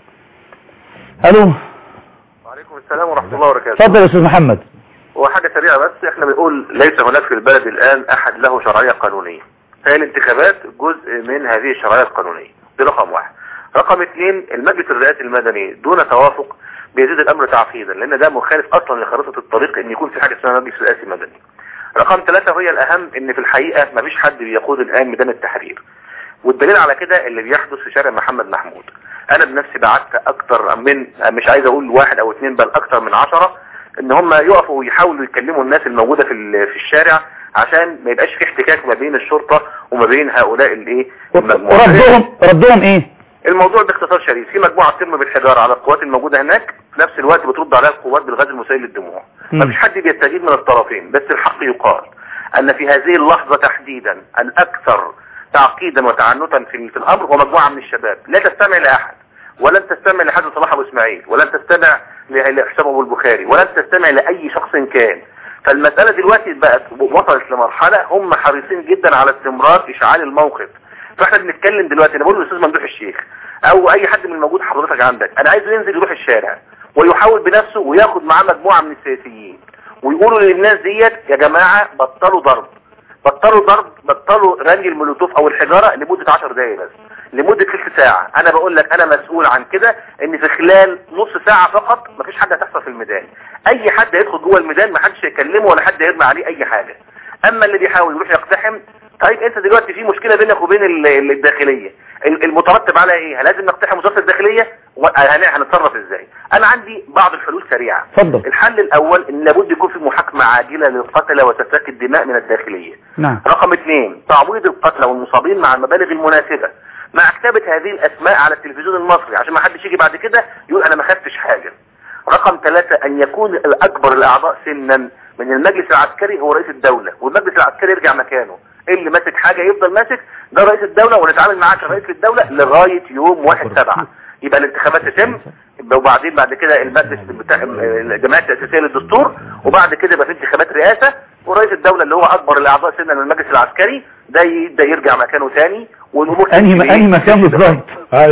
الو وعليكم السلام ورحمة الله وبركاته اتفضل يا استاذ محمد هو حاجة سريعة بس احنا بنقول ليس هناك في البلد الآن أحد له شرعية قانونية فهي الانتخابات جزء من هذه الشرعية القانونية دي رقم واحد رقم اثنين المجلس الرئاسي المدني دون توافق بيزيد الأمر تعقيدا لأن ده مخالف أصلا لخريطة الطريق إن يكون في حاجة اسمها مجلس رئاسي مدني رقم ثلاثة وهي الأهم إن في الحقيقة مفيش حد بيقود الآن ميدان التحرير والدليل على كده اللي بيحدث في شارع محمد محمود انا بنفسي بعت اكتر من مش عايز اقول واحد او اثنين بل اكتر من عشرة ان هم يقفوا ويحاولوا يكلموا الناس الموجودة في ال- في الشارع عشان ما يبقاش في احتكاك ما بين الشرطة وما بين هؤلاء الايه المجموعة ردهم ردهم ايه الموضوع باختصار شديد في مجموعة بترمي بالحجارة على القوات الموجودة هناك في نفس الوقت بترد عليها القوات بالغاز المسيل للدموع مم. مفيش حد بيستجيب من الطرفين بس الحق يقال ان في هذه اللحظة تحديدا الاكثر تعقيدا وتعنتا في, في الامر هو مجموعة من الشباب لا تستمع لاحد ولن تستمع لحد صلاح ابو اسماعيل ولن تستمع ل- لحسام ابو البخاري ولن تستمع لاي شخص كان فالمسألة دلوقتي بقت وصلت لمرحلة هم حريصين جدا على استمرار اشعال الموقف فاحنا بنتكلم دلوقتي انا بقول للاستاذ ممدوح الشيخ او اي حد من الموجود حضرتك عندك انا عايزه ينزل يروح الشارع ويحاول بنفسه وياخد معاه مجموعة من السياسيين ويقولوا للناس ديت يا جماعة بطلوا ضرب بطلوا ضرب بطلوا رمي المولوتوف او الحجارة لمدة 10 دقايق بس لمدة ثلث ساعة انا بقول لك انا مسؤول عن كده ان في خلال نص ساعة فقط مفيش حاجة هتحصل في الميدان اي حد هيدخل جوه الميدان محدش هيكلمه ولا حد هيرمي عليه اي حاجة اما اللي بيحاول يروح يقتحم طيب انت دلوقتي في مشكلة بينك وبين ال- ال- الداخلية ال- المترتب على ايه لازم نقتحم وزارة الداخلية وهن- هنتصرف ازاي انا عندي بعض الحلول سريعة اتفضل الحل الاول ان لابد يكون في محاكمة عاجلة للقتلة وسفاك الدماء من الداخلية نعم رقم اثنين تعويض القتلى والمصابين مع المبالغ المناسبة مع كتابة هذه الاسماء على التلفزيون المصري عشان ما حدش يجي بعد كده يقول انا ما خدتش حاجة رقم ثلاثة ان يكون الاكبر الاعضاء سنا من المجلس العسكري هو رئيس الدولة والمجلس العسكري يرجع مكانه اللي ماسك حاجة يفضل ماسك ده رئيس الدولة ونتعامل معاه كرئيس الدولة لغاية يوم واحد سبعة يبقى الانتخابات تتم وبعدين بعد كده المجلس بتاع الجمعيه التاسيسيه للدستور وبعد كده يبقى في انتخابات رئاسه ورئيس الدوله اللي هو اكبر الاعضاء سنا من المجلس العسكري ده يبدا يرجع مكانه ثاني والامور انهي تمشي انهي مكان بالظبط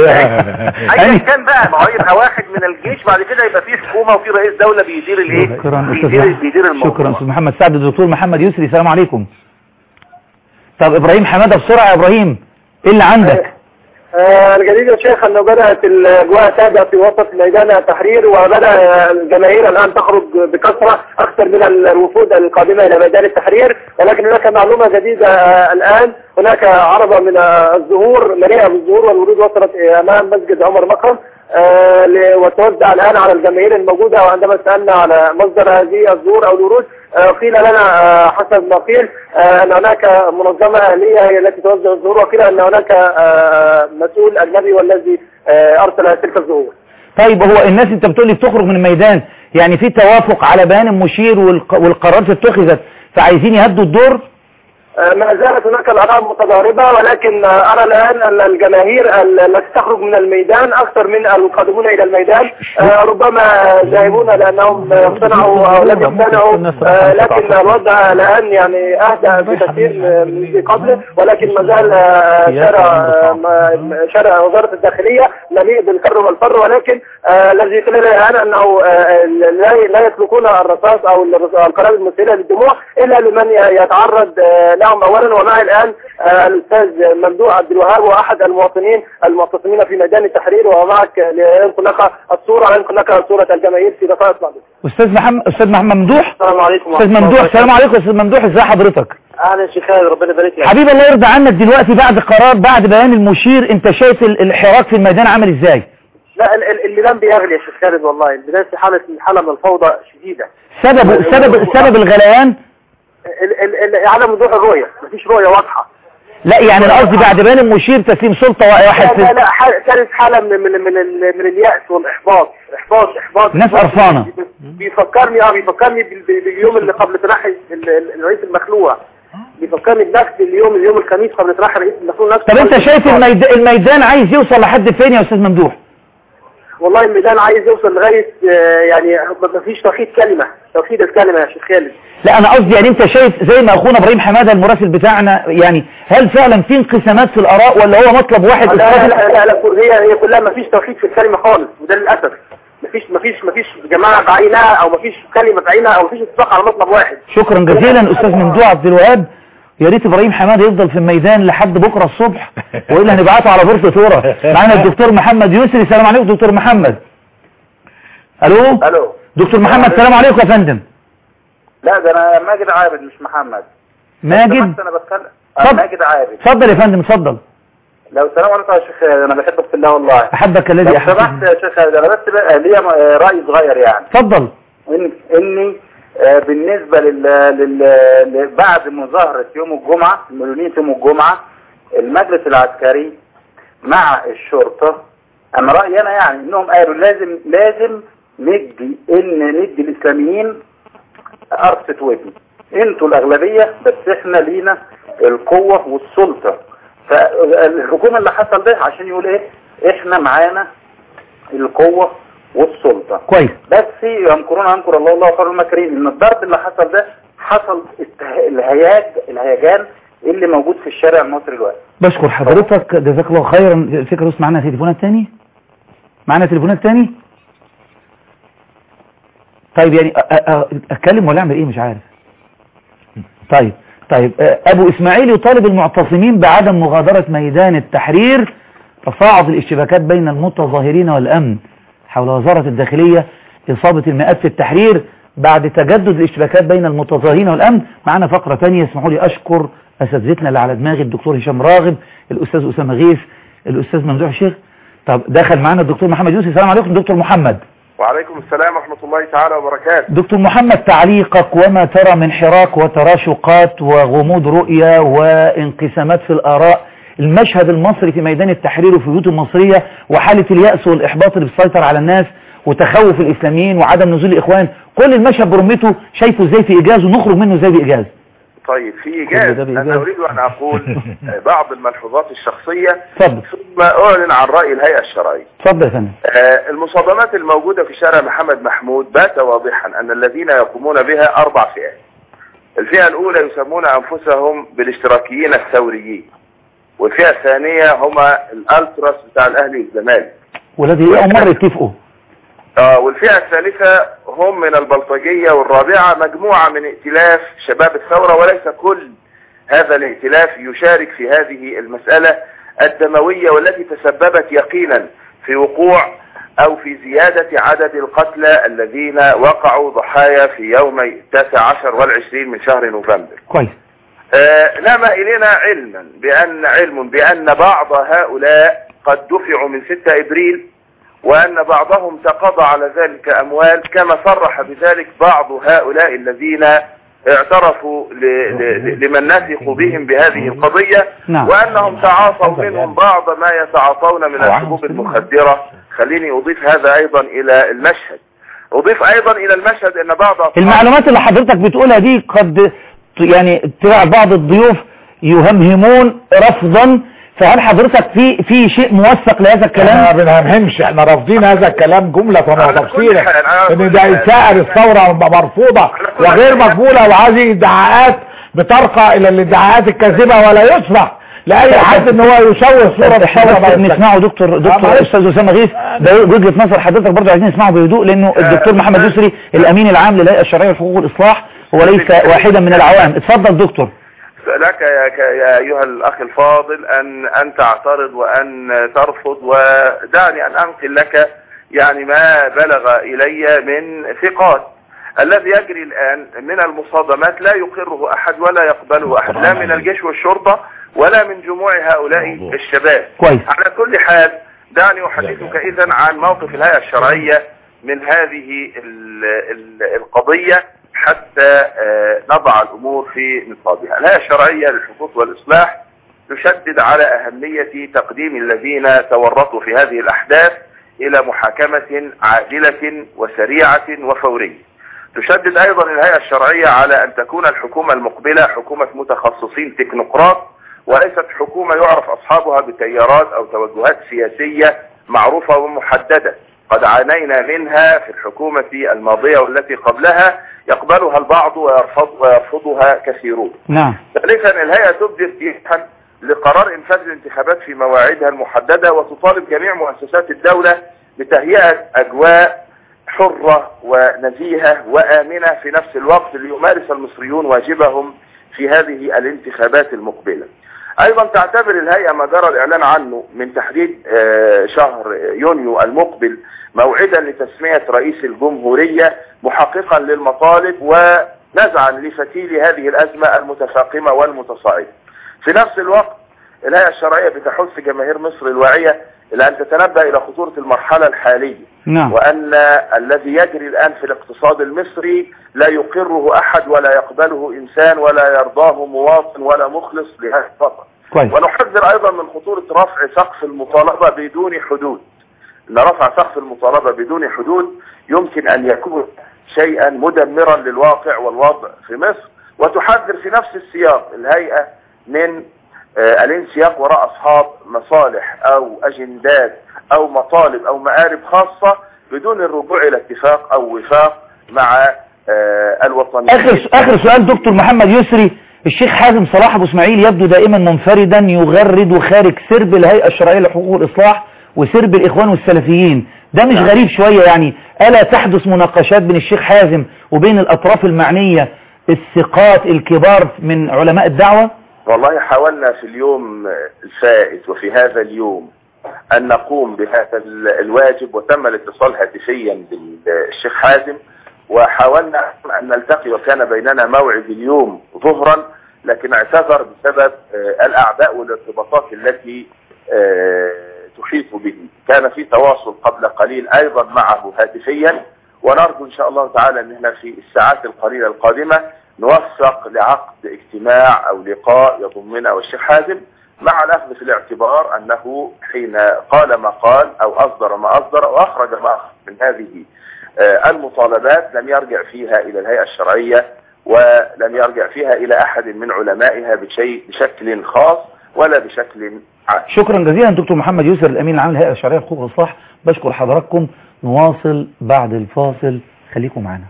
ايا كان بقى ما هو يبقى واحد من الجيش بعد كده يبقى في حكومه وفي رئيس دوله بيدير الايه شكرا بيدير استاذ بيدير الموضوع شكرا استاذ محمد سعد الدكتور محمد يسري السلام عليكم طب ابراهيم حماده بسرعه يا ابراهيم ايه اللي عندك آه، الجديد يا شيخ انه بدأت الاجواء تهدأ في وسط ميدان التحرير وبدأ الجماهير الان تخرج بكثرة اكثر من الوفود القادمة الى ميدان التحرير ولكن هناك معلومة جديدة آه، الان هناك عربة من آه، الزهور مليئة بالزهور والورود وصلت امام مسجد عمر مكرم آه، ل- وتوزع الان على الجماهير الموجودة وعندما سألنا على مصدر هذه الزهور او الورود آه، قيل لنا آه، حسب ما قيل آه، ان هناك منظمة اهلية هي التي توزع الزهور وقيل ان هناك آه، مسؤول اجنبي والذي آه، ارسل تلك الزهور طيب هو الناس انت بتقولي بتخرج من الميدان يعني في توافق على بيان المشير والق- والقرارات اتخذت فعايزين يهدوا الدور آه، ما زالت هناك الآراء متضاربة ولكن آه، أرى الآن أن الجماهير ال- التي تخرج من الميدان أكثر من القادمون إلى الميدان آه، ربما ذاهبون لأنهم اقتنعوا أو لم يقتنعوا آه، لكن الوضع الآن يعني أهدى بكثير من قبل ولكن ما زال آه، شارع آه، ما- شارع وزارة الداخلية مليء بالكر والفر ولكن آه، الذي يقول الآن أنه آه، لا لا يطلقون الرصاص أو الرص- القنابل المسيلة للدموع إلا لمن ي- يتعرض آه، لهم أولا ومعي الآن آه، الأستاذ ممدوح عبد الوهاب وأحد المواطنين المعتصمين في ميدان التحرير ومعك لينقل لك الصورة ينقل لك صورة الجماهير في دقائق معدودة استاذ محمد استاذ محمد ممدوح السلام عليكم استاذ ممدوح السلام عليكم استاذ ممدوح ازي حضرتك أهلا شيخ خالد ربنا يبارك لك حبيبي الله يرضى عنك دلوقتي بعد قرار بعد بيان المشير انت شايف ال- الحراك في الميدان عامل ازاي لا ال- ال- الميدان بيغلي يا شيخ خالد والله الميدان في حالة حالة من الفوضى شديدة سبب سبب سبب الغليان ال- ال- ال- عدم وضوح الرؤية مفيش رؤية واضحة لا يعني انا قصدي بعد بيان المشير تسليم سلطة واحد لا لا في لا ح- كانت حالة من من من, ال- من اليأس والإحباط إحباط إحباط ناس قرفانة. بيفكرني اه بيفكرني بال- بال- باليوم اللي قبل تنحي ال- ال- الرئيس المخلوع بيفكرني بنفس اليوم اليوم الخميس قبل تنحي الرئيس المخلوع نفس طب انت شايف الميدان, الميدان عايز يوصل لحد فين يا استاذ ممدوح والله الميدان عايز يوصل لغاية آه، يعني ما فيش توحيد كلمة توحيد الكلمة يا شيخ خالد لا انا قصدي يعني انت شايف زي ما اخونا ابراهيم حماده المراسل بتاعنا يعني هل فعلا في انقسامات في الاراء ولا هو مطلب واحد لا لا إسقاط- لا, لا, لا هي هي كلها ما فيش توحيد في الكلمة خالص وده للأسف ما فيش ما فيش ما فيش جماعة بعينها او ما فيش كلمة بعينها او ما فيش اتفاق على مطلب واحد شكرا جزيلا استاذ ممدوح عبد الوهاب يا ريت ابراهيم حماده يفضل في الميدان لحد بكره الصبح والا هنبعته على بورصه ثوره معانا الدكتور محمد يسري السلام عليكم دكتور محمد الو الو دكتور محمد السلام عليكم يا فندم لا ده انا ماجد عابد مش محمد ماجد سمحت انا بتكلم آه، اتفضل. ماجد عابد اتفضل يا فندم اتفضل لو السلام عليكم يا شيخ انا بحبك في الله والله احبك الذي لو احبك سمحت يا شيخ انا بس بقى ليا م- راي صغير يعني اتفضل ان اني آه، بالنسبه لل... لل... ل- بعد مظاهره يوم الجمعه المليونين يوم الجمعه المجلس العسكري مع الشرطه انا رايي انا يعني انهم قالوا لازم لازم ندي ان ندي الاسلاميين قرصة ودن انتوا الاغلبيه بس احنا لينا القوه والسلطه فالهجوم اللي حصل ده عشان يقول ايه احنا معانا القوه والسلطه كويس بس يمكرون يمكر الله الله خير الماكرين ان الضرب اللي حصل ده حصل الته- الهياج الهيجان اللي موجود في الشارع المصري دلوقتي بشكر حضرتك جزاك الله خيرا فكرة بس معانا تليفونات تاني معانا تليفونات تاني طيب يعني أ- أ- أ- اتكلم ولا اعمل ايه مش عارف طيب طيب أ- ابو اسماعيل يطالب المعتصمين بعدم مغادرة ميدان التحرير تصاعد الاشتباكات بين المتظاهرين والامن حول وزارة الداخلية اصابة المئات في التحرير بعد تجدد الاشتباكات بين المتظاهرين والامن معنا فقرة تانية اسمحوا لي اشكر اساتذتنا اللي على دماغي الدكتور هشام راغب الاستاذ اسامة غيث الاستاذ ممدوح شيخ طب دخل معنا الدكتور محمد يوسف السلام عليكم دكتور محمد وعليكم السلام ورحمة الله تعالى وبركاته دكتور محمد تعليقك وما ترى من حراك وتراشقات وغموض رؤية وانقسامات في الآراء المشهد المصري في ميدان التحرير وفي البيوت المصرية وحالة اليأس والإحباط اللي بتسيطر على الناس وتخوف الإسلاميين وعدم نزول الإخوان كل المشهد برمته شايفه ازاي في إيجاز ونخرج منه ازاي بإيجاز طيب في كل إيجاز ده بإيجاز. أنا أريد أن أقول بعض الملحوظات الشخصية اتفضل ثم أعلن عن رأي الهيئة الشرعية اتفضل يا فندم آه، المصادمات الموجودة في شارع محمد محمود بات واضحا أن الذين يقومون بها أربع فئات الفئة الأولى يسمون أنفسهم بالاشتراكيين الثوريين والفئة الثانية هما الألتراس بتاع الأهلي والزمالك والذي أول مرة يتفقوا آه والفئة الثالثة هم من البلطجية والرابعة مجموعة من ائتلاف شباب الثورة وليس كل هذا الائتلاف يشارك في هذه المسألة الدموية والتي تسببت يقينا في وقوع أو في زيادة عدد القتلى الذين وقعوا ضحايا في يومي التاسع عشر والعشرين من شهر نوفمبر كويس آه، نام إلينا علما بأن علم بأن بعض هؤلاء قد دفعوا من 6 إبريل وأن بعضهم تقاضى على ذلك أموال كما صرح بذلك بعض هؤلاء الذين اعترفوا ل- ل- لمن نثقوا بهم بهذه القضية نعم. وأنهم تعاطوا منهم بعض ما يتعاطون من الحبوب المخدرة خليني أضيف هذا أيضا إلى المشهد أضيف أيضا إلى المشهد أن بعض أصحاب- المعلومات اللي حضرتك بتقولها دي قد ت- يعني تبع بعض الضيوف يهمهمون رفضا فهل حضرتك في في شيء موثق لهذا احنا ما الكلام بنهمهمش احنا رافضين هذا الكلام جملة على كل وتفصيلا حال، على ان كل ده حال. سائر الثورة مرفوضة على كل وغير حال. مقبولة وهذه ادعاءات بترقى الى الادعاءات الكاذبة ولا يسمح لاي حد ان هو يشوه صورة الثورة بس بعد نسمعه دكتور دكتور معلش. استاذ اسامه غيث ده وجهه نظر حضرتك برضه عايزين نسمعه بهدوء لانه الدكتور محمد يسري الامين العام للهيئه الشرعيه والحقوق والاصلاح هو ليس واحدا من العوام اتفضل دكتور لك يا, ك- يا أيها الأخ الفاضل أن أن تعترض وأن ترفض ودعني أن أنقل لك يعني ما بلغ إلي من ثقات الذي يجري الآن من المصادمات لا يقره أحد ولا يقبله أحد لا من الجيش والشرطة ولا من جموع هؤلاء الشباب كويس على كل حال دعني أحدثك إذا عن موقف الهيئة الشرعية من هذه ال- ال- القضية حتى آه، نضع الأمور في نصابها الهيئة الشرعية للحقوق والإصلاح تشدد على أهمية تقديم الذين تورطوا في هذه الأحداث إلى محاكمة عادلة وسريعة وفورية تشدد أيضا الهيئة الشرعية على أن تكون الحكومة المقبلة حكومة متخصصين تكنوقراط وليست حكومة يعرف أصحابها بتيارات أو توجهات سياسية معروفة ومحددة قد عانينا منها في الحكومة الماضية والتي قبلها يقبلها البعض ويرفض ويرفضها كثيرون نعم ثالثا الهيئة تبدي ارتياحا لقرار انفاذ الانتخابات في مواعيدها المحددة وتطالب جميع مؤسسات الدولة بتهيئة اجواء حرة ونزيهة وآمنة في نفس الوقت ليمارس المصريون واجبهم في هذه الانتخابات المقبلة ايضا تعتبر الهيئة ما جرى الاعلان عنه من تحديد آه، شهر يونيو المقبل موعدا لتسمية رئيس الجمهورية محققا للمطالب ونزعا لفتيل هذه الازمة المتفاقمة والمتصاعدة في نفس الوقت الهيئة الشرعية بتحث جماهير مصر الواعية إلى أن تتنبه إلى خطورة المرحلة الحالية نعم وأن الذي يجري الآن في الاقتصاد المصري لا يقره أحد ولا يقبله إنسان ولا يرضاه مواطن ولا مخلص لهذا الوطن كويس ونحذر أيضا من خطورة رفع سقف المطالبة بدون حدود أن رفع سقف المطالبة بدون حدود يمكن أن يكون شيئا مدمرا للواقع والوضع في مصر وتحذر في نفس السياق الهيئة من آه، الانسياق وراء أصحاب مصالح أو أجندات أو مطالب أو مآرب خاصة بدون الرجوع إلى اتفاق أو وفاق مع آه، الوطنيين اخر اخر سؤال دكتور محمد يسري الشيخ حازم صلاح ابو اسماعيل يبدو دائما منفردا يغرد خارج سرب الهيئه الشرعيه لحقوق الاصلاح وسرب الاخوان والسلفيين ده مش غريب شويه يعني الا تحدث مناقشات بين الشيخ حازم وبين الاطراف المعنيه الثقات الكبار من علماء الدعوه والله حاولنا في اليوم الفائت وفي هذا اليوم أن نقوم بهذا ال- الواجب وتم الاتصال هاتفيا بالشيخ حازم وحاولنا أن نلتقي وكان بيننا موعد اليوم ظهرا لكن اعتذر بسبب آه، الأعداء والارتباطات التي آه، تحيط به كان في تواصل قبل قليل أيضا معه هاتفيا ونرجو إن شاء الله تعالى أن احنا في الساعات القليلة القادمة نوفق لعقد اجتماع او لقاء يضمنا والشيخ حازم مع الاخذ في الاعتبار انه حين قال ما قال او اصدر ما اصدر واخرج ما اخرج من هذه آه، المطالبات لم يرجع فيها الى الهيئة الشرعية ولم يرجع فيها الى احد من علمائها بشيء بشكل خاص ولا بشكل عام شكرا جزيلا دكتور محمد يسر الامين العام للهيئه الشرعيه لحقوق الاصلاح بشكر حضراتكم نواصل بعد الفاصل خليكم معنا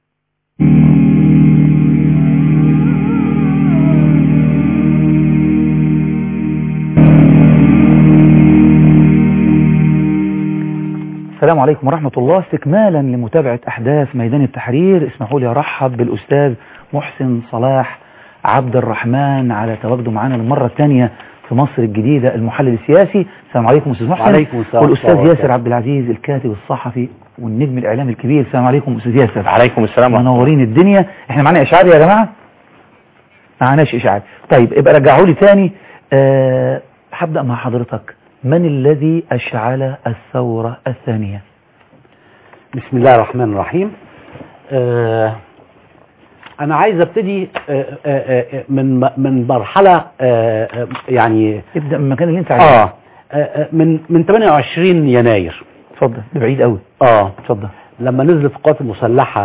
السلام عليكم ورحمة الله استكمالا لمتابعة أحداث ميدان التحرير اسمحوا لي أرحب بالأستاذ محسن صلاح عبد الرحمن على تواجده معنا المرة الثانية في مصر الجديدة المحلل السياسي السلام عليكم أستاذ محسن وعليكم السلام والأستاذ ورحمة الله ياسر عبد العزيز الكاتب الصحفي والنجم الإعلامي الكبير السلام عليكم أستاذ ياسر عليكم السلام ورحمة منورين الدنيا احنا معانا إشعار يا جماعة معناش إشعار طيب ابقى رجعوا لي تاني أه هبدأ مع حضرتك من الذي أشعل الثورة الثانية بسم الله الرحمن الرحيم آه انا عايز ابتدي آه آه آه من من مرحله آه آه يعني ابدأ من المكان اللي انت عايزه اه آه، آه، من من 28 يناير اتفضل ده بعيد قوي اه اتفضل لما نزلت القوات المسلحه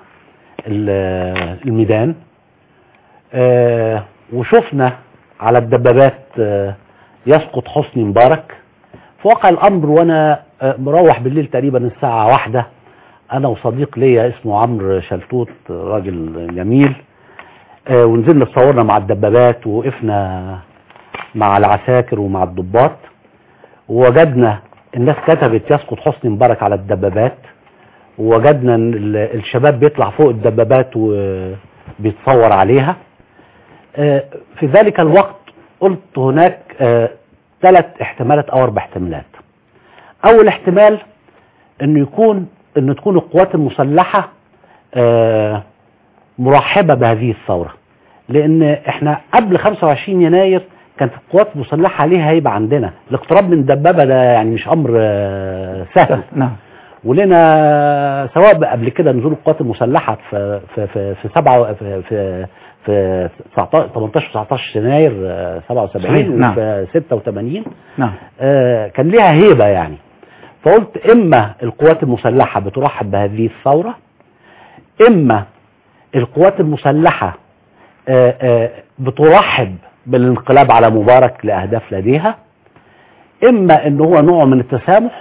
ال- الميدان آه وشفنا على الدبابات آه يسقط حسني مبارك في واقع الامر وانا آه مروح بالليل تقريبا الساعه واحدة انا وصديق ليا اسمه عمرو شلتوت راجل جميل آه ونزلنا اتصورنا مع الدبابات ووقفنا مع العساكر ومع الضباط ووجدنا الناس كتبت يسقط حسني مبارك على الدبابات ووجدنا ان ال- الشباب بيطلع فوق الدبابات وبيتصور عليها آه، في ذلك الوقت قلت هناك ثلاث احتمالات او اربع احتمالات اول احتمال انه يكون ان تكون القوات المسلحة آه، مرحبة بهذه الثورة لان احنا قبل 25 يناير كانت القوات المسلحة ليها هيبة عندنا الاقتراب من دبابة ده يعني مش امر آه، سهل نعم ولنا سواء قبل كده نزول القوات المسلحه في في في في سبعة في في في 19 18 19 يناير آه، 77 صحيح، نعم. وفي 86 نعم آه، كان ليها هيبه يعني فقلت اما القوات المسلحه بترحب بهذه الثوره اما القوات المسلحه آه، آه، بترحب بالانقلاب على مبارك لاهداف لديها اما ان هو نوع من التسامح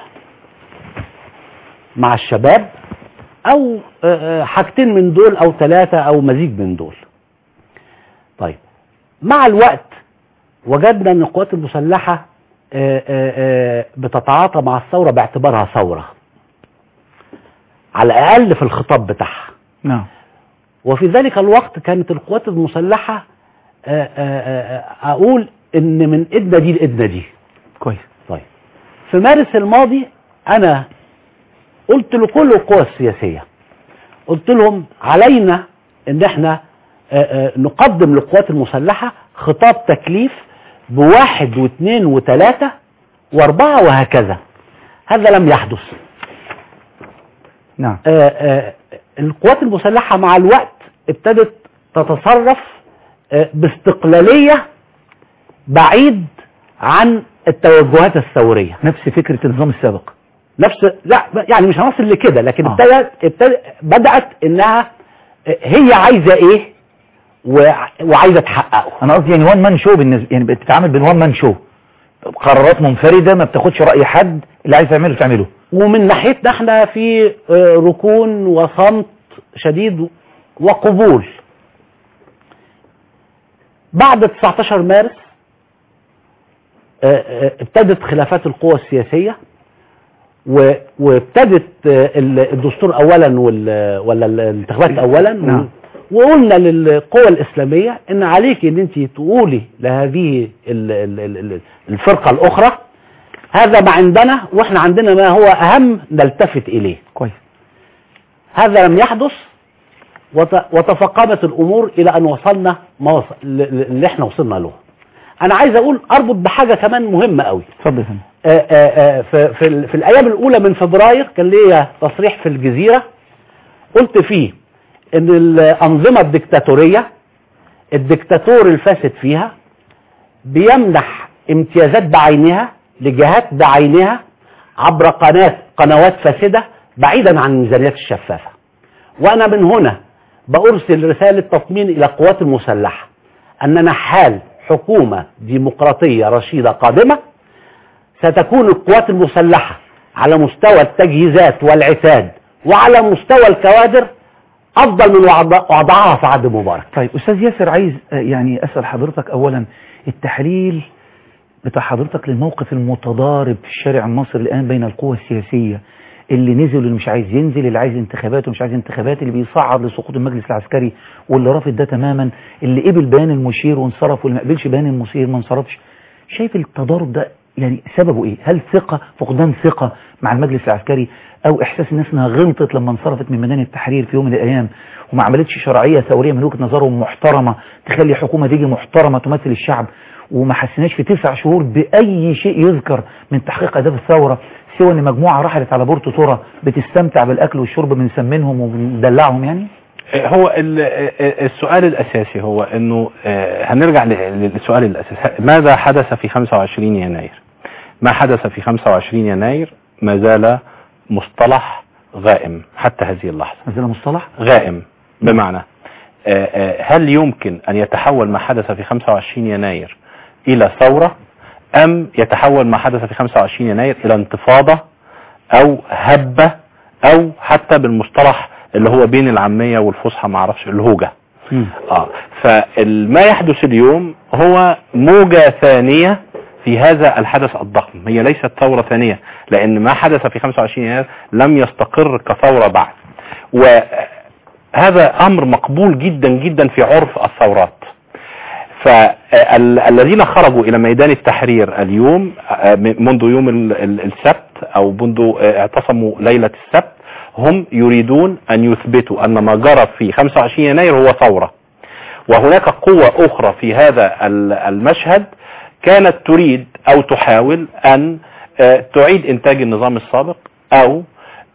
مع الشباب او آه، آه، حاجتين من دول او ثلاثه او مزيج من دول طيب مع الوقت وجدنا ان القوات المسلحه آه، آه، آه، بتتعاطى مع الثوره باعتبارها ثوره على الاقل في الخطاب بتاعها نعم وفي ذلك الوقت كانت القوات المسلحه آه، آه، آه، اقول ان من ايدنا دي لايدنا دي كويس طيب في مارس الماضي انا قلت لكل القوى السياسيه قلت لهم علينا ان احنا آه، آه، نقدم للقوات المسلحه خطاب تكليف بواحد واثنين وثلاثه واربعه وهكذا هذا لم يحدث نعم آه، آه، القوات المسلحة مع الوقت ابتدت تتصرف آه، باستقلالية بعيد عن التوجهات الثورية نفس فكرة النظام السابق نفس لا يعني مش هنصل لكده لكن آه. ابتدت ابتدت بدأت انها آه، هي عايزة ايه وع- وعايزة تحققه انا قصدي يعني وان مان شو بالنسبة يعني بتتعامل بالوان مان شو قرارات منفردة ما بتاخدش رأي حد اللي عايز تعمله تعمله ومن ناحيتنا احنا في آه، ركون وصمت شديد وقبول بعد 19 مارس آه، آه، ابتدت خلافات القوى السياسية و- وابتدت آه، ال- الدستور اولا وال- ولا الانتخابات اولا نعم. وقلنا للقوى الاسلاميه ان عليك ان انت تقولي لهذه ال- ال- ال- ال- الفرقه الاخرى هذا ما عندنا واحنا عندنا ما هو اهم نلتفت اليه كويس هذا لم يحدث وت- وتفاقمت الامور الى ان وصلنا ما وصل ل- ل- اللي احنا وصلنا له انا عايز اقول اربط بحاجه كمان مهمه قوي اتفضل يا فندم آه، آه، آه، في, في, ال- في الايام الاولى من فبراير كان ليا تصريح في الجزيره قلت فيه ان الانظمه الدكتاتوريه الدكتاتور الفاسد فيها بيمنح امتيازات بعينها لجهات بعينها عبر قناه قنوات فاسده بعيدا عن الميزانيات الشفافه وانا من هنا بارسل رساله تطمين الى القوات المسلحه اننا حال حكومه ديمقراطيه رشيده قادمه ستكون القوات المسلحة على مستوى التجهيزات والعتاد وعلى مستوى الكوادر أفضل من وضع- وضعها في عهد مبارك طيب أستاذ ياسر عايز آه، يعني أسأل حضرتك أولا التحليل بتاع حضرتك للموقف المتضارب في الشارع المصري الآن بين القوى السياسية اللي نزل واللي مش عايز ينزل اللي عايز انتخابات واللي مش عايز انتخابات اللي بيصعد لسقوط المجلس العسكري واللي رافض ده تماما اللي قبل بيان المشير وانصرف واللي ما قبلش بيان المشير ما انصرفش شايف التضارب ده يعني سببه ايه هل ثقة فقدان ثقة مع المجلس العسكري او احساس الناس انها غلطت لما انصرفت من ميدان التحرير في يوم من الايام وما عملتش شرعية ثورية من وجهة نظرهم محترمة تخلي حكومة تيجي محترمة تمثل الشعب وما حسناش في تسع شهور بأي شيء يذكر من تحقيق أهداف الثورة سوى ان مجموعة رحلت على بورتو تورا بتستمتع بالأكل والشرب بنسمنهم وبندلعهم يعني هو ال- السؤال الأساسي هو أنه آه، هنرجع ل- للسؤال الأساسي ماذا حدث في 25 يناير ما حدث في 25 يناير ما زال مصطلح غائم حتى هذه اللحظة نزل مصطلح غائم بمعنى آه، آه، هل يمكن أن يتحول ما حدث في 25 يناير إلى ثورة أم يتحول ما حدث في 25 يناير إلى انتفاضة أو هبة أو حتى بالمصطلح اللي هو بين العامية والفصحى ما اعرفش الهوجة اه فما يحدث اليوم هو موجة ثانية في هذا الحدث الضخم هي ليست ثورة ثانية لأن ما حدث في 25 يناير لم يستقر كثورة بعد وهذا أمر مقبول جدا جدا في عرف الثورات فالذين خرجوا إلى ميدان التحرير اليوم آه، منذ يوم ال- ال- السبت أو منذ آه، اعتصموا ليلة السبت هم يريدون أن يثبتوا أن ما جرى في 25 يناير هو ثورة وهناك قوة أخرى في هذا ال- المشهد كانت تريد أو تحاول أن آه، تعيد إنتاج النظام السابق أو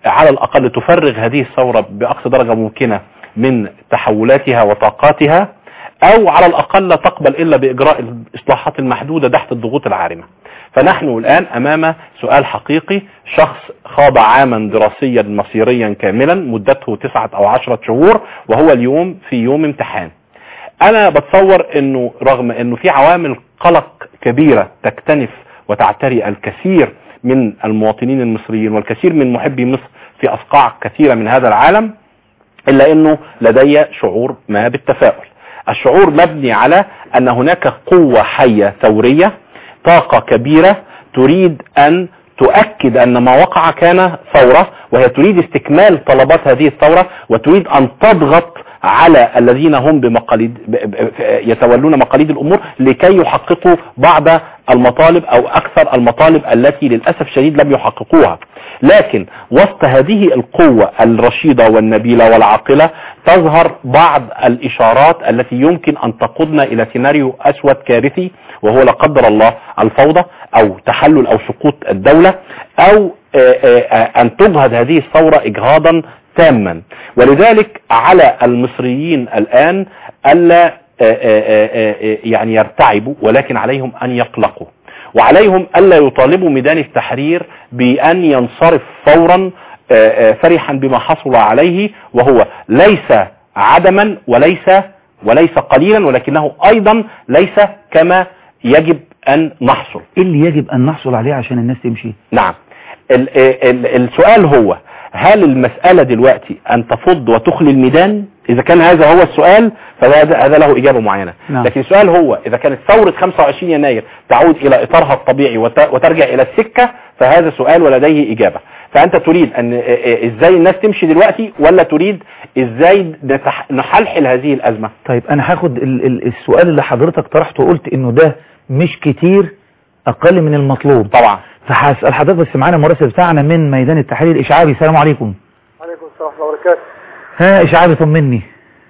على الأقل تفرغ هذه الثورة بأقصى درجة ممكنة من تحولاتها وطاقاتها أو على الأقل لا تقبل إلا بإجراء الإصلاحات المحدودة تحت الضغوط العارمة فنحن الآن أمام سؤال حقيقي شخص خاض عاما دراسيا مصيريا كاملا مدته تسعة أو عشرة شهور وهو اليوم في يوم امتحان أنا بتصور أنه رغم أنه في عوامل قلق كبيرة تكتنف وتعتري الكثير من المواطنين المصريين والكثير من محبي مصر في أصقاع كثيرة من هذا العالم إلا أنه لدي شعور ما بالتفاؤل الشعور مبني على أن هناك قوة حية ثورية طاقة كبيرة تريد أن تؤكد أن ما وقع كان ثورة وهي تريد استكمال طلبات هذه الثورة وتريد أن تضغط على الذين هم بمقاليد ب- ب- يتولون مقاليد الأمور لكي يحققوا بعض المطالب أو أكثر المطالب التي للأسف شديد لم يحققوها لكن وسط هذه القوة الرشيدة والنبيلة والعاقلة تظهر بعض الإشارات التي يمكن أن تقودنا إلى سيناريو أسود كارثي وهو لا قدر الله الفوضى أو تحلل أو سقوط الدولة أو آه، آه، آه، أن تجهد هذه الثورة إجهاضا تاما ولذلك على المصريين الآن ألا آه، آه، آه، آه، يعني يرتعبوا ولكن عليهم أن يقلقوا وعليهم ألا يطالبوا ميدان التحرير بأن ينصرف فورا آه، آه، فرحا بما حصل عليه وهو ليس عدما وليس وليس قليلا ولكنه أيضا ليس كما يجب أن نحصل ايه اللي يجب ان نحصل عليه عشان الناس تمشي نعم ال ال السؤال هو هل المسألة دلوقتي أن تفض وتخلي الميدان إذا كان هذا هو السؤال فهذا هذا له إجابة معينة نعم. لكن السؤال هو إذا كانت ثورة 25 يناير تعود إلى إطارها الطبيعي وت- وترجع إلى السكة فهذا سؤال ولديه إجابة فأنت تريد أن إ- إ- إزاي الناس تمشي دلوقتي ولا تريد إزاي نتح- نحلحل هذه الأزمة طيب انا هاخد ال ال السؤال اللي حضرتك طرحته وقلت انه ده مش كتير اقل من المطلوب طبعا فهسأل حضرتك بس معانا المراسل بتاعنا من ميدان التحرير الاشعابي السلام عليكم عليكم السلام ورحمة الله وبركاته ها اشعابي طمني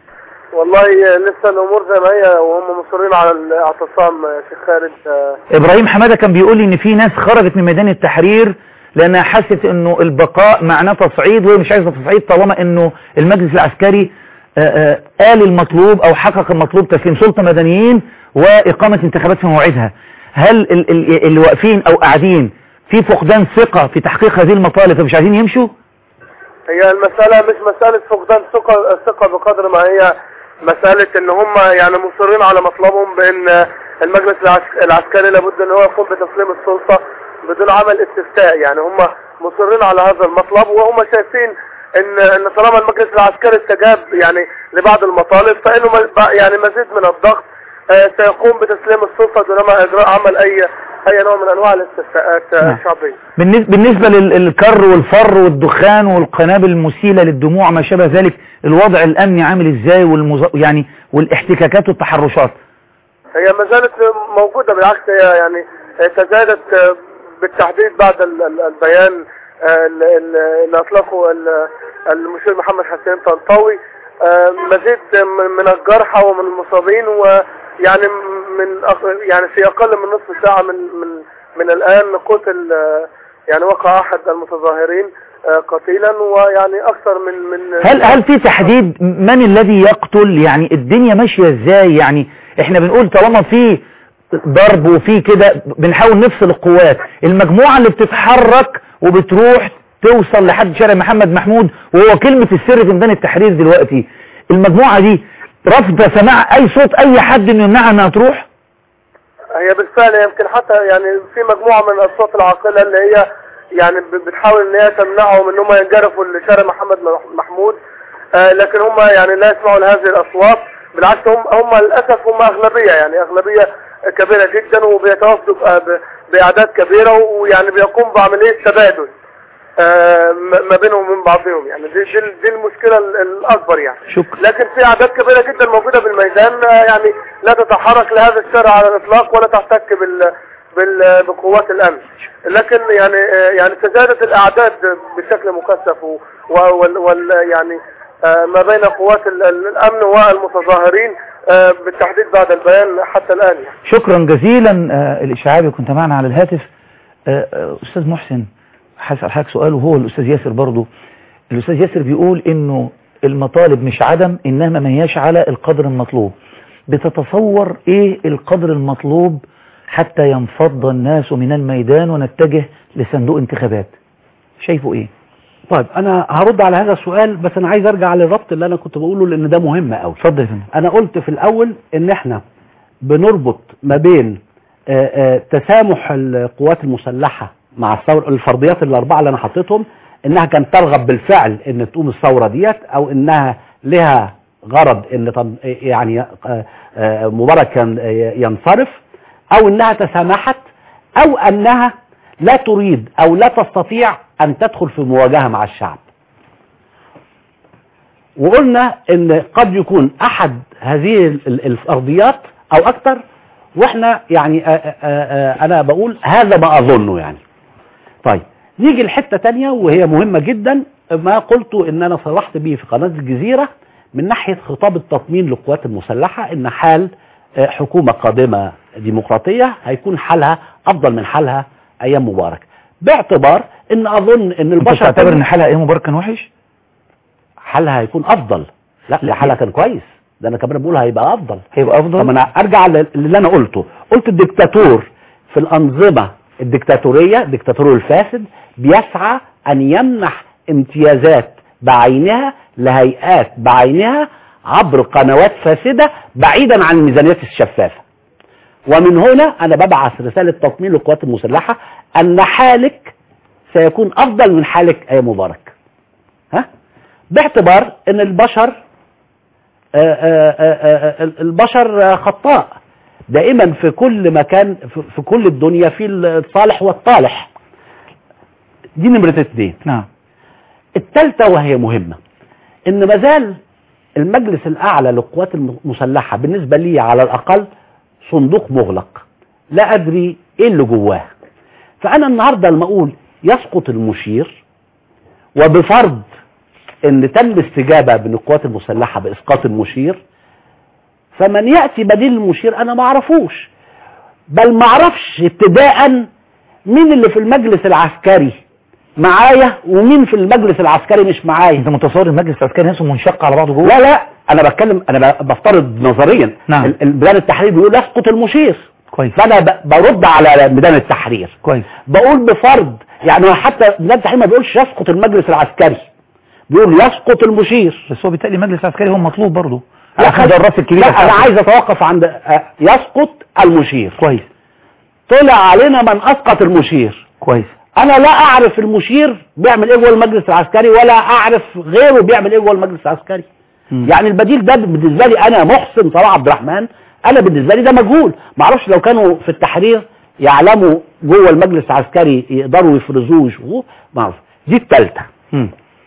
والله لسه الأمور زي ما هي وهم مصرين على الاعتصام يا شيخ خالد آه، ابراهيم حمادة كان بيقول لي ان في ناس خرجت من ميدان التحرير لانها حست انه البقاء معناه تصعيد وهي مش عايزه تصعيد طالما انه المجلس العسكري آه، آه، قال المطلوب او حقق المطلوب تسليم سلطة مدنيين واقامة انتخابات في موعدها هل ال- ال- اللي واقفين او قاعدين في فقدان ثقة في تحقيق هذه المطالب فمش عايزين يمشوا هي المسألة مش مسألة فقدان ثقة ثقة بقدر ما هي مسألة ان هم يعني مصرين على مطلبهم بان المجلس العسك- العسكري لابد ان هو يقوم بتسليم السلطة بدون عمل استفتاء يعني هم مصرين على هذا المطلب وهم شايفين ان ان طالما المجلس العسكري استجاب يعني لبعض المطالب فانه م- يعني مزيد من الضغط آه، سيقوم بتسليم السلطة دون ما اجراء عمل اي اي نوع من انواع الاستفتاءات آه، نعم. الشعبية بالنسبة, بالنسبة للكر والفر والدخان والقنابل المسيلة للدموع ما شابه ذلك الوضع الامني عامل ازاي والمز... يعني والاحتكاكات والتحرشات هي ما زالت موجودة بالعكس هي يعني تزايدت آه، بالتحديد بعد ال- ال- البيان آه، ال- ال- اللي أطلقه ال- المشير محمد حسين طنطاوي آه، مزيد من من الجرحى ومن المصابين ويعني من أق- يعني في أقل من نصف ساعة من من من الآن قتل آه، يعني وقع أحد المتظاهرين آه، قتيلا ويعني أكثر من من هل هل في تحديد من الذي يقتل يعني الدنيا ماشية ازاي يعني احنا بنقول طالما في ضرب وفي كده بنحاول نفصل القوات المجموعة اللي بتتحرك وبتروح توصل لحد شارع محمد محمود وهو كلمة السر في ميدان التحرير دلوقتي المجموعة دي رافضة سماع اي صوت اي حد انه يمنعها انها تروح هي بالفعل يمكن حتى يعني في مجموعة من الأصوات العاقلة اللي هي يعني ب- بتحاول ان هي تمنعهم ان هم ينجرفوا لشارع محمد مح- محمود آه لكن هم يعني لا يسمعوا لهذه الأصوات بالعكس هم هم للأسف هم أغلبية يعني أغلبية كبيرة جدا وبيتوافدوا ب- ب- بأعداد كبيرة ويعني بيقوم بعملية تبادل آه م- ما بينهم وبين بعضهم يعني دي, دي, دي المشكلة ال- الأكبر يعني شكرا لكن في اعداد كبيرة جدا موجودة بالميدان آه، يعني لا تتحرك لهذا الشارع على الاطلاق ولا تحتك بال بال بقوات الامن لكن يعني آه، يعني تزايدت الاعداد بشكل مكثف و- و- وال وال يعني آه، ما بين قوات ال- ال- الامن والمتظاهرين آه، بالتحديد بعد البيان حتى الان يعني. شكرا جزيلا آه، الإشعابي كنت معنا على الهاتف آه، آه، أستاذ محسن هسأل حضرتك سؤال وهو الأستاذ ياسر برضو الأستاذ ياسر بيقول إنه المطالب مش عدم إنما ما هياش على القدر المطلوب بتتصور إيه القدر المطلوب حتى ينفض الناس من الميدان ونتجه لصندوق انتخابات شايفه إيه طيب انا هرد على هذا السؤال بس انا عايز ارجع للربط اللي انا كنت بقوله لان ده مهم قوي اتفضل يا فندم انا قلت في الاول ان احنا بنربط ما بين آه، آه، تسامح القوات المسلحة مع الثورة الفرضيات الاربعة اللي انا حطيتهم انها كانت ترغب بالفعل ان تقوم الثورة ديت او انها لها غرض ان تن- يعني آه، آه، مبارك كان ينصرف او انها تسامحت او انها لا تريد او لا تستطيع ان تدخل في مواجهة مع الشعب وقلنا ان قد يكون احد هذه ال- ال- الفرضيات او اكتر واحنا يعني آآ آآ آآ انا بقول هذا ما اظنه يعني طيب نيجي لحته تانية وهي مهمه جدا ما قلته ان انا صرحت به في قناه الجزيره من ناحيه خطاب التطمين للقوات المسلحه ان حال آه، حكومه قادمه ديمقراطيه هيكون حالها افضل من حالها ايام مبارك باعتبار ان اظن ان انت البشر تعتبر ان حلقة ايام مبارك كان وحش حالها هيكون افضل لا لا حالها كان كويس ده انا كمان بقول هيبقى افضل هيبقى افضل طب انا ارجع لل- للي انا قلته قلت الدكتاتور في الانظمه الدكتاتوريه الدكتاتور الفاسد بيسعى ان يمنح امتيازات بعينها لهيئات بعينها عبر قنوات فاسده بعيدا عن الميزانيات الشفافه ومن هنا انا ببعث رساله تطمين للقوات المسلحه ان حالك سيكون افضل من حالك اي مبارك ها باعتبار ان البشر آه، آه، آه، آه، البشر آه، خطاء دائما في كل مكان في- في كل الدنيا في الصالح والطالح دي نمرة اتنين نعم التالتة وهي مهمة ان مازال المجلس الاعلى للقوات المسلحة بالنسبة لي على الاقل صندوق مغلق لا ادري ايه اللي جواه فانا النهاردة لما اقول يسقط المشير وبفرض ان تم استجابة من القوات المسلحة باسقاط المشير فمن يأتي بديل المشير انا ما اعرفوش بل ما اعرفش ابتداء مين اللي في المجلس العسكري معايا ومين في المجلس العسكري مش معايا انت متصور المجلس العسكري نفسه منشق على بعضه جوه لا لا انا بتكلم انا ب- بفترض نظريا نعم. ال- ال- ميدان التحرير بيقول يسقط المشير كويس فانا ب- برد على ميدان التحرير كويس بقول بفرض يعني حتى ميدان التحرير ما بيقولش يسقط المجلس العسكري بيقول يسقط المشير بس هو بالتالي المجلس العسكري هو مطلوب برضه لا عشان ده الراس الكبير لا بتاعته. انا عايز اتوقف عند آه، يسقط المشير كويس طلع علينا من اسقط المشير كويس انا لا اعرف المشير بيعمل ايه جوه المجلس العسكري ولا اعرف غيره بيعمل ايه جوه المجلس العسكري مم. يعني البديل ده بالنسبه لي انا محسن صلاح عبد الرحمن انا بالنسبه لي ده مجهول ما اعرفش لو كانوا في التحرير يعلموا جوه المجلس العسكري يقدروا يفرزوه ويشوفوه ما اعرف دي الثالثه مم.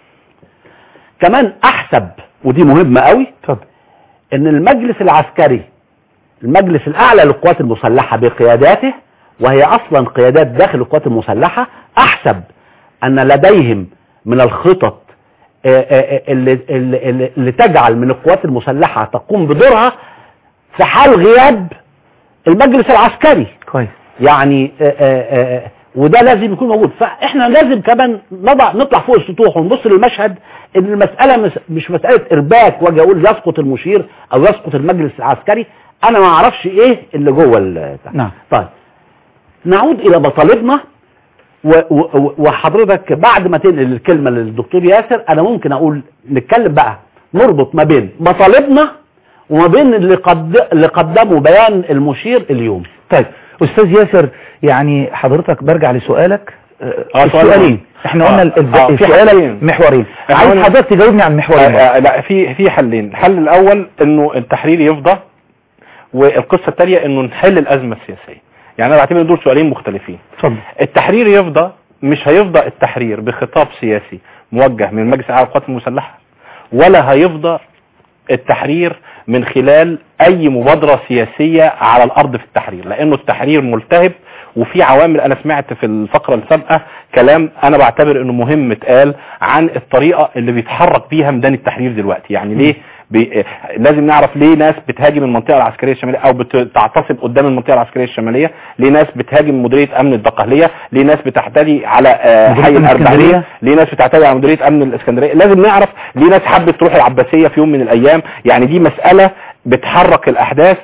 كمان احسب ودي مهمه قوي اتفضل ان المجلس العسكري المجلس الاعلى للقوات المسلحه بقياداته وهي اصلا قيادات داخل القوات المسلحه احسب ان لديهم من الخطط آه، آه، آه، اللي, اللي, اللي- اللي تجعل من القوات المسلحه تقوم بدورها في حال غياب المجلس العسكري كويس يعني آه، آه، آه، وده لازم يكون موجود فاحنا لازم كمان نضع نطلع فوق السطوح ونبص للمشهد ان المساله مش, مش مساله ارباك واجي اقول يسقط المشير او يسقط المجلس العسكري انا ما اعرفش ايه اللي جوه ال- نعم طيب نعود الى مطالبنا و- و- وحضرتك بعد ما تنقل الكلمه للدكتور ياسر انا ممكن اقول نتكلم بقى نربط ما بين مطالبنا وما بين اللي قد اللي قدموا بيان المشير اليوم طيب استاذ ياسر يعني حضرتك برجع لسؤالك آه، آه، سؤال السؤالين مهم. احنا آه، قلنا ال- آه، في السؤال حلين. محورين إحنا عايز قلنا- حضرتك تجاوبني عن المحورين آه، آه، لا في في حلين الحل الاول انه التحرير يفضى والقصه الثانيه انه نحل الازمه السياسيه يعني انا بعتبر إن دول سؤالين مختلفين اتفضل التحرير يفضى مش هيفضى التحرير بخطاب سياسي موجه من مجلس اعلى القوات المسلحه ولا هيفضى التحرير من خلال اي مبادرة سياسية على الارض في التحرير لانه التحرير ملتهب وفي عوامل انا سمعت في الفقرة السابقة كلام انا بعتبر انه مهم اتقال عن الطريقة اللي بيتحرك بيها ميدان التحرير دلوقتي يعني ليه بي... آه، لازم نعرف ليه ناس بتهاجم المنطقه العسكريه الشماليه او بتعتصم قدام المنطقه العسكريه الشماليه ليه ناس بتهاجم مديريه امن الدقهليه ليه ناس بتعتدي على آه، مديرية حي أمن الاربعين اسكندرية؟ ليه ناس بتعتدي على مديريه امن الاسكندريه لازم نعرف ليه ناس حبت تروح العباسيه في يوم من الايام يعني دي مساله بتحرك الاحداث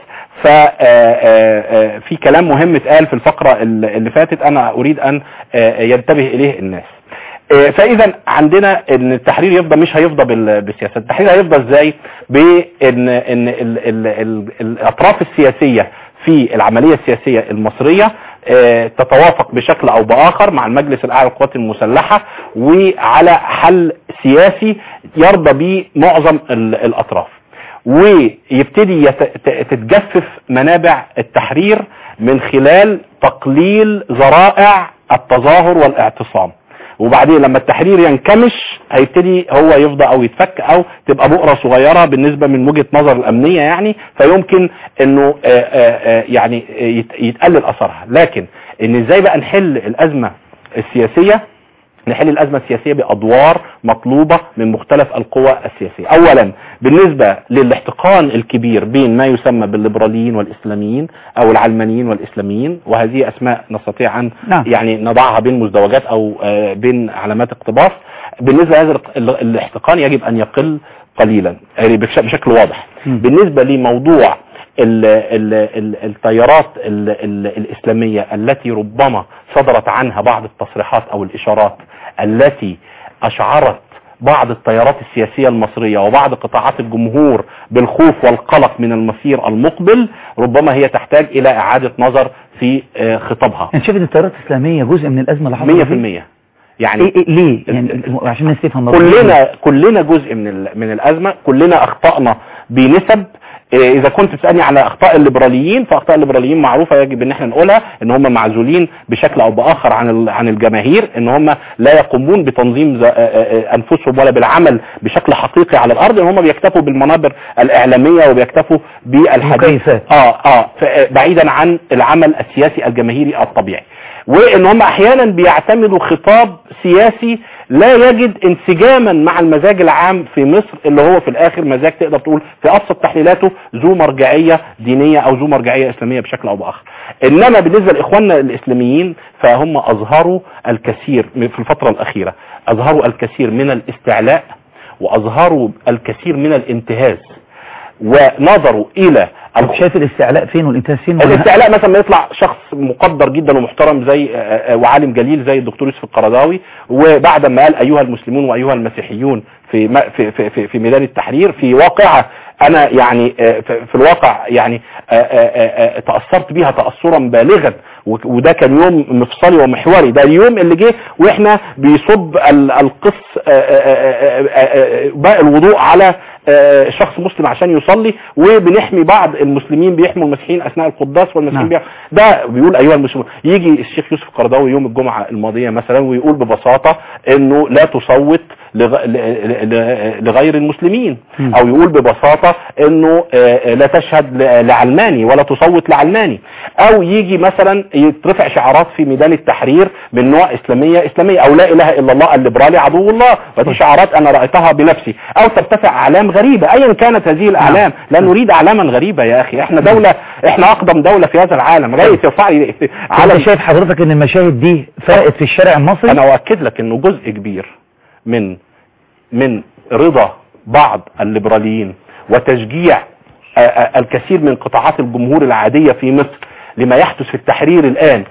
ففي كلام مهم اتقال في الفقرة اللي اللي فاتت انا اريد ان آه، ينتبه اليه الناس آه، فاذا عندنا ان التحرير يفضل مش هيفضل بال- بالسياسة التحرير هيفضل ازاي بان ان ال ال ال الاطراف السياسية في العملية السياسية المصرية آه، تتوافق بشكل او باخر مع المجلس الاعلى للقوات المسلحة وعلى حل سياسي يرضى به معظم ال- الاطراف ويبتدي يت- ت- تتجفف منابع التحرير من خلال تقليل ذرائع التظاهر والاعتصام وبعدين لما التحرير ينكمش هيبتدي هو يفضى او يتفك او تبقى بؤرة صغيرة بالنسبة من وجهة نظر الامنية يعني فيمكن انه آه، آه، آه، يعني آه، يت- يتقلل اثرها لكن ان ازاي بقى نحل الازمة السياسية نحل الأزمة السياسية بأدوار مطلوبة من مختلف القوى السياسية أولا بالنسبة للاحتقان الكبير بين ما يسمى بالليبراليين والإسلاميين أو العلمانيين والإسلاميين وهذه أسماء نستطيع أن نعم. يعني نضعها بين مزدوجات أو آه، بين علامات اقتباس بالنسبة لهذا الاق- ال- الاحتقان يجب أن يقل قليلا يعني بش- بشكل واضح مم. بالنسبة لموضوع ال ال ال التيارات ال ال الإسلامية التي ربما صدرت عنها بعض التصريحات أو الإشارات التي أشعرت بعض التيارات السياسية المصرية وبعض قطاعات الجمهور بالخوف والقلق من المسير المقبل ربما هي تحتاج إلى إعادة نظر في آه، خطابها انت شايف ان التيارات الاسلاميه جزء من الازمه اللي حصلت 100% دي؟ يعني إيه إيه ليه يعني الم- عشان الناس تفهم كلنا كلنا جزء من ال- من الازمه كلنا اخطانا بنسب إيه، اذا كنت بتسالني على اخطاء الليبراليين فاخطاء الليبراليين معروفه يجب ان احنا نقولها ان هم معزولين بشكل او باخر عن ال- عن الجماهير ان هم لا يقومون بتنظيم ز- آه، آه، انفسهم ولا بالعمل بشكل حقيقي على الارض ان هم بيكتفوا بالمنابر الاعلاميه وبيكتفوا بالحديث مكيفات. اه اه ف- آه، بعيدا عن العمل السياسي الجماهيري الطبيعي وان هم احيانا بيعتمدوا خطاب سياسي لا يجد انسجاما مع المزاج العام في مصر اللي هو في الاخر مزاج تقدر تقول في ابسط تحليلاته ذو مرجعيه دينيه او ذو مرجعيه اسلاميه بشكل او باخر انما بالنسبه لاخواننا الاسلاميين فهم اظهروا الكثير من- في الفتره الاخيره اظهروا الكثير من الاستعلاء واظهروا الكثير من الانتهاز ونظروا الى طب شايف الاستعلاء فين والانتهاز فين ولا- الاستعلاء مثلا ما يطلع شخص مقدر جدا ومحترم زي آه، آه، وعالم جليل زي الدكتور يوسف القرضاوي وبعد ما قال ايها المسلمون وايها المسيحيون في ما- في في في, في ميدان التحرير في واقعه انا يعني آه، في في الواقع يعني آه، آه، آه، تاثرت بيها تاثرا بالغا و- وده كان يوم مفصلي ومحوري ده اليوم اللي جه واحنا بيصب ال- القس آه، آه، آه، آه، آه، باقي الوضوء على آه، شخص مسلم عشان يصلي وبنحمي بعض المسلمين بيحموا المسيحيين اثناء القداس والمسيحيين نعم. بيح... ده بيقول ايها المسلمون يجي الشيخ يوسف القرضاوي يوم الجمعه الماضيه مثلا ويقول ببساطه انه لا تصوت لغ... ل... ل... لغير المسلمين مم. او يقول ببساطه انه آه، لا تشهد ل... لعلماني ولا تصوت لعلماني او يجي مثلا يترفع شعارات في ميدان التحرير من نوع اسلاميه اسلاميه او لا اله الا الله الليبرالي عدو الله ودي شعارات انا رايتها بنفسي او ترتفع اعلام غريبه ايا كانت هذه الاعلام لا نريد اعلاما غريبه يا اخي احنا دوله احنا اقدم دوله في هذا العالم رئيس يرفع لي على شايف حضرتك ان المشاهد دي فرقت في الشارع المصري انا اؤكد لك انه جزء كبير من من رضا بعض الليبراليين وتشجيع آه، آه، الكثير من قطاعات الجمهور العادية في مصر لما يحدث في التحرير الآن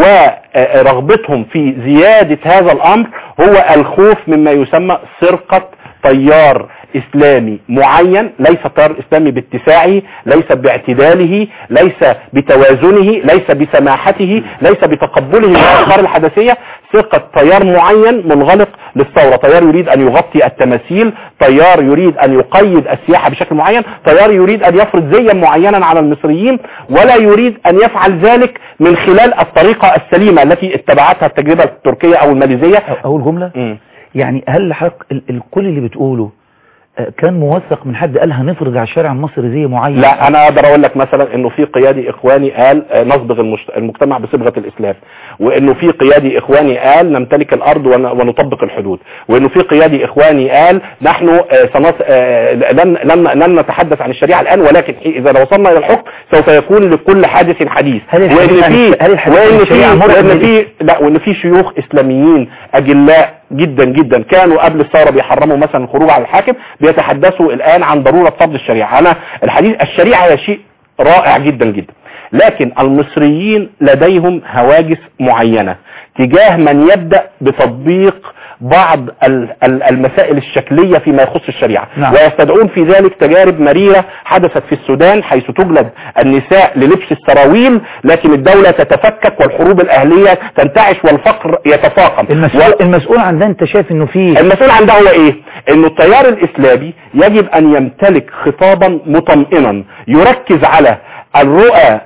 ورغبتهم في زيادة هذا الأمر هو الخوف مما يسمى سرقة تيار إسلامي معين ليس تيار إسلامي باتساعه ليس باعتداله ليس بتوازنه ليس بسماحته ليس بتقبله للأفكار الحدثية سرقة تيار معين منغلق للثورة تيار يريد أن يغطي التماثيل تيار يريد أن يقيد السياحة بشكل معين تيار يريد أن يفرض زيا معينا على المصريين ولا يريد أن يفعل ذلك من خلال الطريقة السليمة التي اتبعتها التجربة التركية أو الماليزية أول جملة يعني هل حق ال- ال- كل اللي بتقوله آه، كان موثق من حد قال هنفرض على الشارع المصري زي معين لا انا اقدر اقول لك مثلا انه في قيادي اخواني قال آه، نصبغ المجت- المجتمع بصبغه الاسلام وانه في قيادي اخواني قال نمتلك الارض ون- ونطبق الحدود وانه في قيادي اخواني قال نحن آه، سنص... آه، لن لن لن نتحدث عن الشريعه الان ولكن حي- اذا وصلنا الى الحكم سوف يكون لكل حادث حديث هل الحديث وان عن- في هل الحديث عن وان في الشريعة مرعب وان من في لا وان في شيوخ اسلاميين اجلاء جدا جدا كانوا قبل الثوره بيحرموا مثلا الخروج على الحاكم بيتحدثوا الان عن ضروره فرض الشريعه انا الحديث الشريعه هي شيء رائع جدا جدا لكن المصريين لديهم هواجس معينه تجاه من يبدا بتطبيق بعض ال- ال- المسائل الشكليه فيما يخص الشريعه نعم. ويستدعون في ذلك تجارب مريره حدثت في السودان حيث تجلد النساء للبس السراويل لكن الدوله تتفكك والحروب الاهليه تنتعش والفقر يتفاقم المسؤول, المسؤول عن ده انت شايف انه في المسؤول عن ده هو ايه انه التيار الاسلامي يجب ان يمتلك خطابا مطمئنا يركز على الرؤى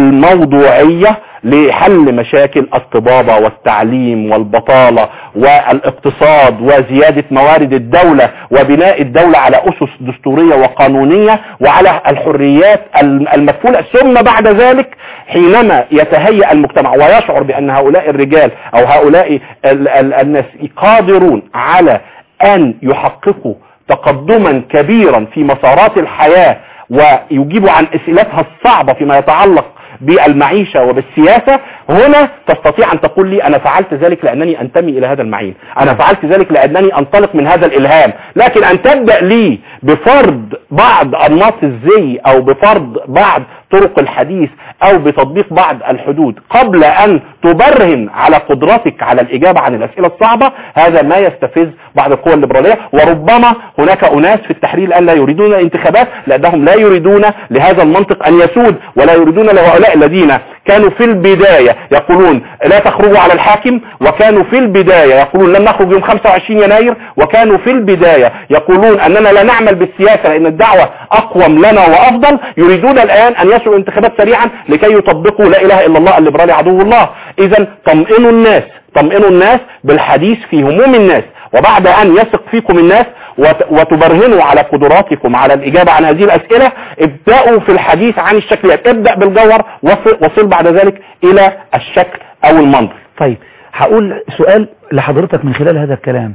الموضوعية لحل مشاكل الطبابة والتعليم والبطالة والاقتصاد وزيادة موارد الدولة وبناء الدولة على أسس دستورية وقانونية وعلى الحريات الم- المكفولة ثم بعد ذلك حينما يتهيأ المجتمع ويشعر بأن هؤلاء الرجال أو هؤلاء ال- ال- الناس قادرون على أن يحققوا تقدما كبيرا في مسارات الحياة ويجيبوا عن أسئلتها الصعبة فيما يتعلق بالمعيشة وبالسياسة هنا تستطيع أن تقول لي أنا فعلت ذلك لأنني أنتمي إلى هذا المعين أنا فعلت ذلك لأنني أنطلق من هذا الإلهام لكن أن تبدأ لي بفرض بعض أنماط الزي أو بفرض بعض طرق الحديث أو بتطبيق بعض الحدود قبل أن تبرهن على قدرتك على الإجابة عن الأسئلة الصعبة هذا ما يستفز بعض القوى الليبرالية وربما هناك أناس في التحرير الآن لا يريدون الانتخابات لأنهم لا يريدون لهذا المنطق أن يسود ولا يريدون لهؤلاء الذين كانوا في البداية يقولون لا تخرجوا على الحاكم وكانوا في البداية يقولون لن نخرج يوم 25 يناير وكانوا في البداية يقولون أننا لا نعمل بالسياسة لأن الدعوة أقوم لنا وأفضل يريدون الآن أن يسروا الانتخابات سريعا لكي يطبقوا لا إله إلا الله الليبرالي عدو الله إذا طمئنوا الناس طمئنوا الناس بالحديث في هموم الناس وبعد أن يثق فيكم الناس وت- وتبرهنوا على قدراتكم على الإجابة عن هذه الأسئلة ابدأوا في الحديث عن الشكليات ابدأ بالجوهر وصل, وصل بعد ذلك إلى الشكل أو المنظر طيب هقول سؤال لحضرتك من خلال هذا الكلام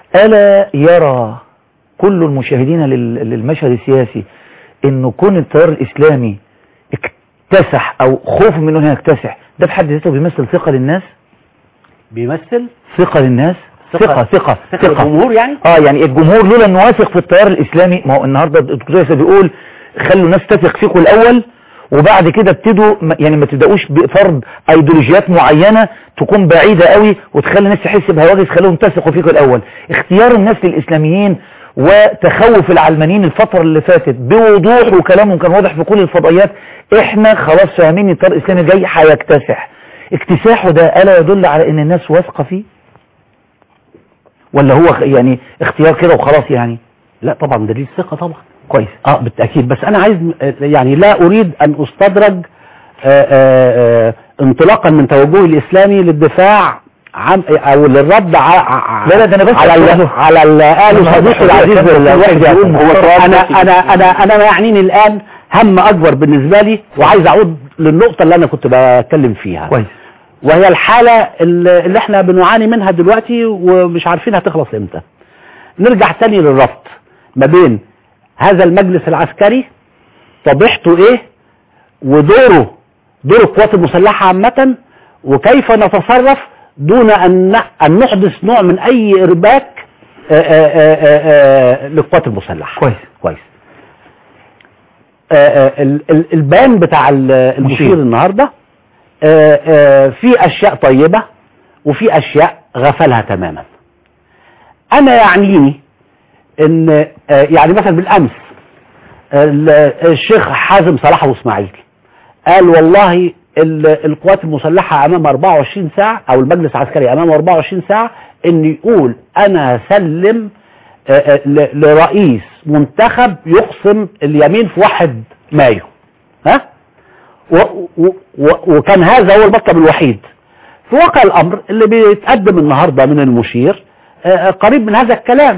ألا يرى كل المشاهدين لل- للمشهد السياسي انه كون التيار الاسلامي اكتسح او خوف منه انه يكتسح ده في حد ذاته بيمثل ثقة للناس بيمثل ثقة للناس ثقة ثقة ثقة الجمهور يعني اه يعني الجمهور لولا انه واثق في التيار الاسلامي ما هو النهارده الدكتور ياسر بيقول خلوا الناس تثق فيكم الاول وبعد كده ابتدوا م- يعني ما تبداوش بفرض ايديولوجيات معينه تكون بعيده قوي وتخلي الناس تحس بهواجس خلوهم تثقوا فيكم الاول اختيار الناس للاسلاميين وتخوف العلمانيين الفترة اللي فاتت بوضوح وكلامهم كان واضح في كل الفضائيات احنا خلاص فاهمين ان التيار الاسلامي جاي هيكتسح اكتساحه ده الا يدل على ان الناس واثقة فيه ولا هو خ- يعني اختيار كده وخلاص يعني لا طبعا دليل ثقة طبعا كويس اه بالتأكيد بس انا عايز آه، يعني لا اريد ان استدرج آه، آه، آه، انطلاقا من توجهي الاسلامي للدفاع عن او للرد ع- ع- لا لا ده انا بس على ال- على ال- قاله صديقي العزيز الواحد يقول هو انا انا انا انا ما يعنيني الان هم اكبر بالنسبه لي وعايز اعود للنقطه اللي انا كنت بتكلم فيها كويس وهي الحالة اللي اللي احنا بنعاني منها دلوقتي ومش عارفين هتخلص امتى نرجع تاني للربط ما بين هذا المجلس العسكري طبيعته ايه ودوره دور القوات المسلحة عامة وكيف نتصرف دون ان ن- ان نحدث نوع من اي ارباك آه، آه، آه، آه، للقوات المسلحة كويس كويس آه، آه، ال- ال- البيان بتاع ال- المشير النهارده آه، آه، في اشياء طيبة وفي اشياء غفلها تماما انا يعنيني ان آه، يعني مثلا بالامس ال- الشيخ حازم صلاح ابو اسماعيل قال والله ال- القوات المسلحة امام 24 ساعة او المجلس العسكري امام 24 ساعة ان يقول انا سلم آه، آه، ل- لرئيس منتخب يقسم اليمين في 1 مايو ها و و و وكان هذا هو المطلب الوحيد في واقع الامر اللي بيتقدم النهاردة من المشير آه، آه، قريب من هذا الكلام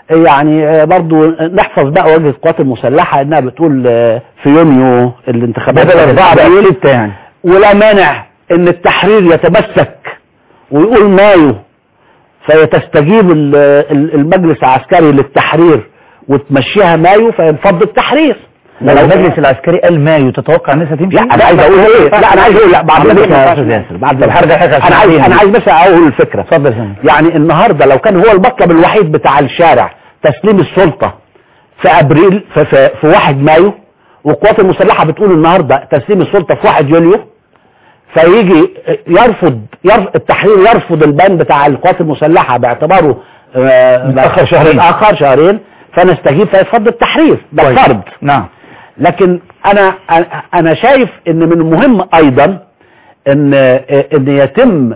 يعني آه، برضو نحفظ بقى وجه القوات المسلحة انها بتقول آه، في يونيو الانتخابات بدل أربعة بقى الأبريل. ستة يعني ولا مانع ان التحرير يتمسك ويقول مايو فيتستجيب ال- ال- المجلس العسكري للتحرير وتمشيها مايو فينفض التحرير لو المجلس العسكري قال مايو تتوقع الناس هتمشي لا انا عايز اقول ايه لا انا عايز اقول لا بعد عملية ذلك ما يا ينفعش. استاذ ياسر بعد طب ذلك هرجع حاجة عشان انا عايز عايزين. انا عايز بس اقول الفكره اتفضل يا فندم. يعني النهارده لو كان هو المطلب الوحيد بتاع الشارع تسليم السلطه في ابريل في, في, في 1 مايو والقوات المسلحه بتقول النهارده تسليم السلطه في 1 يوليو فيجي يرفض يرف التحرير يرفض البان بتاع القوات المسلحه باعتباره آه، متأخر شهرين. متاخر شهرين فنستجيب فيفض التحرير ده كويس. فرض نعم لكن انا انا شايف ان من المهم ايضا ان ان يتم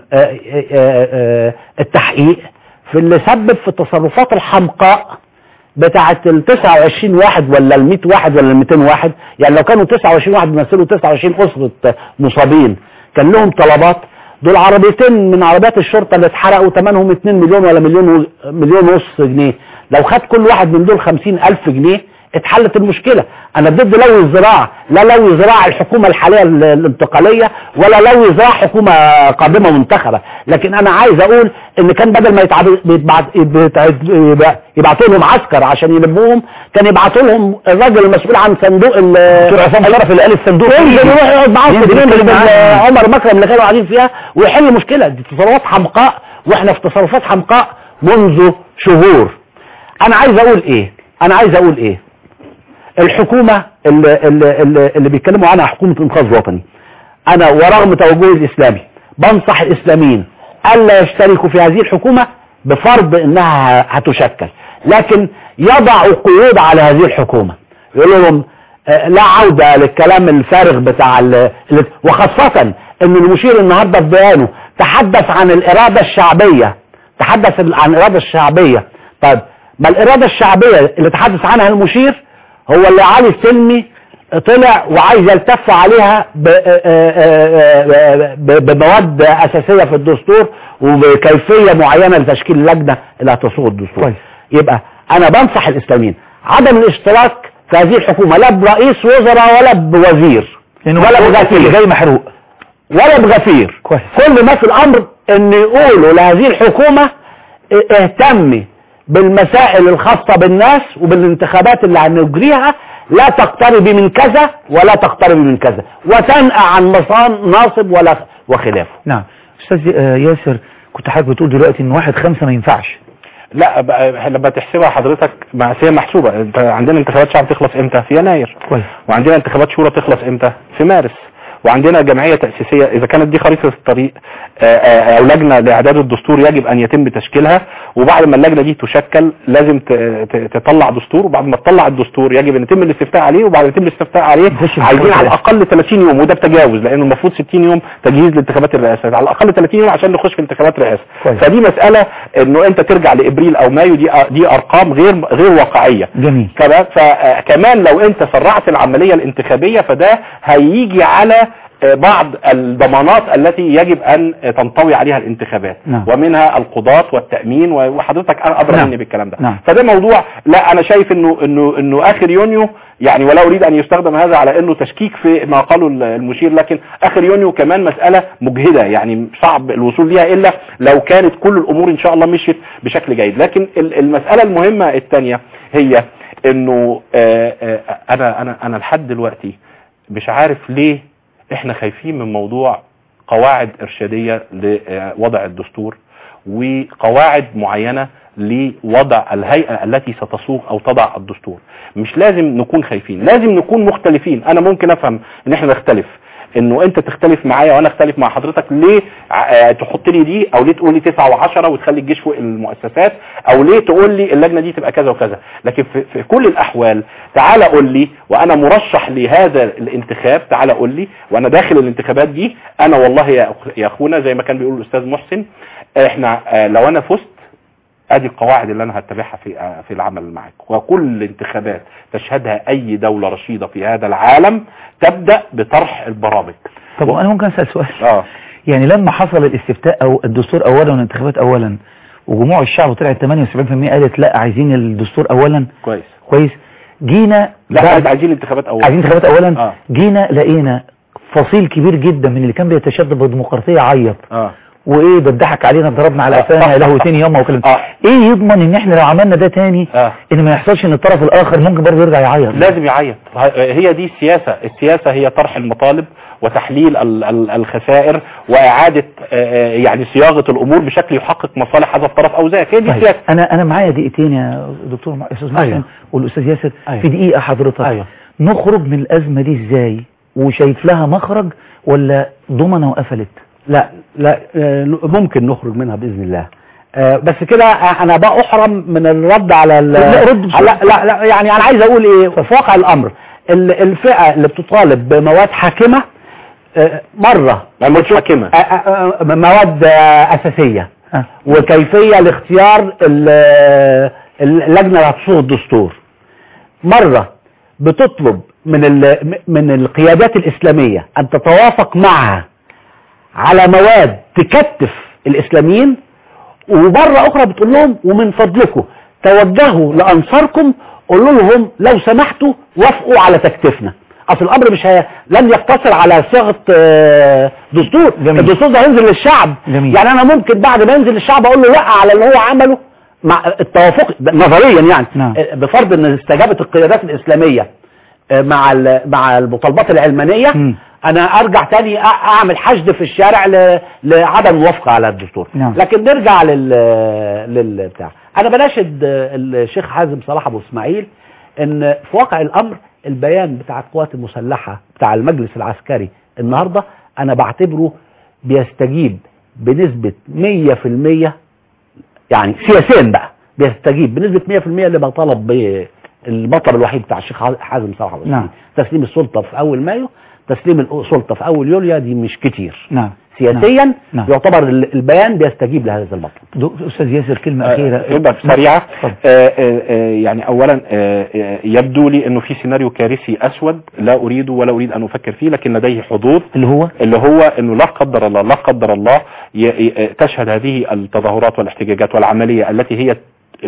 التحقيق في اللي سبب في التصرفات الحمقاء بتاعه ال 29 واحد ولا ال 100 واحد ولا ال 200 واحد يعني لو كانوا 29 واحد بيمثلوا 29 اسره مصابين كان لهم طلبات دول عربيتين من عربيات الشرطه اللي اتحرقوا ثمنهم 2 مليون ولا مليون و- مليون ونص جنيه لو خد كل واحد من دول 50 الف جنيه اتحلت المشكلة انا ضد لوي الزراعة لا لوي الزراعة الحكومة الحالية ال- الانتقالية ولا لوي زراعة حكومة قادمة منتخبة لكن انا عايز اقول ان كان بدل ما يتعب يتبعت يبعت- يبعتوا لهم عسكر عشان يلموهم كان يبعتوا لهم الراجل المسؤول عن صندوق ال دكتور عصام شرف اللي قال الصندوق ينزل يروح يقعد معاهم في ينزل جنينة يتكلم ال- معاهم. عمر مكرم اللي كانوا قاعدين فيها ويحل المشكلة دي تصرفات حمقاء واحنا في تصرفات حمقاء منذ شهور انا عايز اقول ايه انا عايز اقول ايه الحكومة اللي, اللي, اللي, اللي بيتكلموا عنها حكومة انقاذ وطني انا ورغم توجهي الاسلامي بنصح الاسلاميين الا يشتركوا في هذه الحكومة بفرض انها هتشكل لكن يضعوا قيود على هذه الحكومة يقولوا لهم آه، لا عودة للكلام الفارغ بتاع ال- ال- وخاصة ان المشير النهاردة في بيانه تحدث عن الارادة الشعبية تحدث عن الارادة الشعبية طيب ما الارادة الشعبية اللي تحدث عنها المشير هو اللي علي السلمي طلع وعايز يلتف عليها ب- آه، آه، ب- بمواد اساسية في الدستور وبكيفية معينة لتشكيل لجنة اللي هتصوغ الدستور كويس. يبقى انا بنصح الاسلاميين عدم الاشتراك في هذه الحكومة لا برئيس وزراء ولا بوزير لانه ولا اللي بغفير جاي محروق ولا بغفير كويس. كل ما في الامر ان يقولوا لهذه الحكومة اه- اهتمي بالمسائل الخاصة بالناس وبالانتخابات اللي هنجريها لا تقتربي من كذا ولا تقتربي من كذا وتنأى عن مصان ناصب ولا وخلافه نعم استاذ آه، ياسر كنت حضرتك بتقول دلوقتي ان واحد خمسة ما ينفعش لا بقى لما تحسبها حضرتك مع هي محسوبة انت عندنا انتخابات شعب تخلص امتى في يناير كويس وعندنا انتخابات شورى تخلص امتى في مارس وعندنا جمعية تأسيسية إذا كانت دي خريطة الطريق آه، آه، أو لجنة لإعداد الدستور يجب أن يتم تشكيلها وبعد ما اللجنة دي تشكل لازم ت- ت- تطلع دستور وبعد ما تطلع الدستور يجب أن يتم الاستفتاء عليه وبعد ما يتم الاستفتاء عليه يخش عايزين الانتخابات على الأقل 30 يوم وده بتجاوز لأنه المفروض 60 يوم تجهيز لانتخابات الرئاسة على الأقل 30 يوم عشان نخش في انتخابات رئاسة كويس. فدي مسألة إنه أنت ترجع لإبريل أو مايو دي دي أرقام غير غير واقعية جميل كمان فكمان لو انت سرعت العملية الانتخابية فده هيجي على آه، بعض الضمانات التي يجب ان آه، تنطوي عليها الانتخابات نعم. ومنها القضاة والتأمين و- وحضرتك انا ادرى نعم. مني بالكلام ده نعم. فده موضوع لا انا شايف انه انه انه اخر يونيو يعني ولا اريد ان يستخدم هذا على انه تشكيك في ما قاله ال- المشير لكن اخر يونيو كمان مسألة مجهدة يعني صعب الوصول ليها الا لو كانت كل الامور ان شاء الله مشيت بشكل جيد لكن ال- المسألة المهمة الثانية هي انه آه، آه، انا انا انا لحد دلوقتي مش عارف ليه احنا خايفين من موضوع قواعد ارشادية لوضع الدستور وقواعد معينة لوضع الهيئة التي ستصوغ او تضع الدستور مش لازم نكون خايفين لازم نكون مختلفين انا ممكن افهم ان احنا نختلف انه انت تختلف معايا وانا اختلف مع حضرتك ليه ع- تحط لي دي او ليه تقول لي 9 و10 وتخلي الجيش فوق المؤسسات او ليه تقول لي اللجنه دي تبقى كذا وكذا لكن في, في كل الاحوال تعال قول لي وانا مرشح لهذا الانتخاب تعال قول لي وانا داخل الانتخابات دي انا والله يا أخ- يا اخونا زي ما كان بيقول الاستاذ محسن احنا آه، لو انا فزت ادي القواعد اللي انا هتبعها في آه، في العمل معاك وكل انتخابات تشهدها اي دولة رشيدة في هذا العالم تبدأ بطرح البرامج طب انا ممكن اسال سؤال اه يعني لما حصل الاستفتاء او الدستور اولا والانتخابات اولا وجموع الشعب طلعت 78% قالت لا عايزين الدستور اولا كويس كويس جينا لا بعد- عايزين الانتخابات اولا عايزين انتخابات اولا اه جينا لقينا فصيل كبير جدا من اللي كان بيتشبب بالديمقراطيه عيط اه وايه ده اتضحك علينا ضربنا على آه. قفانا له تاني يوم وكلام اه ايه يضمن ان احنا لو عملنا ده تاني اه ان ما يحصلش ان الطرف الاخر ممكن برضه يرجع يعيط لازم يعيط هي دي السياسة السياسة هي طرح المطالب وتحليل ال- ال- الخسائر وإعادة آه، آه، يعني صياغة الأمور بشكل يحقق مصالح هذا الطرف أو ذاك هي دي طيب السياسة انا انا معايا دقيقتين يا دكتور مع- استاذ محسن أيوة. والاستاذ ياسر أيوة. في دقيقه حضرتك ايوه نخرج من الازمه دي ازاي وشايف لها مخرج ولا ضمنه وقفلت لا لا آه، ممكن نخرج منها باذن الله آه، بس كده آه، انا بقى احرم من الرد على ال- لا، رد بسرعة. لا لا لا يعني انا عايز اقول ايه في واقع الامر ال- الفئه اللي بتطالب بمواد حاكمه آه، مره ما مش حاكمة آه، آه، آه، مواد آه، اساسيه ها. وكيفيه لاختيار ال- اللجنه اللي هتصوغ الدستور مره بتطلب من ال- من القيادات الاسلاميه ان تتوافق معها على مواد تكتف الاسلاميين ومره اخرى بتقول لهم ومن فضلكم توجهوا لانصاركم قولوا لهم لو سمحتوا وافقوا على تكتيفنا اصل الامر مش هي... لن يقتصر على صيغه آه، دستور جميل. الدستور ده هينزل للشعب جميل. يعني انا ممكن بعد ما ينزل للشعب اقول له لا على اللي هو عمله مع التوافق ده نظريا يعني نعم. آه، بفرض ان استجابت القيادات الاسلاميه آه، مع ال- مع المطالبات العلمانيه مم. انا ارجع تاني أ- اعمل حشد في الشارع ل... لعدم موافقه على الدستور نعم. لكن نرجع لل للبتاع انا بناشد آه، الشيخ حازم صلاح ابو اسماعيل ان في واقع الامر البيان بتاع القوات المسلحه بتاع المجلس العسكري النهارده انا بعتبره بيستجيب بنسبه 100% يعني سياسيا بقى بيستجيب بنسبه 100% لما طلب به المطلب الوحيد بتاع الشيخ حازم صلاح ابو اسماعيل نعم. تسليم السلطه في اول مايو تسليم السلطه في اول يوليو دي مش كتير نعم سياسيا نعم. يعتبر ال- البيان بيستجيب لهذا المطلب دو- استاذ ياسر كلمه اخيره يبقى سريعة اتفضل. آه، آه، آه، يعني اولا آه، آه، يبدو لي انه في سيناريو كارثي اسود لا اريده ولا اريد ان افكر فيه لكن لديه حظوظ اللي هو اللي هو انه لا قدر الله لا قدر الله ي- ي- تشهد هذه التظاهرات والاحتجاجات والعملية التي هي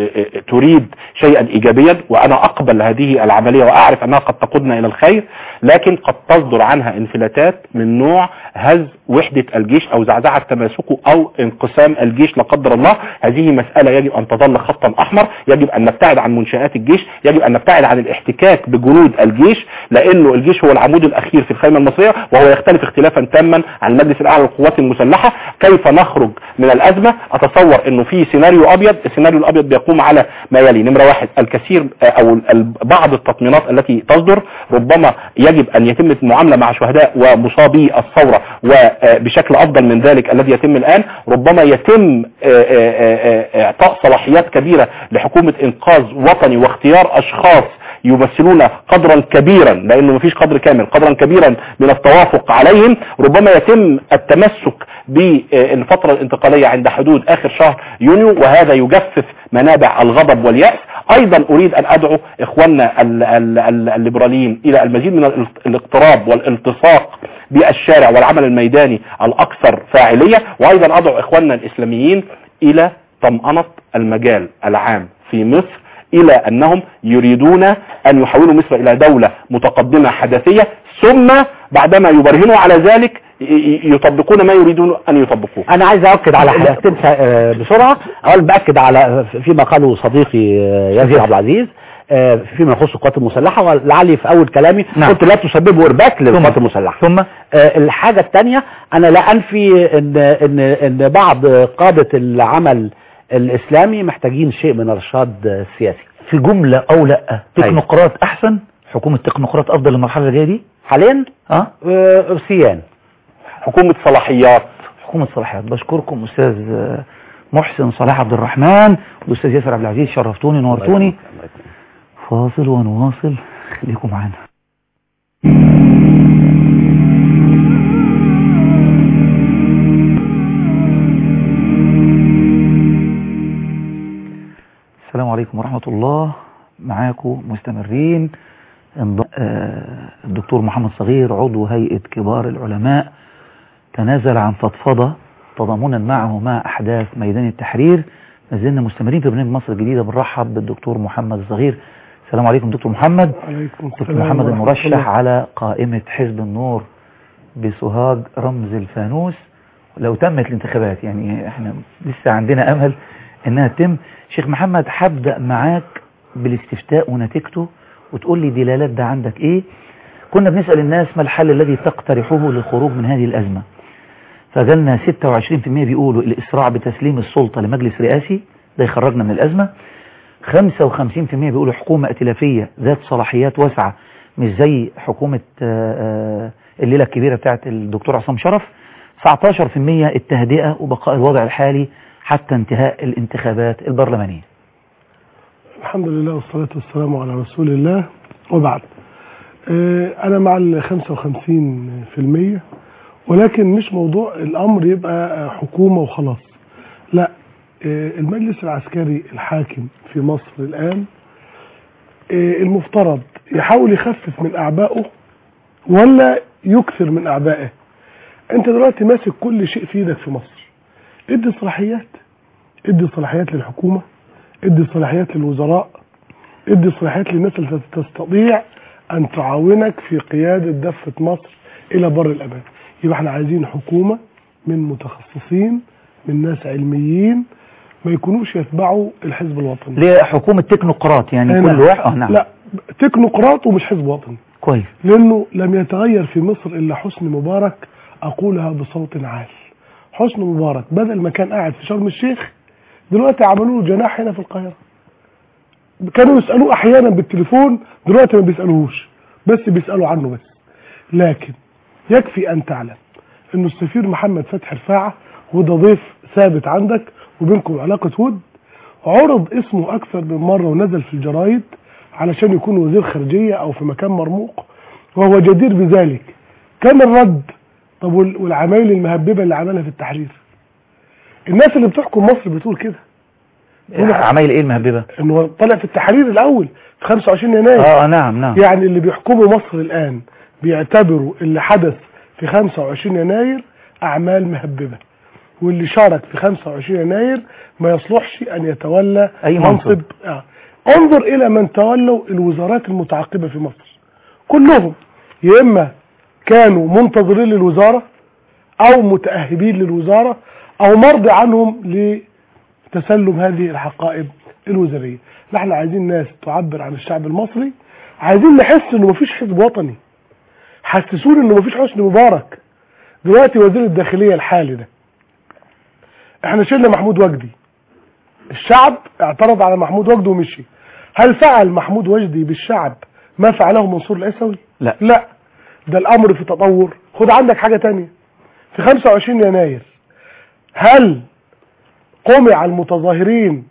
تريد شيئا ايجابيا وانا اقبل هذه العملية واعرف انها قد تقودنا الى الخير لكن قد تصدر عنها انفلاتات من نوع هز وحدة الجيش او زعزعة تماسكه او انقسام الجيش لا قدر الله هذه مسألة يجب ان تظل خطا احمر يجب ان نبتعد عن منشآت الجيش يجب ان نبتعد عن الاحتكاك بجنود الجيش لانه الجيش هو العمود الاخير في الخيمة المصرية وهو يختلف اختلافا تاما عن المجلس الاعلى للقوات المسلحة كيف نخرج من الازمة اتصور انه في سيناريو ابيض السيناريو الابيض بيقوم على ما يلي نمرة واحد الكثير آه، او ال- بعض التطمينات التي تصدر ربما يجب ان يتم المعاملة مع شهداء ومصابي الثورة وبشكل افضل من ذلك الذي يتم الان ربما يتم آه، آه، آه، اعطاء صلاحيات كبيرة لحكومة انقاذ وطني واختيار اشخاص يمثلون قدرا كبيرا لانه مفيش قدر كامل قدرا كبيرا من التوافق عليهم ربما يتم التمسك بالفترة الانتقالية عند حدود اخر شهر يونيو وهذا يجفف منابع الغضب واليأس ايضا اريد ان ادعو اخواننا ال- ال- ال- الليبراليين الى المزيد من ال- الاقتراب والالتصاق بالشارع والعمل الميداني الاكثر فاعلية وايضا ادعو اخواننا الاسلاميين الى طمأنة المجال العام في مصر الى انهم يريدون ان يحولوا مصر الى دولة متقدمة حداثية ثم بعدما يبرهنوا على ذلك ي- ي- يطبقون ما يريدون ان يطبقوه انا عايز اؤكد على حاجتين آه، بسرعه اولا باكد على فيما قاله صديقي آه، ياسر عبد العزيز آه، فيما يخص القوات المسلحه ولعلي في اول كلامي نعم. قلت لا تسببوا ارباك للقوات ثم- المسلحه ثم آه، الحاجة الثانية أنا لا أنفي إن إن إن بعض قادة العمل الإسلامي محتاجين شيء من الإرشاد السياسي في جملة او لا تكنوقراط احسن حكومة تكنوقراط افضل للمرحلة اللي جاية دي حاليا اه آه، ارسيان حكومة صلاحيات حكومة صلاحيات بشكركم استاذ آه، محسن صلاح عبد الرحمن واستاذ ياسر عبد العزيز شرفتوني نورتوني فاصل ونواصل خليكم معانا السلام عليكم ورحمة الله معاكم مستمرين انض- آه، الدكتور محمد صغير عضو هيئة كبار العلماء تنازل عن فضفضة تضامنا معه مع أحداث ميدان التحرير ما زلنا مستمرين في برنامج مصر الجديدة بنرحب بالدكتور محمد الصغير السلام عليكم دكتور محمد عليكم دكتور السلام محمد ورحمة المرشح الله. على قائمة حزب النور بسوهاج رمز الفانوس لو تمت الانتخابات يعني احنا لسه عندنا امل انها تتم شيخ محمد هبدأ معاك بالاستفتاء ونتيجته وتقول لي دلالات ده عندك ايه كنا بنسأل الناس ما الحل الذي تقترحه للخروج من هذه الأزمة فجالنا 26% بيقولوا الإسراع بتسليم السلطة لمجلس رئاسي ده يخرجنا من الأزمة 55% بيقولوا حكومة ائتلافية ذات صلاحيات واسعة مش زي حكومة آه، آه، الليلة الكبيرة بتاعت الدكتور عصام شرف 19% التهدئة وبقاء الوضع الحالي حتى انتهاء الانتخابات البرلمانية الحمد لله والصلاة والسلام على رسول الله وبعد آه، أنا مع ال 55% ولكن مش موضوع الأمر يبقى آه، حكومة وخلاص لا آه، المجلس العسكري الحاكم في مصر الآن آه، المفترض يحاول يخفف من أعبائه ولا يكثر من أعبائه أنت دلوقتي ماسك كل شيء في إيدك في مصر ادي صلاحيات ادي صلاحيات للحكومة ادي صلاحيات للوزراء ادي صلاحيات للناس اللي تستطيع ان تعاونك في قيادة دفة مصر الى بر الامان يبقى احنا عايزين حكومة من متخصصين من ناس علميين ما يكونوش يتبعوا الحزب الوطني ليه حكومة تكنوقراط يعني أي كل نعم. واحد اه نعم لا تكنوقراط ومش حزب وطني كويس لانه لم يتغير في مصر الا حسني مبارك اقولها بصوت عال حسني مبارك بدل ما كان قاعد في شرم الشيخ دلوقتي عملوا له جناح هنا في القاهره كانوا يسالوه احيانا بالتليفون دلوقتي ما بيسالوهوش بس بيسالوا عنه بس لكن يكفي ان تعلم انه السفير محمد فتحي رفاعه وده ضيف ثابت عندك وبينكم علاقه ود عرض اسمه اكثر من مره ونزل في الجرايد علشان يكون وزير خارجيه او في مكان مرموق وهو جدير بذلك كان الرد طب وال- والعمايل المهببه اللي عملها في التحرير الناس اللي بتحكم مصر بتقول كده عمايل ايه المهببة انه طلع في التحرير الاول في 25 يناير اه نعم نعم يعني اللي بيحكموا مصر الآن بيعتبروا اللي حدث في 25 يناير أعمال مهببة واللي شارك في 25 يناير ما يصلحش أن يتولى أي منصب. آه. انظر إلى من تولوا الوزارات المتعاقبة في مصر كلهم يا إما كانوا منتظرين للوزارة أو متأهبين للوزارة أو مرضي عنهم لتسلم هذه الحقائب الوزارية لا احنا عايزين ناس تعبر عن الشعب المصري عايزين نحس انه مفيش حزب وطني حسسوني انه مفيش حسني مبارك دلوقتي وزير الداخلية الحالي ده احنا شلنا محمود وجدي الشعب اعترض على محمود وجدي ومشي هل فعل محمود وجدي بالشعب ما فعله منصور العيسوي لا لا ده الامر في تطور خد عندك حاجة تانية في 25 يناير هل قمع المتظاهرين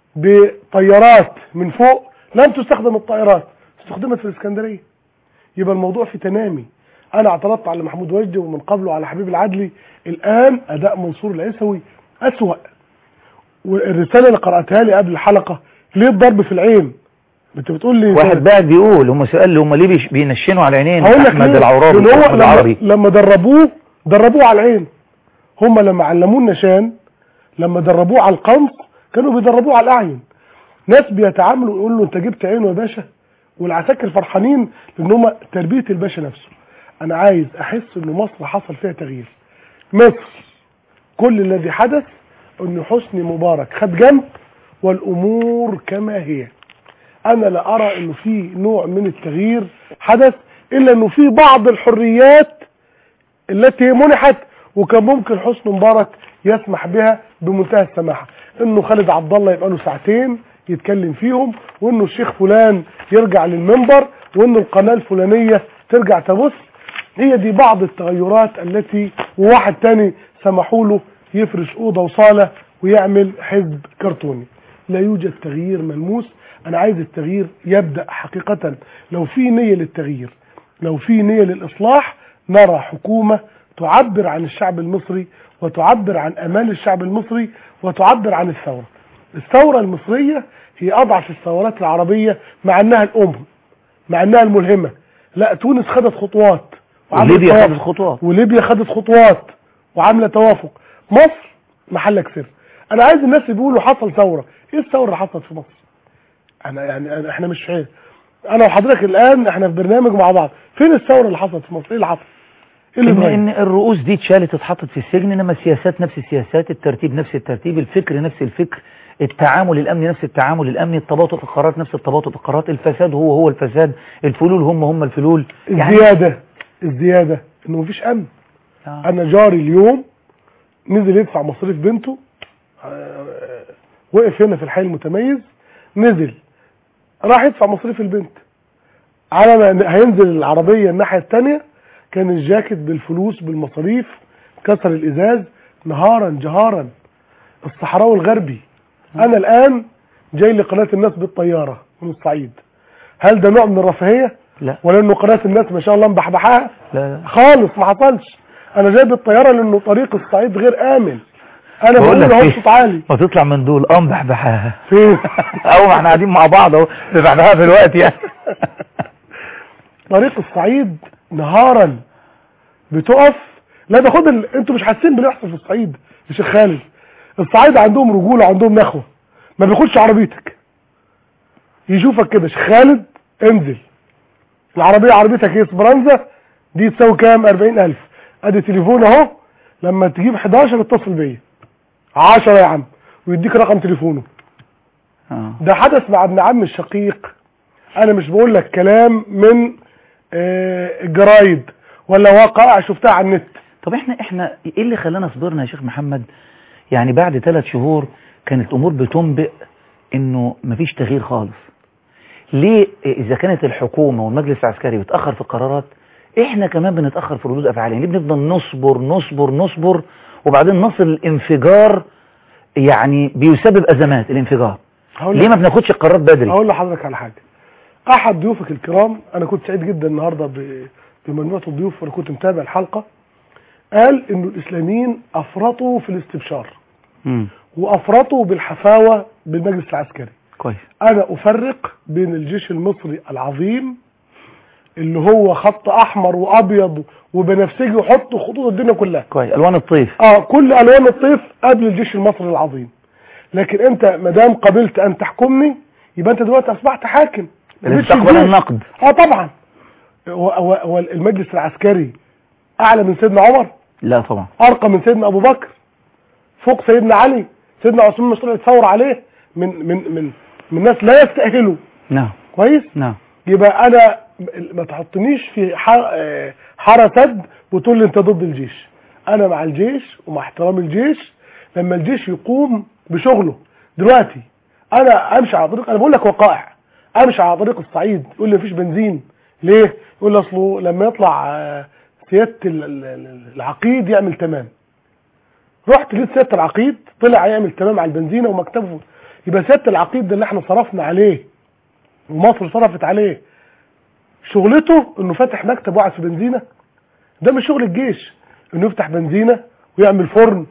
بطيارات من فوق لم تستخدم الطائرات استخدمت في الاسكندرية يبقى الموضوع في تنامي انا اعترضت على محمود وجدي ومن قبله على حبيب العدلي الان اداء منصور العيسوي اسوأ والرسالة اللي قرأتها لي قبل الحلقة ليه الضرب في العين انت بتقول لي واحد بعد بيقول هم سؤال لي هم ليه بيش- بينشنوا على عينين هقول لك احمد ليه؟ العرابي لأن هو احمد لما, العربي لما دربوه دربوه على العين هم لما علموه النشان لما دربوه على القنص كانوا بيدربوه على الاعين ناس بيتعاملوا يقول له انت جبت عينه يا باشا والعساكر فرحانين لان هم تربيه الباشا نفسه انا عايز احس ان مصر حصل فيها تغيير مصر كل الذي حدث ان حسني مبارك خد جنب والامور كما هي انا لا ارى انه في نوع من التغيير حدث الا انه في بعض الحريات التي منحت وكان ممكن حسني مبارك يسمح بها بمنتهى السماحه انه خالد عبد الله يبقى له ساعتين يتكلم فيهم وانه الشيخ فلان يرجع للمنبر وان القناه الفلانيه ترجع تبث هي دي بعض التغيرات التي وواحد تاني سمحوا له يفرش اوضه وصاله ويعمل حزب كرتوني لا يوجد تغيير ملموس انا عايز التغيير يبدا حقيقه لو في نيه للتغيير لو في نيه للاصلاح نرى حكومه تعبر عن الشعب المصري وتعبر عن امال الشعب المصري وتعبر عن الثوره الثوره المصريه هي اضعف الثورات العربيه مع انها الام مع انها الملهمه لا تونس خدت خطوات وعملت وليبيا توافق. خدت خطوات وليبيا خدت خطوات وعامله توافق مصر محلك سر انا عايز الناس يقولوا حصل ثوره ايه الثوره اللي حصلت في مصر انا يعني أنا احنا مش فاهم انا وحضرتك الان احنا في برنامج مع بعض فين الثوره اللي حصلت في مصر ايه اللي حصل ايه اللي ان, اتغير؟ إن الرؤوس دي اتشالت اتحطت في السجن انما السياسات نفس السياسات الترتيب نفس الترتيب الفكر نفس الفكر التعامل الامني نفس التعامل الامني التباطؤ في القرارات نفس التباطؤ في القرارات الفساد هو هو الفساد الفلول هم هم الفلول الزياده الزياده انه مفيش امن آه. انا جاري اليوم نزل يدفع مصاريف بنته آه، وقف هنا في الحي المتميز نزل راح يدفع مصاريف البنت على ما هينزل العربيه الناحيه الثانيه كان الجاكيت بالفلوس بالمصاريف كسر الازاز نهارا جهارا الصحراوي الغربي انا الان جاي لقناه الناس بالطياره من الصعيد هل ده نوع من الرفاهيه لا ولا انه قناه الناس ما شاء الله مبحبحاها لا لا خالص ما حصلش انا جاي بالطياره لانه طريق الصعيد غير امن انا بقول بقول لك اهو إيه؟ بصوت عالي ما تطلع من دول اه بحبحها فين اهو ما احنا قاعدين مع بعض اهو بحبحها في الوقت يعني طريق الصعيد نهارا بتقف لا ده خد ال... انتوا مش حاسين باللي بيحصل في الصعيد يا شيخ خالد الصعيد عندهم رجوله عندهم نخوه ما بياخدش عربيتك يشوفك كده شيخ خالد انزل العربيه عربيتك ايه اسبرانزا دي تساوي كام 40000 ادي تليفون اهو لما تجيب 11 اتصل بيا 10 يا عم ويديك رقم تليفونه آه. ده حدث مع ابن عم الشقيق انا مش بقول لك كلام من آه، الجرايد ولا واقع شفتها على النت طب احنا احنا ايه اللي خلانا صبرنا يا شيخ محمد يعني بعد ثلاث شهور كانت الامور بتنبئ انه مفيش تغيير خالص ليه اذا كانت الحكومه والمجلس العسكري بيتاخر في القرارات احنا كمان بنتاخر في ردود افعالنا ليه بنفضل نصبر نصبر نصبر وبعدين نصل الانفجار يعني بيسبب ازمات الانفجار هقول ليه لك- ما بناخدش القرارات بدري هقول لحضرتك على حاجه احد ضيوفك الكرام انا كنت سعيد جدا النهارده ب- بمجموعه الضيوف وانا كنت متابع الحلقه قال انه الاسلاميين افرطوا في الاستبشار مم. وافرطوا بالحفاوه بالمجلس العسكري كويس انا افرق بين الجيش المصري العظيم اللي هو خط احمر وابيض وبنفسجي وحط خطوط الدنيا كلها كويس الوان الطيف اه كل الوان الطيف قبل الجيش المصري العظيم لكن انت ما دام قبلت ان تحكمني يبقى انت دلوقتي اصبحت حاكم لازم مش تقبل الجيش. النقد اه طبعا هو- هو هو المجلس العسكري اعلى من سيدنا عمر لا طبعا ارقى من سيدنا ابو بكر فوق سيدنا علي سيدنا عثمان مش طلع يتصور عليه من من من من ناس لا يستاهلوا نعم كويس نعم يبقى انا ما تحطنيش في ح- آه، حاره سد وتقول لي انت ضد الجيش انا مع الجيش ومع احترام الجيش لما الجيش يقوم بشغله دلوقتي انا امشي على طريق انا بقول لك وقائع امشي على طريق الصعيد يقول لي مفيش بنزين ليه يقول لي اصله لما يطلع آه، سياده ال- ال- ال- العقيد يعمل تمام رحت لقيت سياده العقيد طلع يعمل تمام على البنزينه ومكتبه يبقى سياده العقيد ده اللي احنا صرفنا عليه ومصر صرفت عليه شغلته انه فاتح مكتب وقعد في بنزينه ده مش شغل الجيش انه يفتح بنزينه ويعمل فرن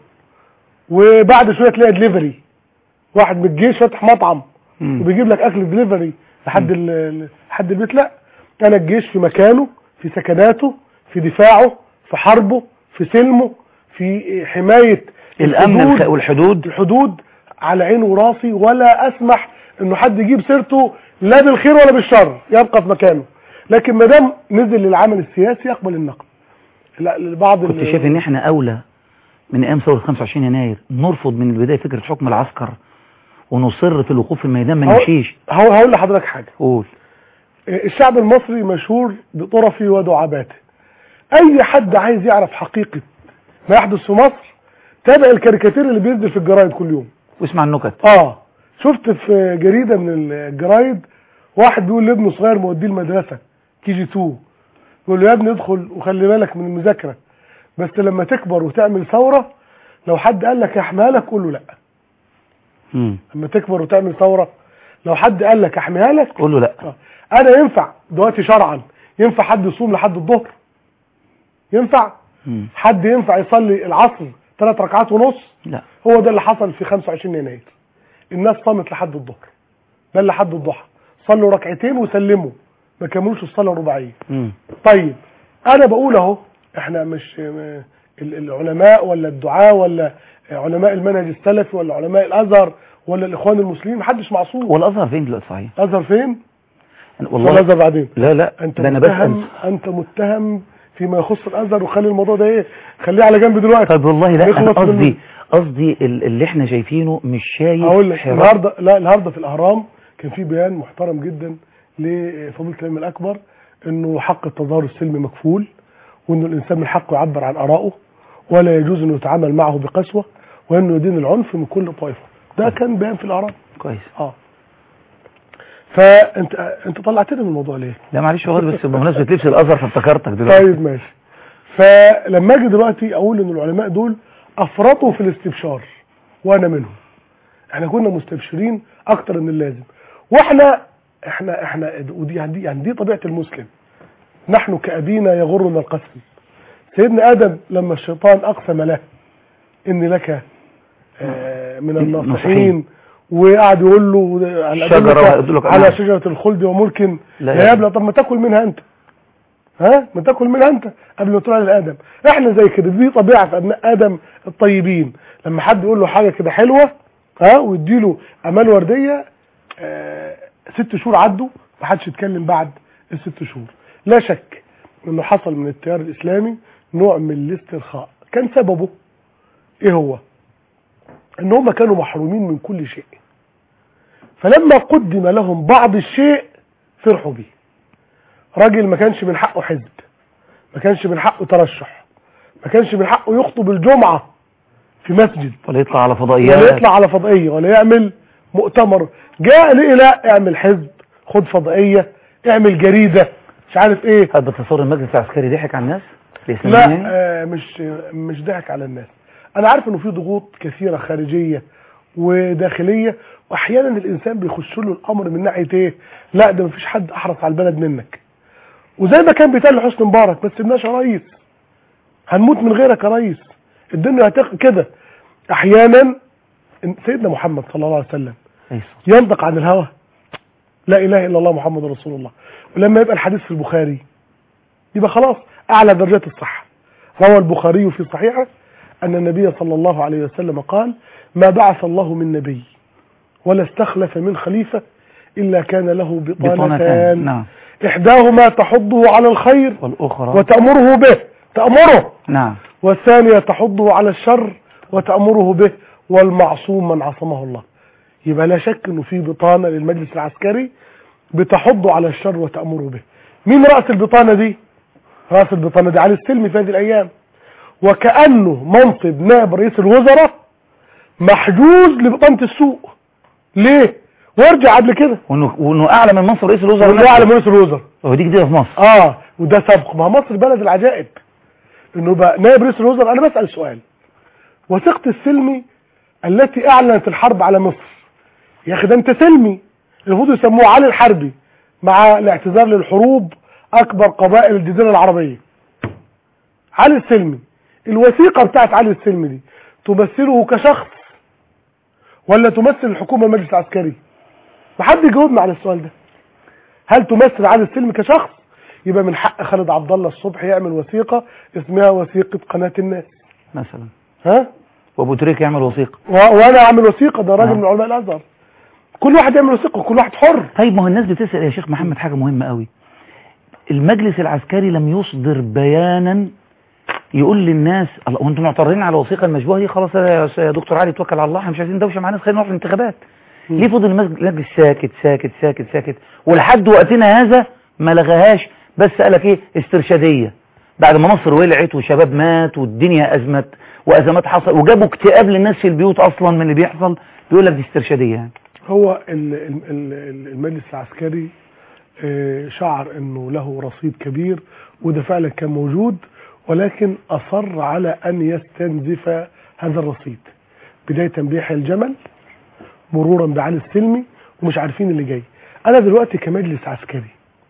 وبعد شويه تلاقي دليفري واحد من الجيش فاتح مطعم مم. وبيجيب لك اكل دليفري لحد ال- ال- لحد البيت لا انا الجيش في مكانه في سكناته في دفاعه في حربه في سلمه في حمايه الامن الحدود. الخ- والحدود الحدود على عيني وراسي ولا اسمح انه حد يجيب سيرته لا بالخير ولا بالشر يبقى في مكانه لكن ما دام نزل للعمل السياسي يقبل النقد لا لبعض كنت ال- شايف ان احنا اولى من ايام ثوره 25 يناير نرفض من البدايه فكره حكم العسكر ونصر في الوقوف في الميدان ما هو- نمشيش هقول هقول لحضرتك حاجه قول الشعب المصري مشهور بطرفه ودعاباته اي حد عايز يعرف حقيقه ما يحدث في مصر تابع الكاريكاتير اللي بينزل في الجرايد كل يوم واسمع النكت اه شفت في جريده من الجرايد واحد بيقول لابنه صغير موديه المدرسه كي جي 2 يقول له يا ابني ادخل وخلي بالك من المذاكره بس لما تكبر وتعمل ثوره لو حد قال لك احميها لك قول له لا مم. لما تكبر وتعمل ثوره لو حد قال لك احميها لك قول له لا آه. انا ينفع دلوقتي شرعا ينفع حد يصوم لحد الظهر ينفع مم. حد ينفع يصلي العصر ثلاث ركعات ونص لا هو ده اللي حصل في 25 يناير الناس صامت لحد الظهر بل لحد الضحى صلوا ركعتين وسلموا ما كملوش الصلاه الرباعيه مم. طيب انا بقول اهو احنا مش م- ال- العلماء ولا الدعاة ولا علماء المنهج السلفي ولا علماء الازهر ولا الاخوان المسلمين محدش معصوم والازهر فين دلوقتي صحيح الازهر فين والله الازهر بعدين لا لا انت ده انا متهم بسال انت متهم فيما يخص الازهر وخلي الموضوع ده ايه خليه على جنب دلوقتي طيب والله لا نخلص انا منه. قصدي قصدي ال- اللي احنا شايفينه مش شايف هقول لك حراك. النهارده لا النهارده في الاهرام كان في بيان محترم جدا لفضيله الامام الاكبر انه حق التظاهر السلمي مكفول وانه الانسان من حقه يعبر عن ارائه ولا يجوز انه يتعامل معه بقسوه وانه يدين العنف من كل طائفه ده كان بيان في الاهرام كويس اه فانت انت طلعتني من الموضوع ليه لا معلش والله بس بمناسبه لبس الازهر فافتكرتك دلوقتي طيب ماشي فلما اجي دلوقتي اقول ان العلماء دول افرطوا في الاستبشار وانا منهم احنا كنا مستبشرين اكتر من اللازم واحنا احنا احنا ودي يعني دي, يعني دي طبيعه المسلم نحن كابينا يغرنا القسم سيدنا ادم لما الشيطان اقسم له ان لك آه، من الناصحين الناصحين. وقعد يقول له على شجرة أدلك وأدلك على عنها. شجره الخلد وملك لا لا يبلى طب ما تاكل منها انت ها ما تاكل منها انت قبل ما تروح لادم احنا زي كده دي طبيعه في ابناء ادم الطيبين لما حد يقول له حاجه كده حلوه ها ويديله امال ورديه آه ست شهور عدوا ما حدش يتكلم بعد الست شهور لا شك انه حصل من التيار الاسلامي نوع من الاسترخاء كان سببه ايه هو ان هم كانوا محرومين من كل شيء فلما قدم لهم بعض الشيء فرحوا بيه راجل ما كانش من حقه حزب ما كانش من حقه ترشح ما كانش من حقه يخطب الجمعة في مسجد ولا يطلع على فضائيات ولا يطلع على فضائية ولا يعمل مؤتمر جاء ليه لا اعمل حزب خد فضائية اعمل جريدة مش عارف ايه هل بتصور المجلس العسكري ضحك على الناس لا الاسلاميين يعني؟ آه مش مش ضحك على الناس انا عارف انه في ضغوط كثيره خارجيه وداخليه واحيانا الانسان بيخش له الامر من ناحيه ايه لا ده مفيش حد احرص على البلد منك وزي ما كان بيتقال لحسني مبارك ما تسيبناش يا ريس هنموت من غيرك يا ريس الدنيا هتق كده احيانا سيدنا محمد صلى الله عليه وسلم ينطق عن الهوى لا اله الا الله محمد رسول الله ولما يبقى الحديث في البخاري يبقى خلاص اعلى درجات الصحه روى البخاري في صحيحه ان النبي صلى الله عليه وسلم قال ما بعث الله من نبي ولا استخلف من خليفه الا كان له بطانتان بطانتان نعم احداهما تحضه على الخير والاخرى وتامره به تامره نعم والثانيه تحضه على الشر وتامره به والمعصوم من عصمه الله يبقى لا شك انه في بطانه للمجلس العسكري بتحضه على الشر وتامره به مين راس البطانه دي راس البطانه دي علي السلمي في هذه الايام وكانه منصب نائب رئيس الوزراء محجوز لبطانه السوق ليه وارجع قبل كده وانه وانه اعلى من منصب رئيس الوزراء وانه اعلى من رئيس الوزراء هو دي جديده في مصر اه وده سبق ما هو مصر بلد العجائب انه بقى نائب رئيس الوزراء انا بسال سؤال وثيقه السلمي التي اعلنت الحرب على مصر يا اخي ده انت سلمي المفروض يسموه علي الحربي مع الاعتذار للحروب اكبر قبائل الجزيره العربيه علي السلمي الوثيقه بتاعت علي السلمي دي تمثله كشخص ولا تمثل الحكومه المجلس العسكري ما حد يجاوبنا على السؤال ده هل تمثل علي السلمي كشخص يبقى من حق خالد عبد الله الصبح يعمل وثيقه اسمها وثيقه قناه الناس مثلا ها وابو تريك يعمل وثيقه و- وانا اعمل وثيقه ده راجل نعم. من علماء الازهر كل واحد يعمل وثيقه كل واحد حر طيب ما هو الناس بتسال يا شيخ محمد حاجه مهمه قوي المجلس العسكري لم يصدر بيانا يقول للناس الله وانتم معترضين على الوثيقه المشبوهه دي خلاص يا يا دكتور علي توكل على الله احنا مش عايزين دوشه معانا خلينا نروح الانتخابات ليه فضل المجلس المجلس ساكت ساكت ساكت ساكت ولحد وقتنا هذا ما لغاهاش بس قالك ايه استرشاديه بعد ما مصر ولعت وشباب مات والدنيا ازمت وازمات حصل وجابوا اكتئاب للناس في البيوت اصلا من اللي بيحصل بيقول لك دي استرشاديه يعني هو ال- ال- ال- المجلس العسكري آه، شعر انه له رصيد كبير وده فعلا كان موجود ولكن اصر على ان يستنزف هذا الرصيد بداية بيحيى الجمل مرورا بعلي السلمي ومش عارفين اللي جاي انا دلوقتي كمجلس عسكري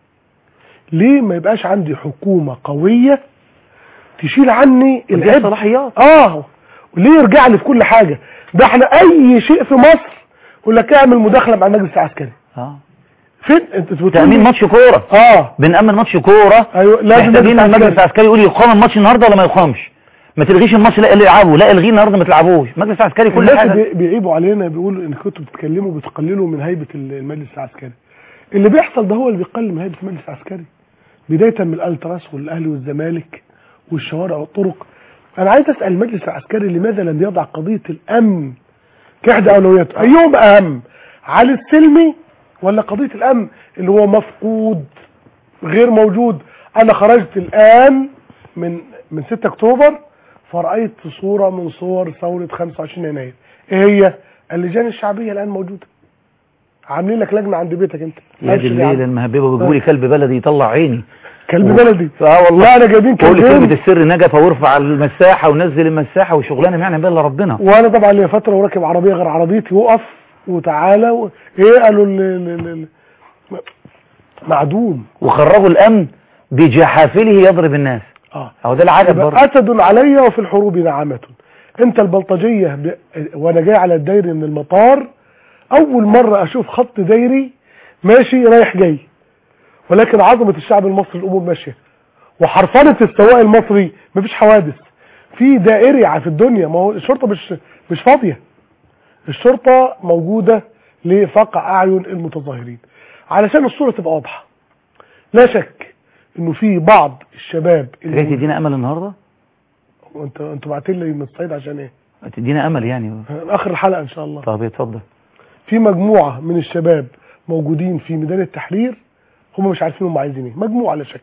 ليه ما يبقاش عندي حكومة قوية تشيل عني ودي العبء صلاحيات اه وليه يرجع لي في كل حاجة ده احنا اي شيء في مصر يقول لك اعمل مداخلة مع المجلس العسكري اه فين انت بتقول تامين ماتش كوره اه بنأمن ماتش كوره ايوه لازم محتاجين المجلس المجلس العسكري. العسكري يقول يقام الماتش النهارده ولا ما يقامش ما تلغيش الماتش لا اللي يلعبه لا الغيه النهارده ما تلعبوش مجلس عسكري كل الناس حاجه بي- بيعيبوا علينا بيقولوا ان كنتوا بتتكلموا بتقللوا من هيبه ال- المجلس العسكري اللي بيحصل ده هو اللي بيقلل من هيبه المجلس العسكري بدايه من الالتراس والاهلي والزمالك والشوارع والطرق انا عايز اسال المجلس العسكري لماذا لم يضع قضيه الامن كاحدى اولوياته ايهم اهم علي السلمي ولا قضيه الامن اللي هو مفقود غير موجود انا خرجت الان من من 6 اكتوبر فرأيت صورة من صور ثورة 25 يناير ايه هي اللجان الشعبية الان موجودة عاملين لك لجنة عند بيتك انت يا دي الليل المهببه وبيجيبوا لي كلب بلدي يطلع عيني كلب و- بلدي اه والله انا جايبين بقول لي كلمه كلبين السر نجفه وارفع المساحه ونزل المساحه وشغلانه يعني بين ربنا وانا طبعا ليا فترة وراكب عربية غير عربيتي وقف وتعالى و... ايه قالوا ال... ال... ال... ال... معدوم وخرجوا الامن بجحافله يضرب الناس اه اهو ده العجب يبقى برضه اسد علي وفي الحروب نعمة انت البلطجية ب... وانا جاي على الدايري من المطار اول مرة اشوف خط دايري ماشي رايح جاي ولكن عظمة الشعب المصري الامور ماشية وحرفنة السواق المصري مفيش حوادث في دائري في الدنيا ما هو الشرطة مش مش فاضية الشرطة موجودة لفقع اعين المتظاهرين علشان الصورة تبقى واضحة لا شك انه في بعض الشباب جاي تدينا امل النهارده وانت انتوا بعتين لي من الصعيد عشان ايه تدينا امل يعني اخر الحلقه ان شاء الله طب اتفضل في مجموعه من الشباب موجودين في ميدان التحرير هم مش عارفين هم عايزين ايه مجموعه لا شك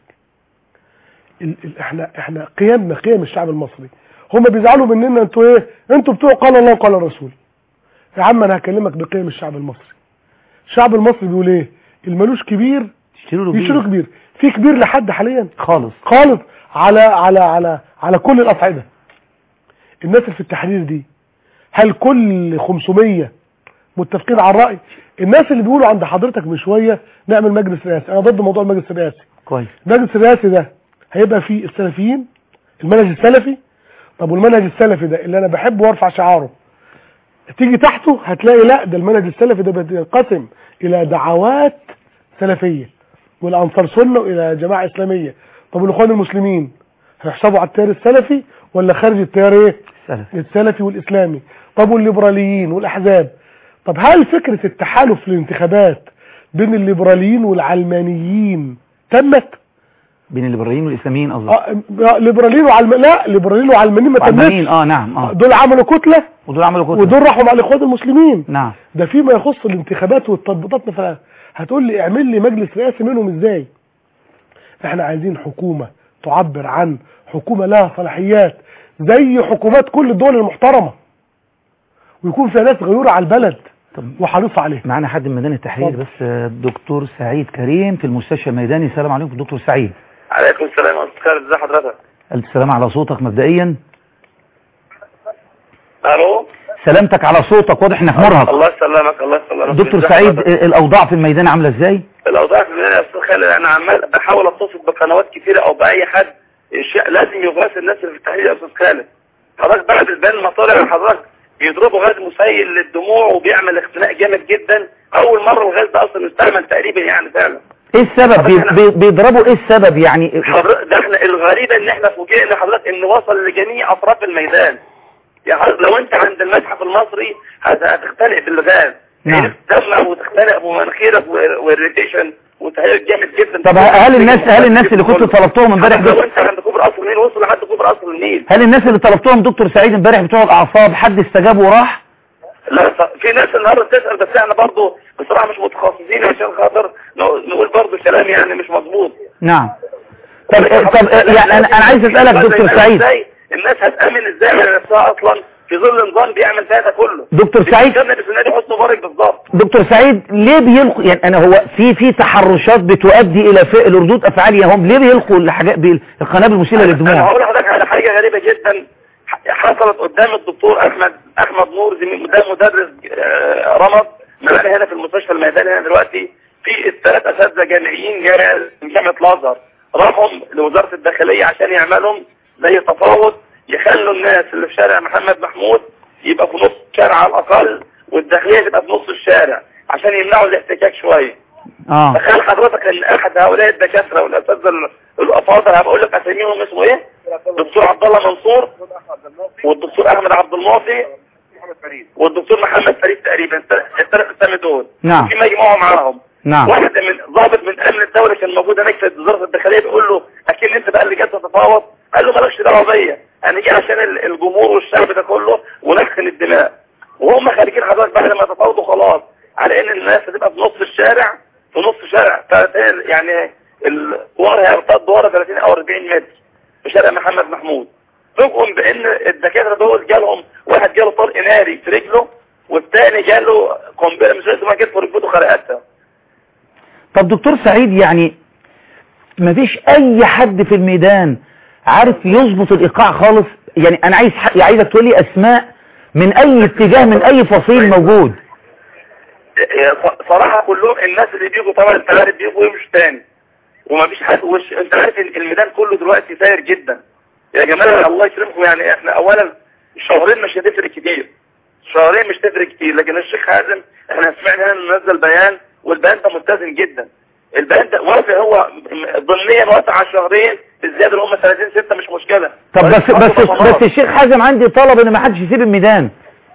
ال ال احنا احنا قيمنا قيم الشعب المصري هم بيزعلوا مننا انتوا ايه انتوا بتوع قال الله وقال الرسول يا عم انا هكلمك بقيم الشعب المصري الشعب المصري بيقول ايه الملوش كبير تشتروا له يشتروا كبير كبير في كبير لحد حاليا خالص خالص على على على على كل الاصعده الناس اللي في التحرير دي هل كل 500 متفقين على الراي الناس اللي بيقولوا عند حضرتك من شويه نعمل مجلس رئاسي انا ضد موضوع المجلس الرئاسي كويس المجلس الرئاسي ده هيبقى فيه السلفيين المنهج السلفي طب والمنهج السلفي ده اللي انا بحبه وارفع شعاره تيجي تحته هتلاقي لا ده المنهج السلفي ده بينقسم الى دعوات سلفيه والانصار سنه والى جماعه اسلاميه طب والاخوان المسلمين هيحسبوا على التيار السلفي ولا خارج التيار ايه سلفي السلفي والاسلامي طب والليبراليين والاحزاب طب هل فكره التحالف للانتخابات بين الليبراليين والعلمانيين تمت بين الليبراليين والاسلاميين قصدك اه ليبراليين وعلم لا ليبراليين وعلمانيين ما وعلمانيين تمتش اه نعم اه دول عملوا كتله ودول عملوا كتله ودول راحوا مع الاخوان المسلمين نعم ده فيما يخص الانتخابات والتطبيقات مثلا هتقول لي اعمل لي مجلس رئاسي منهم ازاي احنا عايزين حكومة تعبر عن حكومة لها صلاحيات زي حكومات كل الدول المحترمة ويكون فيها ناس غيورة على البلد وحريصة عليها معانا حد من ميدان التحرير اتفضل. بس آه، الدكتور سعيد كريم في المستشفى الميداني السلام عليكم دكتور سعيد عليكم السلام ورحمة الله ازي حضرتك الف سلام على صوتك مبدئيا الو سلامتك على صوتك واضح انك مرهق الله يسلمك الله يسلمك دكتور ازي سعيد حضرتك؟ آه، الاوضاع في الميدان عامله ازاي الاوضاع في المدينه يا استاذ خالد انا عمال بحاول اتصل بقنوات كتيره او باي حد الشيء لازم يغاث الناس اللي في التحرير يا استاذ خالد حضرتك بعد البان المطالع حضرتك بيضربوا غاز مسيل للدموع وبيعمل اختناق جامد جدا اول مره الغاز ده اصلا استعمل تقريبا يعني فعلا ايه السبب بي- بي- بيضربوا ايه السبب يعني حضرتك ده احنا الغريبة ان احنا فوجئنا حضرتك ان وصل لجميع اطراف الميدان يعني حضرتك لو انت عند المتحف المصري هت- هتختنق بالغاز نعم تدمع وتختنق بمناخيرك والريديشن وتهيئ جامد جدا طب هل الناس هل الناس اللي كنت طلبتهم امبارح حضرتك لو دول انت عند كوبري قصر النيل وصل لحد كوبري قصر النيل هل الناس اللي طلبتهم دكتور سعيد امبارح بتوع الاعصاب حد استجاب وراح لا ط- في ناس النهارده بتسال بس احنا برضه بصراحه مش متخصصين عشان خاطر نقول نقول برضه كلام يعني مش مظبوط نعم طب طب يعني انا انا عايز اسالك دكتور سعيد ازاي الناس هتامن ازاي على نفسها اصلا في ظل نظام بيعمل فيها ده كله دكتور سعيد كان في النادي حسني مبارك بالظبط دكتور سعيد ليه بيلقوا يعني انا هو في في تحرشات بتؤدي الى فعل ردود افعال يا هم ليه بيلقوا الحاجات بال- القنابل المشيله انا للدموع هقول لحضرتك على حاجه غريبه جدا ح- حصلت قدام الدكتور احمد احمد نور زميل ده مدرس آه، رمض معانا هنا في المستشفى الميداني هنا دلوقتي في الثلاث اساتذه جامعيين جامعه جامعه الازهر راحوا لوزاره الداخليه عشان يعملوا زي تفاوض يخلوا الناس اللي في شارع محمد محمود يبقى في نص الشارع على الاقل والداخليه تبقى في نص الشارع عشان يمنعوا الاحتكاك شويه اه تخيل حضرتك ان احد هؤلاء الدكاتره والاساتذه ال- الافاضل هبقول لك اساميهم اسمه ايه دكتور عبد الله منصور والدكتور احمد عبد المعطي والدكتور محمد فريد تقريبا الثلاث- الثلاث اسامي دول نعم. في مجموعه معاهم نعم. واحد من ضابط من امن الدوله كان موجود هناك في وزاره الداخليه بيقول له اكيد انت بقى اللي جاي تتفاوض قال له مالكش دعوه بيا انا جاي عشان ال- الجمهور والشعب ده كله ونخن الدماء وهم خارجين حضرتك بعد ما تفاوضوا خلاص على ان الناس هتبقى في نص الشارع في نص شارع 30 يعني الورا هيرتد ورا 30 او 40 متر في شارع محمد محمود فوقهم بان الدكاتره دول جالهم واحد جاله طلق ناري في رجله والتاني جاله قنبله مش لازم جت في ركبته خرقتها طب دكتور سعيد يعني مفيش اي حد في الميدان عارف يظبط الايقاع خالص يعني انا عايز ح- عايزك تقول لي اسماء من اي اتجاه من اي فصيل موجود ص- صراحة كلهم الناس اللي بيجوا طبعا انت عارف بيجوا يمشوا تاني وما فيش حد وش انت عارف ان الميدان كله دلوقتي ساير جدا يا جماعة الله يكرمكم يعني احنا اولا شهرين مش هتفرق كتير شهرين مش هتفرق كتير لكن الشيخ حازم احنا سمعنا انه نزل بيان والبيان ده متزن جدا البيان ده وافق هو ضمنيا وافق على شهرين الزيادة اللي هم 30 6 مش مشكلة طب بس ولكن بس برضه ضمانات. بس الشيخ حازم عندي طلب ان ما حدش يسيب الميدان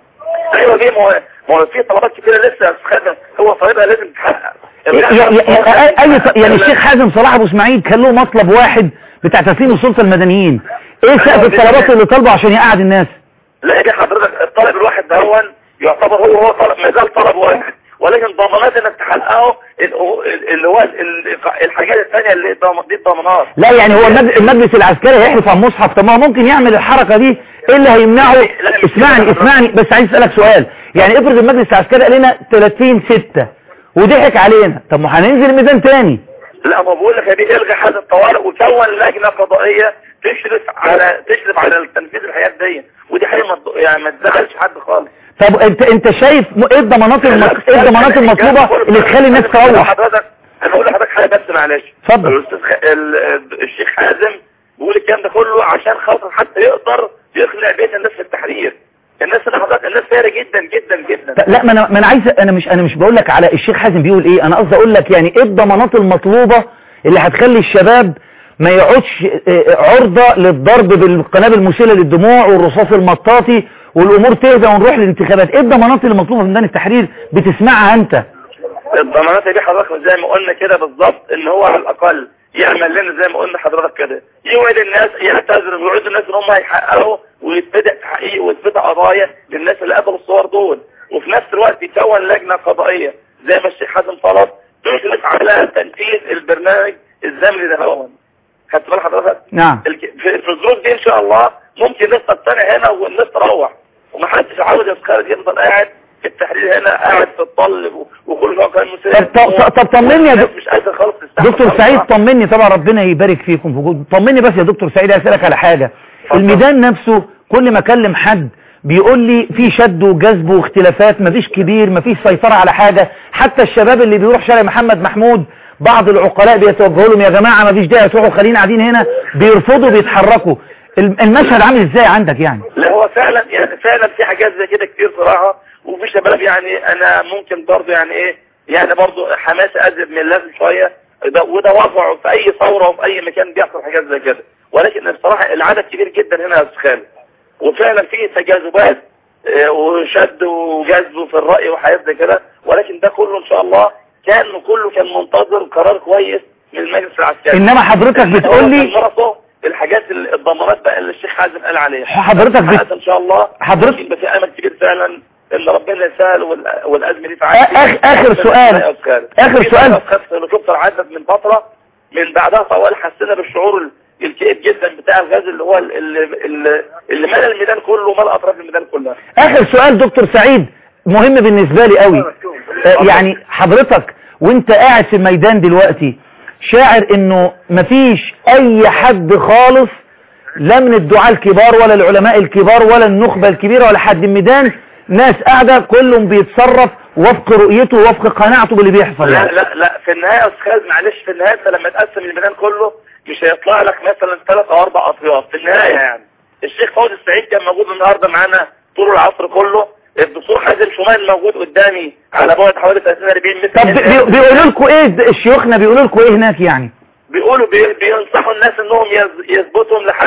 ايوه ليه ما هو ما هو في طلبات كتيرة لسه خدها هو طالبها لازم تتحقق يا- يا- يا- اي ط- يعني الشيخ حازم صلاح ابو اسماعيل كان له مطلب واحد بتاع تسليم السلطه المدنيين ايه سقف الطلبات اللي طالبه عشان يقعد الناس لا يا حضرتك الطالب الواحد ده هو يعتبر هو هو طلب ما زال طلب واحد ولكن ضمانات انك تحققه ال- اللي هو ال- الحاجات الثانيه اللي ضم- دي الضمانات لا يعني هو المج- المجلس العسكري هيحلف على المصحف طب ما هو ممكن يعمل الحركة دي ايه اللي هيمنعه اسمعني اسمعني بس عايز اسألك سؤال يعني افرض المجلس العسكري قال لنا 30 6 وضحك علينا طب ما هننزل الميدان تاني لا ما بقول لك يا بيه الغي حاله الطوارئ وكون لجنه قضائيه تشرف على تشرف على تنفيذ الحاجات دي ودي حاجه ما تض- يعني ما تزعلش حد خالص طب انت انت شايف م- ايه الضمانات المط... ايه الضمانات المطلوبة اللي تخلي الناس تروح حضرتك انا اقول لحضرتك حاجه بس معلش اتفضل. الاستاذ خ... ال- الشيخ حازم بيقول الكلام ده كله عشان خاطر حتى يقدر يقنع بيت الناس في التحرير الناس اللي حضرتك الناس فارق جدا جدا جدا لا ما انا ما انا عايز انا مش انا مش بقول لك على الشيخ حازم بيقول ايه انا قصدي اقول لك يعني ايه الضمانات المطلوبة اللي هتخلي الشباب ما يقعدش اه، عرضة للضرب بالقنابل المسيلة للدموع والرصاص المطاطي والامور تهدى ونروح للانتخابات ايه الضمانات اللي مطلوبة في ميدان التحرير بتسمعها انت الضمانات دي حضرتك زي ما قلنا كده بالظبط ان هو على الاقل يعمل لنا زي ما قلنا حضرتك كده يوعد الناس يعتذر ويوعد الناس ان هم هيحققوا ويتبدأ تحقيق ويتبدأ قضايا للناس اللي قتلوا الصور دول وفي نفس الوقت يكون لجنة قضائية زي ما الشيخ حازم طلب تشرف على تنفيذ البرنامج الزمني ده هون خدت بال حضرتك نعم الك- في في الظروف دي ان شاء الله ممكن الناس تقتنع هنا والناس تروح ومحدش عاوز يتخرج يفضل قاعد في التحرير هنا قاعد في الطل و- وكل شويه كان مسلم طب طب طب طمني يا دك- مش قادر خالص تستحمل دكتور خالص. سعيد طمني طبعا ربنا يبارك فيكم في وجود طمني بس يا دكتور سعيد اسالك على حاجة الميدان نفسه كل ما اكلم حد بيقول لي في شد وجذب واختلافات مفيش كبير مفيش سيطرة على حاجة حتى الشباب اللي بيروح شارع محمد محمود بعض العقلاء بيتوجهوا لهم يا جماعة مفيش داعي تروحوا خلينا قاعدين هنا بيرفضوا بيتحركوا الم- المشهد عامل ازاي عندك يعني لا هو فعلا يعني فعلا في حاجات زي كده كتير صراحة وفي شباب يعني انا ممكن برضه يعني ايه يعني برضه حماسة ازيد من اللازم شوية ده وده وضعه في اي ثورة وفي اي مكان بيحصل حاجات زي كده ولكن الصراحة العدد كبير جدا هنا يا استاذ خالد وفعلا في تجاذبات آه، وشد وجذب في الرأي وحاجات زي كده ولكن ده كله ان شاء الله كان كله كان منتظر قرار كويس من المجلس العسكري إنما حضرتك بتقول لي- هو كان مرته الحاجات ال- الضمانات بقى اللي الشيخ حازم قال عليها حضرتك بت- حققت ان شاء الله حضرتك- يبقى في امل كبير فعلا ان ربنا يسهل وال- والازمه دي آخ- تعدي آخر سؤال. آخر سؤال. الهليكوبتر عدت من فتره من بعدها طوال حسينا بالشعور ال- الكئيب جدا بتاع الغاز اللي هو ال- اللي اللي, اللي ملى الميدان كله وملى اطراف الميدان كلها اخر سؤال دكتور سعيد مهم بالنسبة لي قوي آه، يعني حضرتك وانت قاعد في الميدان دلوقتي شاعر انه مفيش اي حد خالص لا من الدعاة الكبار ولا العلماء الكبار ولا النخبة الكبيرة ولا حد الميدان ناس قاعدة كلهم بيتصرف وفق رؤيته ووفق قناعته باللي بيحصل لا يعني لا لا في النهايه يا استاذ خالد معلش في النهايه انت لما تقسم الميدان كله مش هيطلع لك مثلا ثلاث او اربع اطياف في النهايه يعني الشيخ فوزي السعيد كان موجود النهارده معانا طول العصر كله الدكتور حازم شمال موجود قدامي على بعد حوالي 30 40 متر طب بي- بيقولوا لكم ايه شيوخنا بيقولوا لكم ايه هناك يعني بيقولوا بي... بينصحوا الناس انهم يز... يثبتهم لحد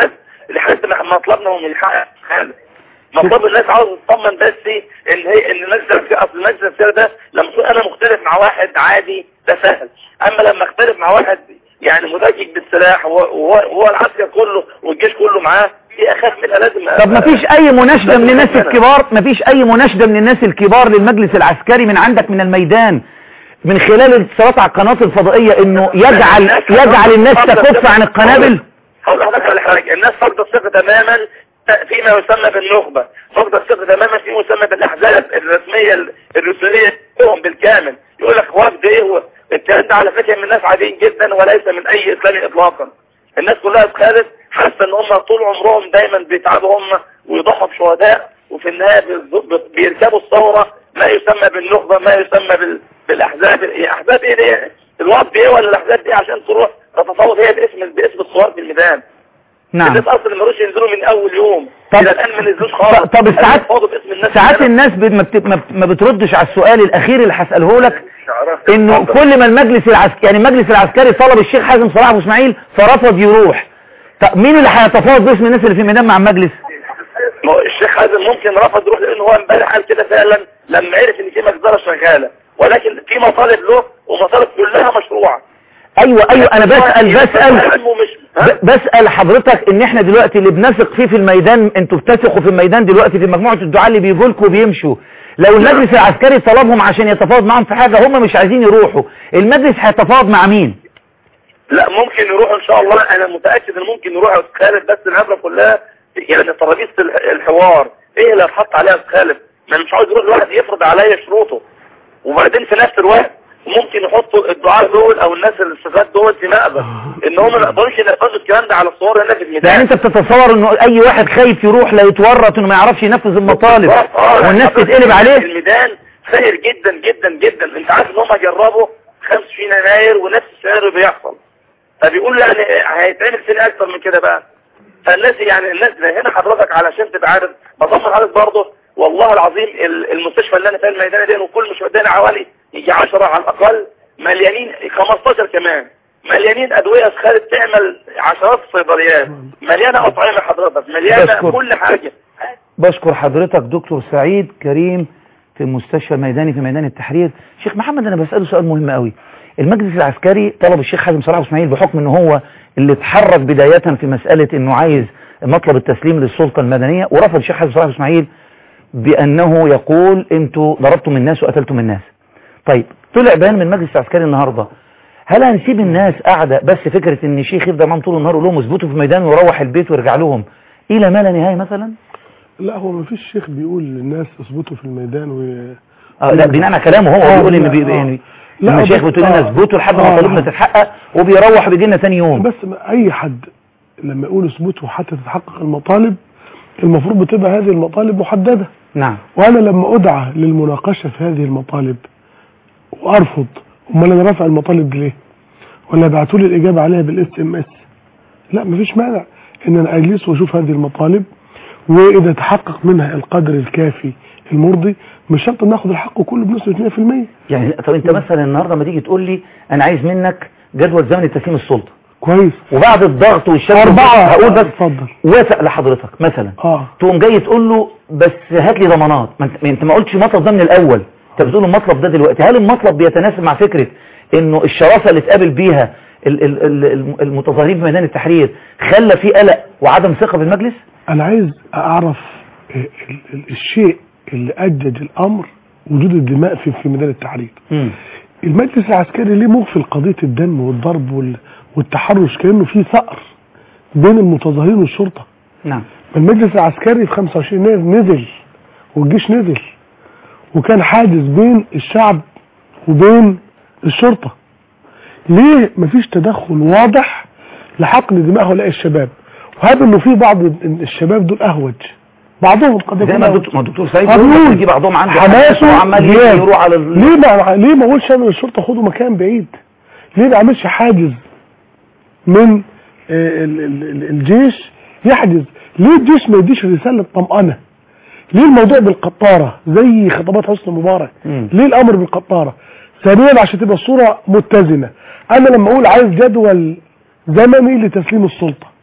لحد ما ما طلبنا من يحقق هذا مطلوب الناس عاوز تطمن بس ان هي ان المجلس العسكري اصل المجلس العسكري ده لما اكون انا مختلف مع واحد عادي ده سهل اما لما اختلف مع واحد يعني مدجج بالسلاح وهو وهو العسكر كله والجيش كله معاه دي اخاف منها لازم طب ما فيش اي مناشدة من الناس الكبار ما فيش اي مناشدة من الناس الكبار للمجلس العسكري من عندك من الميدان من خلال الاتصالات على القناة الفضائية انه يجعل يجعل الناس تكف عن القنابل هقول لحضرتك على حاجه الناس فاقده الثقه تماما فيما يسمى بالنخبه فاقده الثقه تماما فيما يسمى بالاحزاب الرسميه الروسيه لهم بالكامل يقول لك وفد ايه هو الكلام ده على فكره من ناس عاديين جدا وليس من اي اسلامي اطلاقا الناس كلها اتخذت حاسه ان هم طول عمرهم دايما بيتعبوا هم ويضحوا بشهداء وفي النهايه بيز- بيركبوا الثوره ما يسمى بالنخبه ما يسمى بال... بالاحزاب إيه احزاب ايه دي الوفد ايه ولا الاحزاب دي عشان تروح تتفاوض هي باسم باسم الثوار في الميدان نعم الناس اصلا ما روش ينزلوا من اول يوم طب- الى الان ما نزلوش خالص طب- طب الساعات- بيتفاوضوا باسم الناس ساعات كلها. الناس بت- ما بت- ما بت- ما بتردش على السؤال الاخير اللي هسأله لك انه كل ما المجلس العسكري يعني المجلس العسكري طلب الشيخ حازم صلاح ابو اسماعيل فرفض يروح طب مين اللي هيتفاوض باسم الناس اللي في الميدان مع المجلس ما هو الشيخ حازم ممكن رفض يروح لان هو امبارح قال كده فعلا لما عرف ان في مجزره شغاله ولكن في مطالب له ومطالب كلها مشروعه ايوه ايوه انا بسأل بسأل مش ب- بسأل حضرتك ان احنا دلوقتي اللي بنثق فيه في الميدان انتوا بتثقوا في الميدان دلوقتي في مجموعة الدعاء اللي بيجوا لكم وبيمشوا لو المجلس العسكري طلبهم عشان يتفاوض معاهم في حاجة هم مش عايزين يروحوا المجلس هيتفاوض مع مين لا ممكن يروحوا ان شاء الله انا متاكد ان ممكن يروحوا يا أستاذ خالد بس العبره كلها يعني ترابيزه الح- الحوار ايه اللي هتحط عليها يا أستاذ خالد ما أنا مش عاوز يروح الواحد يفرض عليا شروطه وبعدين في نفس الوقت ممكن يحطوا الدعاء دول او الناس الاستفاد دول في مأبى ان هم ما يقدروش ينفذوا الكلام ده على الصور هنا في الميدان يعني انت بتتصور انه اي واحد خايف يروح لا يتورط انه ما يعرفش ينفذ المطالب آه، والناس حضرتك تتقلب عليه الميدان سائر جدا جدا جدا انت عارف ان هم جربوا 25 يناير ونفس السيناريو بيحصل فبيقول يعني هيتعمل فين اكتر من كده بقى فالناس يعني الناس هنا حضرتك علشان تبقى عارف بطمن حضرتك برضه والله العظيم ال- المستشفى اللي انا فيها الميدانه دي وكل مش مدينا حوالي يجي 10 على الاقل مليانين 15 كمان مليانين ادويه خالد تعمل عشرات الصيدليات مليانه اطعمه حضرتك مليانه بشكر. كل حاجه بشكر حضرتك دكتور سعيد كريم في المستشفى الميداني في ميدان التحرير شيخ محمد انا بسأله سؤال مهم قوي المجلس العسكري طلب الشيخ حازم صلاح أبو اسماعيل بحكم ان هو اللي اتحرك بداية في مسألة انه عايز مطلب التسليم للسلطة المدنية ورفض الشيخ حازم صلاح أبو اسماعيل بانه يقول انتوا ضربتم الناس وقتلتم الناس طيب طلع بيان من المجلس العسكري النهاردة هل هنسيب الناس قاعدة بس فكرة ان شيخ يفضل معاهم طول النهار يقول لهم اثبتوا في الميدان ويروح البيت ويرجع لهم الى ما لا نهاية مثلا لا هو ما فيش شيخ بيقول للناس اثبتوا في الميدان و آه لا بناء على كلامه هو آه، بيقول ان لا، بي آه. يعني لا، المشايخ بس- بتقول لنا آه. اثبتوا لحد ما آه. مطالبنا تتحقق وبيروح بيجي لنا ثاني يوم بس ما اي حد لما يقول اثبتوا حتى تتحقق المطالب المفروض بتبقى هذه المطالب محددة نعم وانا لما ادعى للمناقشة في هذه المطالب وارفض امال انا رافع المطالب دي ليه ولا بعتوا لي الاجابة عليها بالاس ام اس لا مفيش مانع ان انا اجلس واشوف هذه المطالب واذا تحقق منها القدر الكافي المرضي مش شرط ناخد الحق كله بنسبة 100% يعني طب انت مثلا النهارده ما تيجي تقول لي انا عايز منك جدول زمن تسليم السلطه كويس وبعد الضغط والشد أربعة. هقول بس اتفضل وافق لحضرتك مثلا اه تقوم جاي تقول له بس هات لي ضمانات ما انت, ما انت ما قلتش المطلب ده من الاول انت بتقول المطلب ده دلوقتي هل المطلب بيتناسب مع فكره انه الشراسه اللي اتقابل بيها ال- ال- ال- المتظاهرين في ميدان التحرير خلى في قلق وعدم ثقه في المجلس انا عايز اعرف ال- ال- الشيء اللي اجج الامر وجود الدماء في في ميدان التحرير مم. المجلس العسكري ليه مغفل قضية الدم والضرب وال- والتحرش كأنه في ثأر بين المتظاهرين والشرطة نعم المجلس العسكري في 25 يناير نزل والجيش نزل وكان حاجز بين الشعب وبين الشرطة ليه مفيش تدخل واضح لحقن دماء هؤلاء الشباب وهذا انه في بعض الشباب دول اهوج بعضهم قد زي يكون ما أهوج. الدكتور ما الدكتور سعيد هنقول بيقول لك في بعضهم عنده حماسه وعمال زيادة. يروح على ال- ليه ما ليه ما اقولش انا للشرطه خدوا مكان بعيد ليه ما اعملش حاجز من آه، ال- ال- ال- الجيش يحجز ليه الجيش ما يديش رساله طمأنه ليه الموضوع بالقطاره زي خطابات حسني مبارك مم. ليه الامر بالقطاره ثانيا عشان تبقى الصوره متزنه انا لما اقول عايز جدول زمني لتسليم السلطه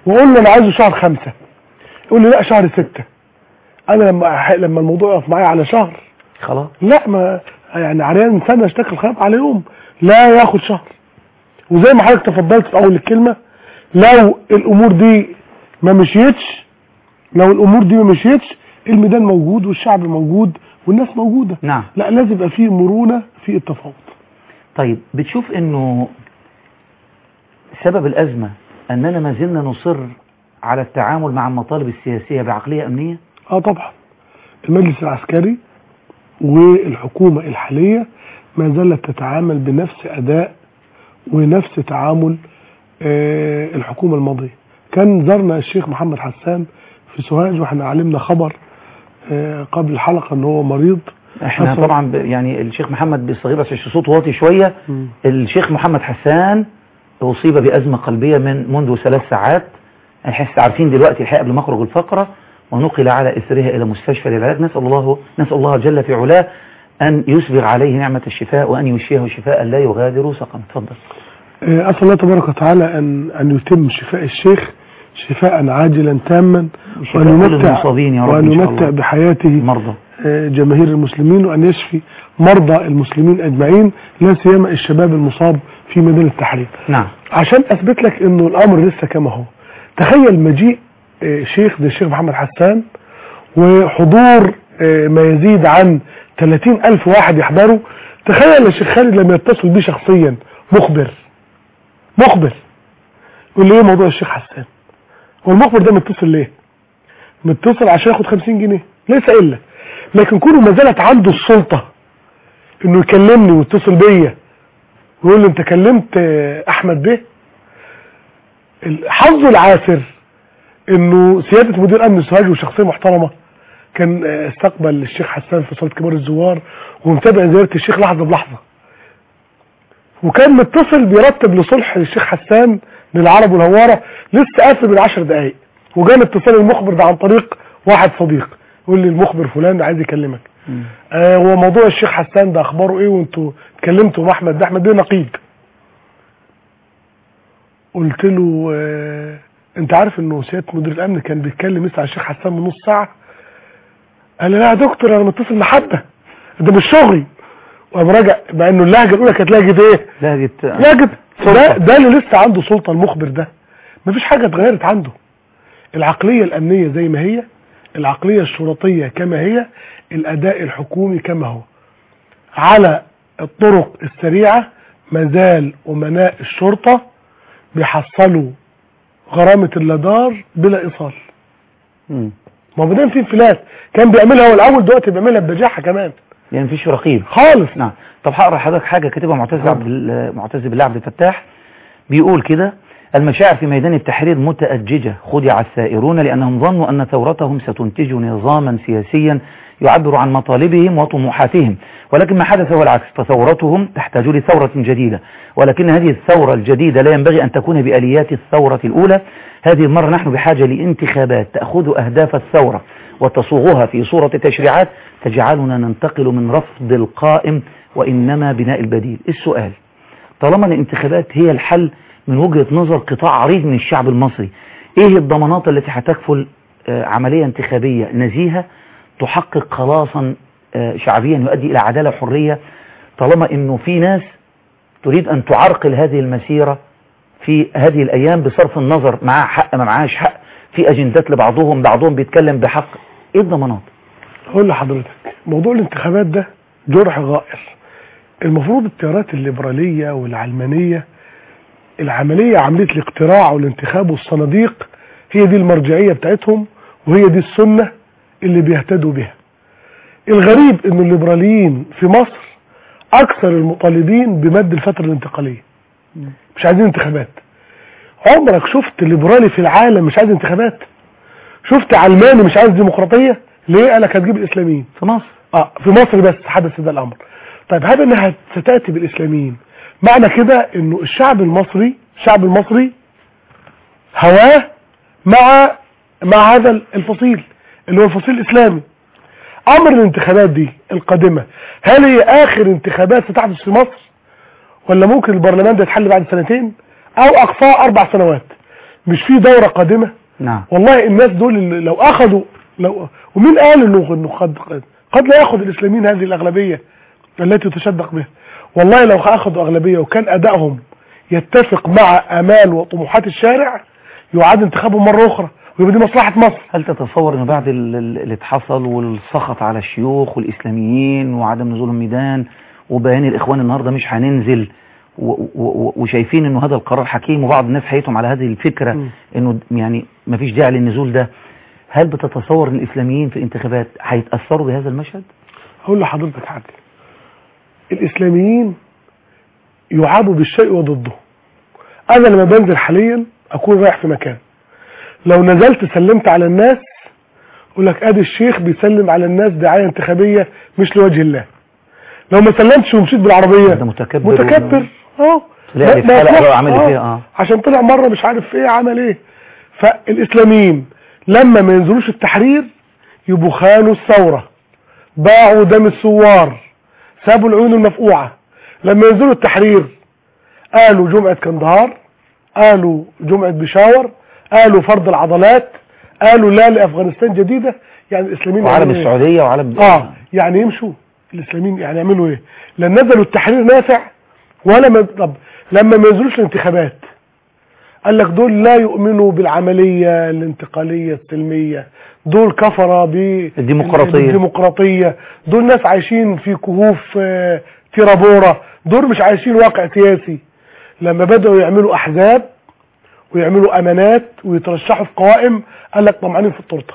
واقول له انا عايزه شهر خمسة يقول لي لا شهر ستة انا لما أح- لما الموضوع يقف معايا على شهر خلاص لا ما يعني عريان سنة اشتكى الخلاف على يوم لا ياخد شهر وزي ما حضرتك تفضلت في اول الكلمة لو الامور دي ما مشيتش لو الامور دي ما مشيتش الميدان موجود والشعب موجود والناس موجودة نعم لا لازم يبقى فيه مرونة في التفاوض طيب بتشوف انه سبب الازمة اننا ما زلنا نصر على التعامل مع المطالب السياسية بعقلية امنية اه طبعا المجلس العسكري والحكومة الحالية ما زالت تتعامل بنفس اداء ونفس تعامل آه الحكومة الماضية كان زارنا الشيخ محمد حسان في سوهاج واحنا علمنا خبر آه قبل الحلقة ان هو مريض احنا أصلاً. طبعا ب- يعني الشيخ محمد بالصغير بس صوته واطي شوية مم. الشيخ محمد حسان اصيب بازمة قلبية من منذ ثلاث ساعات احنا عارفين دلوقتي الحقيقة قبل ما اخرج الفقرة ونقل على اثرها الى مستشفى للعلاج نسأل الله نسأل الله جل في علاه ان يسبغ عليه نعمة الشفاء وان يشفيه شفاء لا يغادر سقما اتفضل آه، أسأل الله تبارك وتعالى أن أن يتم شفاء الشيخ شفاء عاجلا تاما وشفاء وأن كل يمتع المصابين يا رب وأن إن شاء يمتع الله. بحياته مرضى آه، جماهير المسلمين وأن يشفي مرضى المسلمين أجمعين لا سيما الشباب المصاب في ميدان التحرير نعم عشان أثبت لك أنه الأمر لسه كما هو تخيل مجيء آه، شيخ زي الشيخ محمد حسان وحضور آه، ما يزيد عن 30 ألف واحد يحضروا تخيل الشيخ خالد لما يتصل بيه شخصيا مخبر مخبر يقول لي ايه موضوع الشيخ حسان هو المخبر ده متصل ليه متصل عشان ياخد 50 جنيه ليس الا لكن كونه ما زالت عنده السلطة انه يكلمني ويتصل بيا ويقول لي انت كلمت آه، احمد بيه حظه العاسر انه سيادة مدير امن سوهاج وشخصية محترمة كان آه، استقبل الشيخ حسان في صالة كبار الزوار ومتابع زيارة الشيخ لحظة بلحظة وكان متصل بيرتب لصلح الشيخ حسان للعرب والهوارة لسه قافل من عشر دقايق وجاء اتصال المخبر ده عن طريق واحد صديق يقول لي المخبر فلان ده عايز يكلمك آه هو موضوع الشيخ حسان ده اخباره ايه وانتوا اتكلمتوا مع احمد ده احمد ده نقيب قلت له آه انت عارف انه سياده مدير الامن كان بيتكلم لسه على الشيخ حسان من نص ساعه قال لي لا يا دكتور انا متصل محبه ده مش شغلي وقام راجع مع انه اللهجه الاولى كانت لهجه ايه لهجة لهجه ده ده اللي لسه عنده سلطه المخبر ده مفيش حاجه اتغيرت عنده العقليه الامنيه زي ما هي العقليه الشرطيه كما هي الاداء الحكومي كما هو على الطرق السريعه مازال امناء الشرطه بيحصلوا غرامه اللدار بلا ايصال مم. ما هو بدل في انفلات كان بيعملها هو الاول دلوقتي بيعملها ببجاحه كمان يعني مفيش رقيب خالص نعم طب هقرا لحضرتك حاجه كاتبها معتز عبد ال- معتز بالله عبد الفتاح بيقول كده المشاعر في ميدان التحرير متأججة خدع الثائرون لأنهم ظنوا أن ثورتهم ستنتج نظاما سياسيا يعبر عن مطالبهم وطموحاتهم ولكن ما حدث هو العكس فثورتهم تحتاج لثورة جديدة ولكن هذه الثورة الجديدة لا ينبغي أن تكون بآليات الثورة الأولى هذه المرة نحن بحاجة لانتخابات تأخذ أهداف الثورة وتصوغها في صورة تشريعات تجعلنا ننتقل من رفض القائم وإنما بناء البديل السؤال طالما الانتخابات هي الحل من وجهة نظر قطاع عريض من الشعب المصري ايه الضمانات التي هتكفل آه، عملية انتخابية نزيهة تحقق خلاصا آه، شعبيا يؤدي الى عدالة وحرية طالما انه في ناس تريد ان تعرقل هذه المسيرة في هذه الايام بصرف النظر معاه حق ما معاش حق في اجندات لبعضهم بعضهم بيتكلم بحق ايه الضمانات اقول لحضرتك موضوع الانتخابات ده جرح غائر المفروض التيارات الليبرالية والعلمانية العملية عملية الاقتراع والانتخاب والصناديق هي دي المرجعية بتاعتهم وهي دي السنة اللي بيهتدوا بها الغريب ان الليبراليين في مصر اكثر المطالبين بمد الفترة الانتقالية مش عايزين انتخابات عمرك شفت ليبرالي في العالم مش عايز انتخابات شفت علماني مش عايز ديمقراطية ليه قالك هتجيب الاسلاميين في مصر اه في مصر بس حدث ده الامر طيب هذا انها ستاتي بالاسلاميين معنى كده انه الشعب المصري الشعب المصري هواه مع مع هذا الفصيل اللي هو الفصيل الاسلامي امر الانتخابات دي القادمه هل هي اخر انتخابات ستحدث في مصر ولا ممكن البرلمان ده يتحل بعد سنتين او اقصاه اربع سنوات مش في دورة قادمة نعم والله الناس دول اللي لو اخذوا لو ومين قال انه انه قد قد, قد لا ياخذ الاسلاميين هذه الاغلبيه التي تشدق بها والله لو اخذوا اغلبيه وكان ادائهم يتفق مع امال وطموحات الشارع يعاد انتخابهم مره اخرى ويبقى دي مصلحه مصر هل تتصور ان بعد ال- ال- اللي اتحصل والسخط على الشيوخ والاسلاميين وعدم نزول الميدان وبيان الاخوان النهارده مش هننزل و- و- و- وشايفين انه هذا القرار حكيم وبعض الناس حيتهم على هذه الفكره م. انه يعني مفيش داعي للنزول ده هل بتتصور ان الاسلاميين في الانتخابات هيتاثروا بهذا المشهد؟ هقول لحضرتك حاجه الاسلاميين يعابوا بالشيء وضده انا لما بنزل حاليا اكون رايح في مكان لو نزلت سلمت على الناس يقول لك ادي الشيخ بيسلم على الناس دعايه انتخابيه مش لوجه الله لو ما سلمتش ومشيت بالعربيه ده متكبر متكبر اه لا ما- في ما حلقه يطلعش. بقى عامل آه. فيها اه عشان طلع مره مش عارف ايه عمل ايه فالاسلاميين لما ما ينزلوش التحرير يبقوا خانوا الثوره باعوا دم الثوار سابوا العيون المفقوعه لما ينزلوا التحرير قالوا جمعه كندهار قالوا جمعه بشاور قالوا فرض العضلات قالوا لا لافغانستان جديده يعني الاسلاميين وعالم يعملوا إيه؟ السعوديه وعالم اه يعني يمشوا الاسلاميين يعني يعملوا ايه لا نزلوا التحرير نافع ولا ما طب لما ما ينزلوش الانتخابات قال لك دول لا يؤمنوا بالعملية الانتقالية السلمية دول كفرة الديمقراطية. بالديمقراطية دول ناس عايشين في كهوف آه، تيرابورا دول مش عايشين واقع سياسي لما بدأوا يعملوا أحزاب ويعملوا أمانات ويترشحوا في قوائم قال لك طمعانين في التورته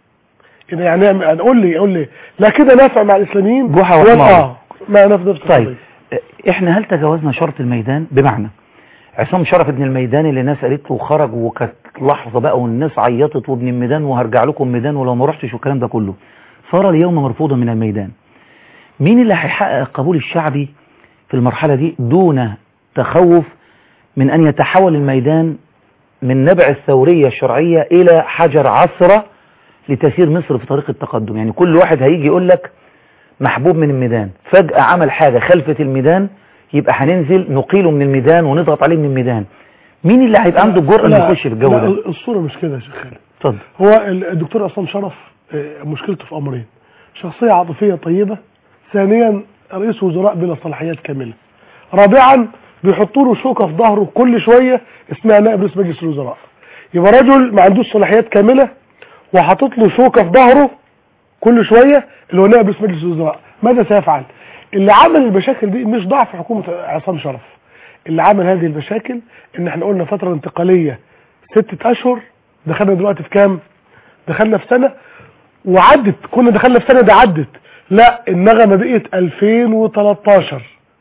إذا يعني يعني قول لي قول لي لا كده نافع مع الاسلاميين جحا ولا وحمار. اه ما نفس نفس طيب القضية. احنا هل تجاوزنا شرط الميدان بمعنى عصام شرف ابن الميدان اللي الناس قالت له خرج وكانت لحظه بقى والناس عيطت وابن الميدان وهرجع لكم ميدان ولو ما رحتش والكلام ده كله صار اليوم مرفوضا من الميدان مين اللي هيحقق القبول الشعبي في المرحله دي دون تخوف من ان يتحول الميدان من نبع الثوريه الشرعيه الى حجر عثره لتسير مصر في طريق التقدم يعني كل واحد هيجي يقول لك محبوب من الميدان فجأة عمل حاجة خلفت الميدان يبقى هننزل نقيله من الميدان ونضغط عليه من الميدان مين اللي هيبقى عنده الجرأة انه لا، يخش في الجو لا، ده الصورة مش كده يا شيخ خالد اتفضل هو ال- الدكتور عصام شرف آه، مشكلته في امرين شخصية عاطفية طيبة ثانيا رئيس وزراء بلا صلاحيات كاملة رابعا بيحطوا له شوكة في ظهره كل شوية اسمها نائب رئيس مجلس الوزراء يبقى رجل ما عندوش صلاحيات كاملة وحاطط له شوكة في ظهره كل شوية اللي هو نائب رئيس مجلس الوزراء ماذا سيفعل اللي عمل المشاكل دي مش ضعف حكومة عصام شرف اللي عمل هذه المشاكل ان احنا قلنا فترة انتقالية ستة اشهر دخلنا دلوقتي في كام دخلنا في سنة وعدت كنا دخلنا في سنة ده عدت لا النغمة بقيت 2013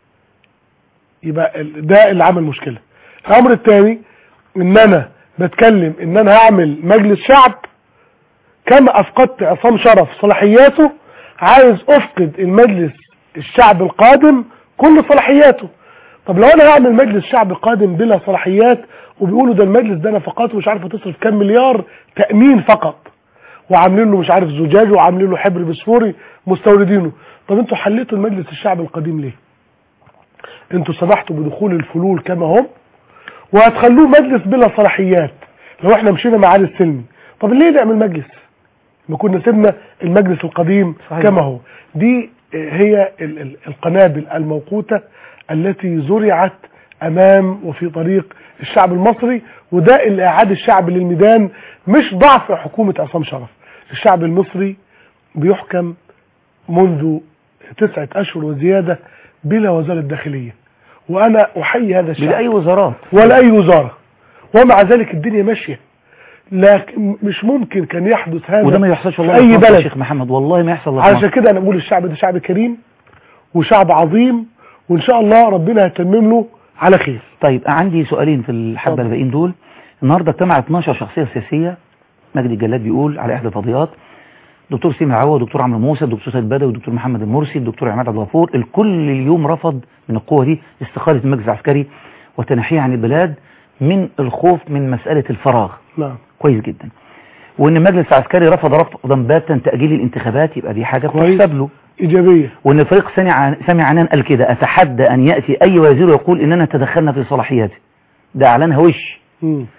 يبقى ال- ده اللي عمل مشكلة الامر الثاني ان انا بتكلم ان انا هعمل مجلس شعب كما افقدت عصام شرف صلاحياته عايز افقد المجلس الشعب القادم كل صلاحياته طب لو انا هعمل مجلس شعب قادم بلا صلاحيات وبيقولوا ده المجلس ده نفقاته مش عارف هتصرف كام مليار تأمين فقط وعاملين له مش عارف زجاج وعاملين له حبر بسفوري مستوردينه طب انتوا حليتوا المجلس الشعب القديم ليه انتوا سمحتوا بدخول الفلول كما هم وهتخلوه مجلس بلا صلاحيات لو احنا مشينا مع علي السلمي طب ليه نعمل مجلس ما كنا سيبنا المجلس القديم صحيح. كما هو دي هي ال- ال- القنابل الموقوتة التي زرعت امام وفي طريق الشعب المصري وده اللي اعاد الشعب للميدان مش ضعف حكومة عصام شرف الشعب المصري بيحكم منذ تسعة اشهر وزيادة بلا وزارة داخلية وانا احيي هذا الشعب بلا اي وزارات ولا اي وزارة ومع ذلك الدنيا ماشية لكن مش ممكن كان يحدث هذا وده ما يحصلش في والله اي في مصر يا بلد شيخ محمد والله ما يحصل إلا في علشان مصر. كده انا بقول الشعب ده شعب كريم وشعب عظيم وان شاء الله ربنا هيتمم له على خير طيب عندي سؤالين في الحبة الباقيين دول النهاردة اجتمع 12 شخصية سياسية مجدي الجلاد بيقول على احدى الفضيات دكتور سيمي عوض دكتور عمرو موسى دكتور سيد بدوي دكتور محمد المرسي الدكتور عماد عبد الغفور الكل اليوم رفض من القوة دي استقالة المجلس العسكري وتنحيه عن البلاد من الخوف من مسألة الفراغ نعم كويس جدا وان المجلس العسكري رفض رفضا باتا تأجيل الانتخابات يبقى دي حاجة كويس. بتحسب له ايجابية وان الفريق سمع سامي عنان قال كده اتحدى ان ياتي اي وزير ويقول اننا تدخلنا في صلاحياتي ده اعلانها وش مم.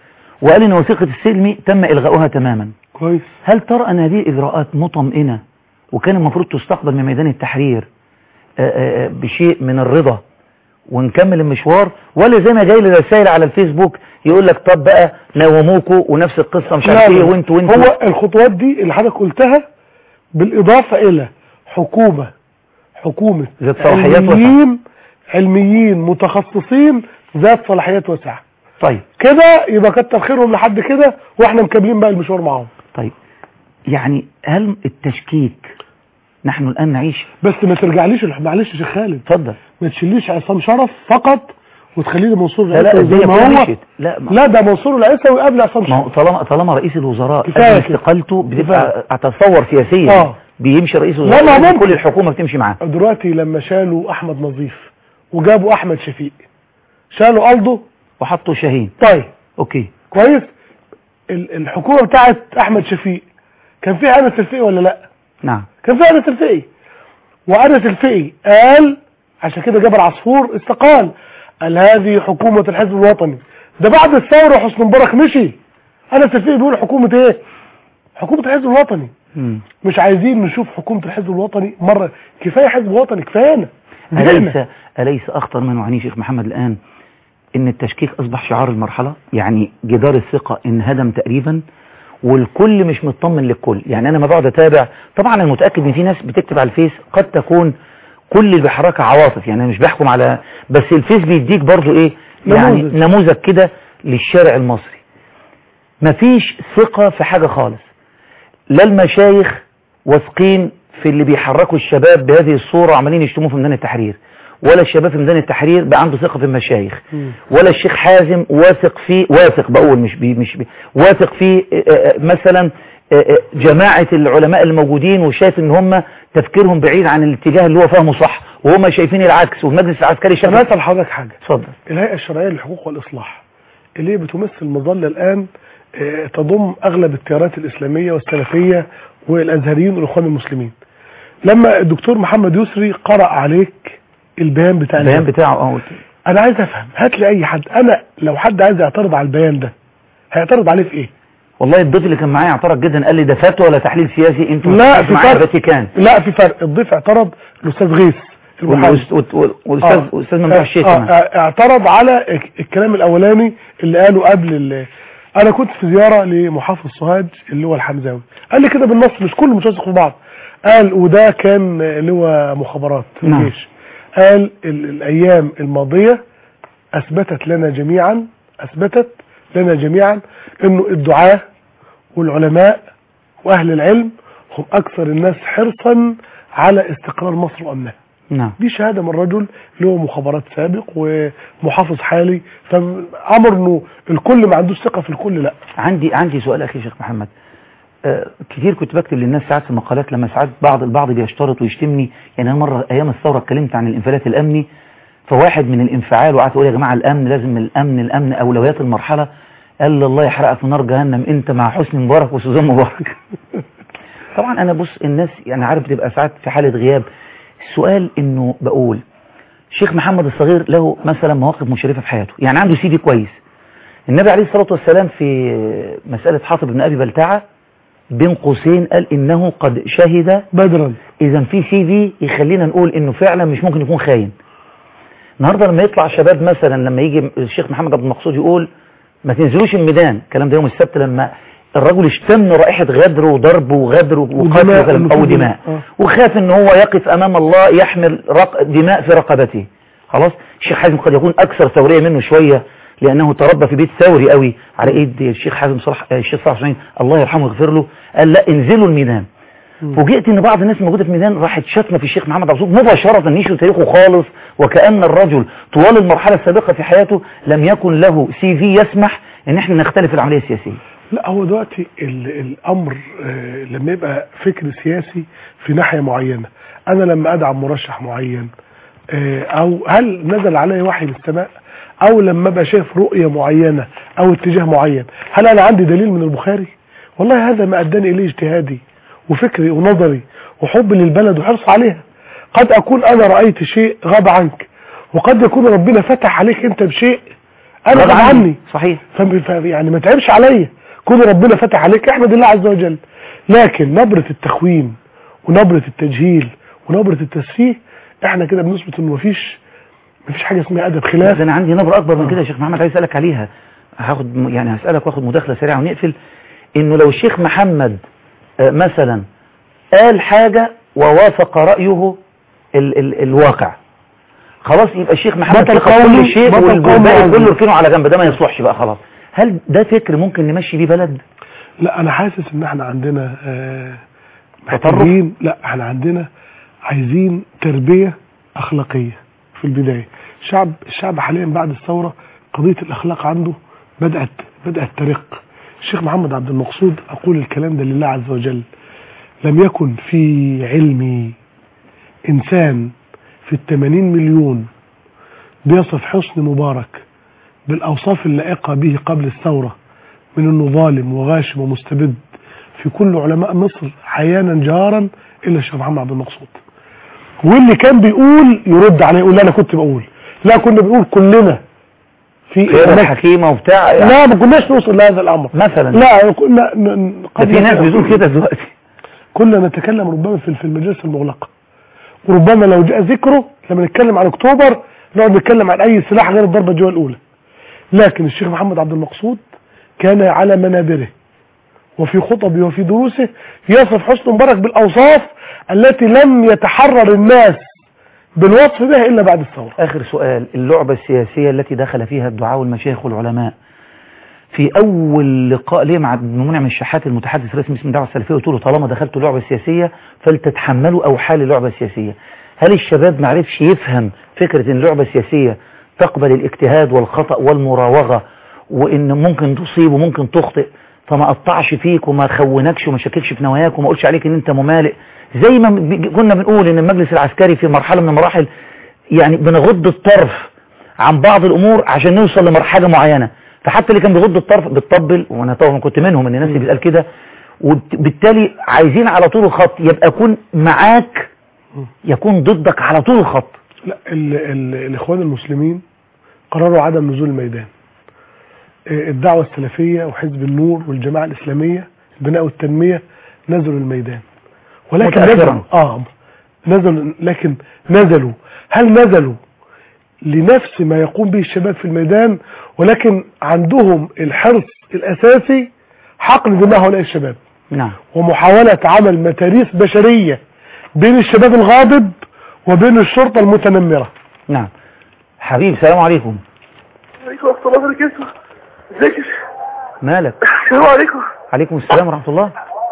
وقال ان وثيقة السلم تم الغاؤها تماما كويس هل ترى ان هذه اجراءات مطمئنة وكان المفروض تستقبل من ميدان التحرير آه، آه، آه، بشيء من الرضا ونكمل المشوار ولا زي ما جاي لي رسائل على الفيسبوك يقول لك طب بقى نوموكوا ونفس القصة مش عارف لا، ايه لا. وانتوا وانتوا هو الخطوات دي اللي حضرتك قلتها بالإضافة إلى حكومة حكومة ذات صلاحيات واسعة. علميين علميين متخصصين ذات صلاحيات واسعة طيب كده يبقى كتر خيرهم لحد كده واحنا مكملين بقى المشوار معاهم طيب يعني هل التشكيك نحن الآن نعيش بس ما ترجعليش معلش يا شيخ خالد اتفضل ما تشيليش عصام شرف فقط وتخلي لي منصور لا لا العيسوي زي الدنيا ما كلها هو مشيت لا ما لا ده منصور العيسوي قبل عصام ما هو شرف طالما طالما رئيس الوزراء كفاية قبل كده. استقالته بتبقى اتصور سياسيا آه. بيمشي رئيس لا، الوزراء ما لازم ممكن. كل الحكومة بتمشي معاه دلوقتي لما شالوا احمد نظيف وجابوا احمد شفيق شالوا الدو وحطوا شاهين طيب اوكي كويس ال- الحكومه بتاعت احمد شفيق كان فيها انس الفقي ولا لا نعم كان فيها انس الفقي وانس الفقي قال عشان كده جبل عصفور استقال قال هذه حكومه الحزب الوطني ده بعد الثوره حسني مبارك مشي انس الفقي بيقول حكومه ايه حكومه الحزب الوطني مم. مش عايزين نشوف حكومه الحزب الوطني مره كفايه حزب وطني كفايانا أليس زهقنا. أليس أخطر ما نعانيه شيخ محمد الآن إن التشكيك أصبح شعار المرحلة يعني جدار الثقة انهدم تقريبا والكل مش مطمن للكل يعني أنا ما بقعد أتابع طبعا أنا متأكد إن في ناس بتكتب على الفيس قد تكون كل اللي بيحركها عواطف يعني أنا مش بحكم على بس الفيس بيديك برضو إيه يعني نموذج. نموذج كده للشارع المصري مفيش ثقة في حاجة خالص لا المشايخ واثقين في اللي بيحركوا الشباب بهذه الصورة وعمالين يشتموه في ميدان التحرير ولا الشباب في ميدان التحرير بقى عنده ثقة في المشايخ ولا الشيخ حازم واثق فيه واثق بقول مش بي مش بي واثق في مثلا آه، آه، جماعة العلماء الموجودين وشايف ان هم تفكيرهم بعيد عن الاتجاه اللي هو فاهمه صح وهم شايفين العكس والمجلس العسكري شايف انا اسال حضرتك حاجه اتفضل الهيئه الشرعيه للحقوق والاصلاح اللي هي بتمثل مظله الان آه، تضم اغلب التيارات الاسلاميه والسلفيه والازهريين والاخوان المسلمين لما الدكتور محمد يسري قرأ عليك البيان بتاع البيان الهيئة. بتاعه اه انا عايز افهم هات لي اي حد انا لو حد عايز يعترض على البيان ده هيعترض عليه في ايه والله الضيف اللي كان معايا اعترض جدا قال لي ده فتوى ولا تحليل سياسي انتوا لا مش في معايا فرق فاتيكان لا في فرق الضيف اعترض الاستاذ غيث المحامي. والأست- وال- والاستاذ آه. والاستاذ ممدوح الشيخ آه، كمان آه، اعترض على الك- الكلام الاولاني اللي قاله قبل ال- انا كنت في زياره لمحافظ سوهاج اللي هو الحمزاوي قال لي كده بالنص مش كله مش واثق في بعض قال وده كان اللي هو مخابرات نعم. الجيش قال ال- الايام الماضيه اثبتت لنا جميعا اثبتت لنا جميعا انه الدعاه والعلماء واهل العلم هم اكثر الناس حرصا على استقرار مصر وامنها نعم دي شهادة من رجل اللي هو مخابرات سابق ومحافظ حالي فأمر انه الكل ما عندوش ثقة في الكل لا عندي عندي سؤال اخي يا شيخ محمد آه كتير كنت بكتب للناس ساعات في مقالات لما ساعات بعض البعض بيشترط ويشتمني يعني انا مره ايام الثوره اتكلمت عن الانفلات الامني فواحد من الانفعال وقعدت اقول يا جماعه الامن لازم الامن الامن اولويات المرحله قال لي الله يحرقك في نار جهنم انت مع حسني مبارك وسوزان مبارك طبعا انا بص الناس يعني عارف بتبقى ساعات في حاله غياب السؤال انه بقول شيخ محمد الصغير له مثلا مواقف مشرفه في حياته يعني عنده سي في كويس النبي عليه الصلاه والسلام في مساله حاطب بن ابي بلتعه بين قوسين قال انه قد شهد بدرا اذا في سي في يخلينا نقول انه فعلا مش ممكن يكون خاين النهارده لما يطلع شباب مثلا لما يجي الشيخ محمد عبد المقصود يقول ما تنزلوش الميدان الكلام ده يوم السبت لما الرجل اشتم رائحة غدر وضرب وغدر وقتل ودماء وكلام او المفروض- دماء آه. وخاف ان هو يقف امام الله يحمل رق... دماء في رقبته خلاص الشيخ حازم قد يكون اكثر ثورية منه شوية لانه تربى في بيت ثوري قوي على ايد الشيخ حازم صلاح الشيخ صلاح حسين الله يرحمه ويغفر له قال لا انزلوا الميدان فوجئت ان بعض الناس موجوده في الميدان راحت شتمه في الشيخ محمد عبد الصوت مباشره نشروا تاريخه خالص وكان الرجل طوال المرحله السابقه في حياته لم يكن له سي في يسمح ان احنا نختلف العمليه السياسيه لا هو دلوقتي ال- الامر آه، لما يبقى فكر سياسي في ناحية معينة انا لما ادعم مرشح معين آه، او هل نزل علي وحي من السماء او لما ابقى شايف رؤية معينة او اتجاه معين هل انا عندي دليل من البخاري والله هذا ما اداني اليه اجتهادي وفكري ونظري وحب للبلد وحرص عليها قد اكون انا رأيت شيء غاب عنك وقد يكون ربنا فتح عليك انت بشيء انا غاب غاب عني. عني صحيح فم- ف- يعني ما تعبش عليا كون ربنا فتح عليك احمد الله عز وجل لكن نبرة التخوين ونبرة التجهيل ونبرة التسفيه احنا كده بنثبت انه مفيش مفيش حاجة اسمها ادب خلاف ده انا عندي نبره اكبر من كده يا شيخ محمد عايز اسالك عليها هاخد م- يعني هسالك واخد مداخله سريعه ونقفل انه لو الشيخ محمد آه، مثلا قال حاجه ووافق رايه ال ال الواقع خلاص يبقى الشيخ محمد بطل ثقة في كل قومي- شيء بطل والباقي قومي كله عظيم. يركنه على جنب ده ما يصلحش بقى خلاص هل ده فكر ممكن نمشي بيه بلد لا انا حاسس ان احنا عندنا آه تطرف؟ محتاجين لا احنا عندنا عايزين تربية اخلاقية في البداية الشعب الشعب حاليا بعد الثورة قضية الاخلاق عنده بدأت بدأت ترق الشيخ محمد عبد المقصود اقول الكلام ده لله عز وجل لم يكن في علمي انسان في الثمانين مليون بيصف حسن مبارك بالاوصاف اللائقة به قبل الثورة من انه ظالم وغاشم ومستبد في كل علماء مصر عيانا جهارا الا الشيخ محمد عبد المقصود واللي كان بيقول يرد عليه يقول لا انا كنت بقول لا كنا بنقول كلنا في خير هناك- حكيمه وبتاع لا ما كناش نوصل لهذا الامر مثلا لا كنا ن- ده قبل في ناس كده- بتقول كده دلوقتي كنا نتكلم ربما في في المجالس المغلقه وربما لو جاء ذكره لما نتكلم عن اكتوبر نقعد نتكلم عن اي سلاح غير الضربه الجويه الاولى لكن الشيخ محمد عبد المقصود كان على منابره وفي خطبه وفي دروسه يصف حسن مبارك بالاوصاف التي لم يتحرر الناس بالوصف بها الا بعد الثوره آخر سؤال اللعبة السياسية التي دخل فيها الدعاء والمشايخ والعلماء في أول لقاء ليه مع ابن منعم الشحات المتحدث الرسمي باسم الدعوة السلفية قلت له طالما دخلتوا لعبة سياسية فلتتحملوا أوحال اللعبة السياسية هل الشباب ما عرفش يفهم فكرة ان اللعبة السياسية تقبل الاجتهاد والخطأ والمراوغة وان ممكن تصيب وممكن تخطئ فما قطعش فيك وما خونكش وما شككش في نواياك وما قولش عليك ان انت ممالئ زي ما بي- كنا بنقول ان المجلس العسكري في مرحلة من المراحل يعني بنغض الطرف عن بعض الامور عشان نوصل لمرحلة معينة فحتى اللي كان بيغض الطرف بتطبل وانا طبعا كنت منهم ان الناس اللي بتقال كده وبالتالي عايزين على طول الخط يبقى يكون معاك يكون ضدك على طول الخط لا ال ال الاخوان المسلمين قرروا عدم نزول الميدان آه، الدعوة السلفية وحزب النور والجماعة الإسلامية البناء والتنمية نزلوا الميدان ولكن متأخراً. نزلوا اه نزلوا لكن نزلوا هل نزلوا لنفس ما يقوم به الشباب في الميدان ولكن عندهم الحرص الأساسي حقن دماء هؤلاء الشباب نعم ومحاولة عمل متاريس بشرية بين الشباب الغاضب وبين الشرطة المتنمرة نعم حبيب سلام عليكم عليكم ورحمة الله وبركاته ازيك يا شيخ؟ مالك السلام عليكم عليكم السلام ورحمة الله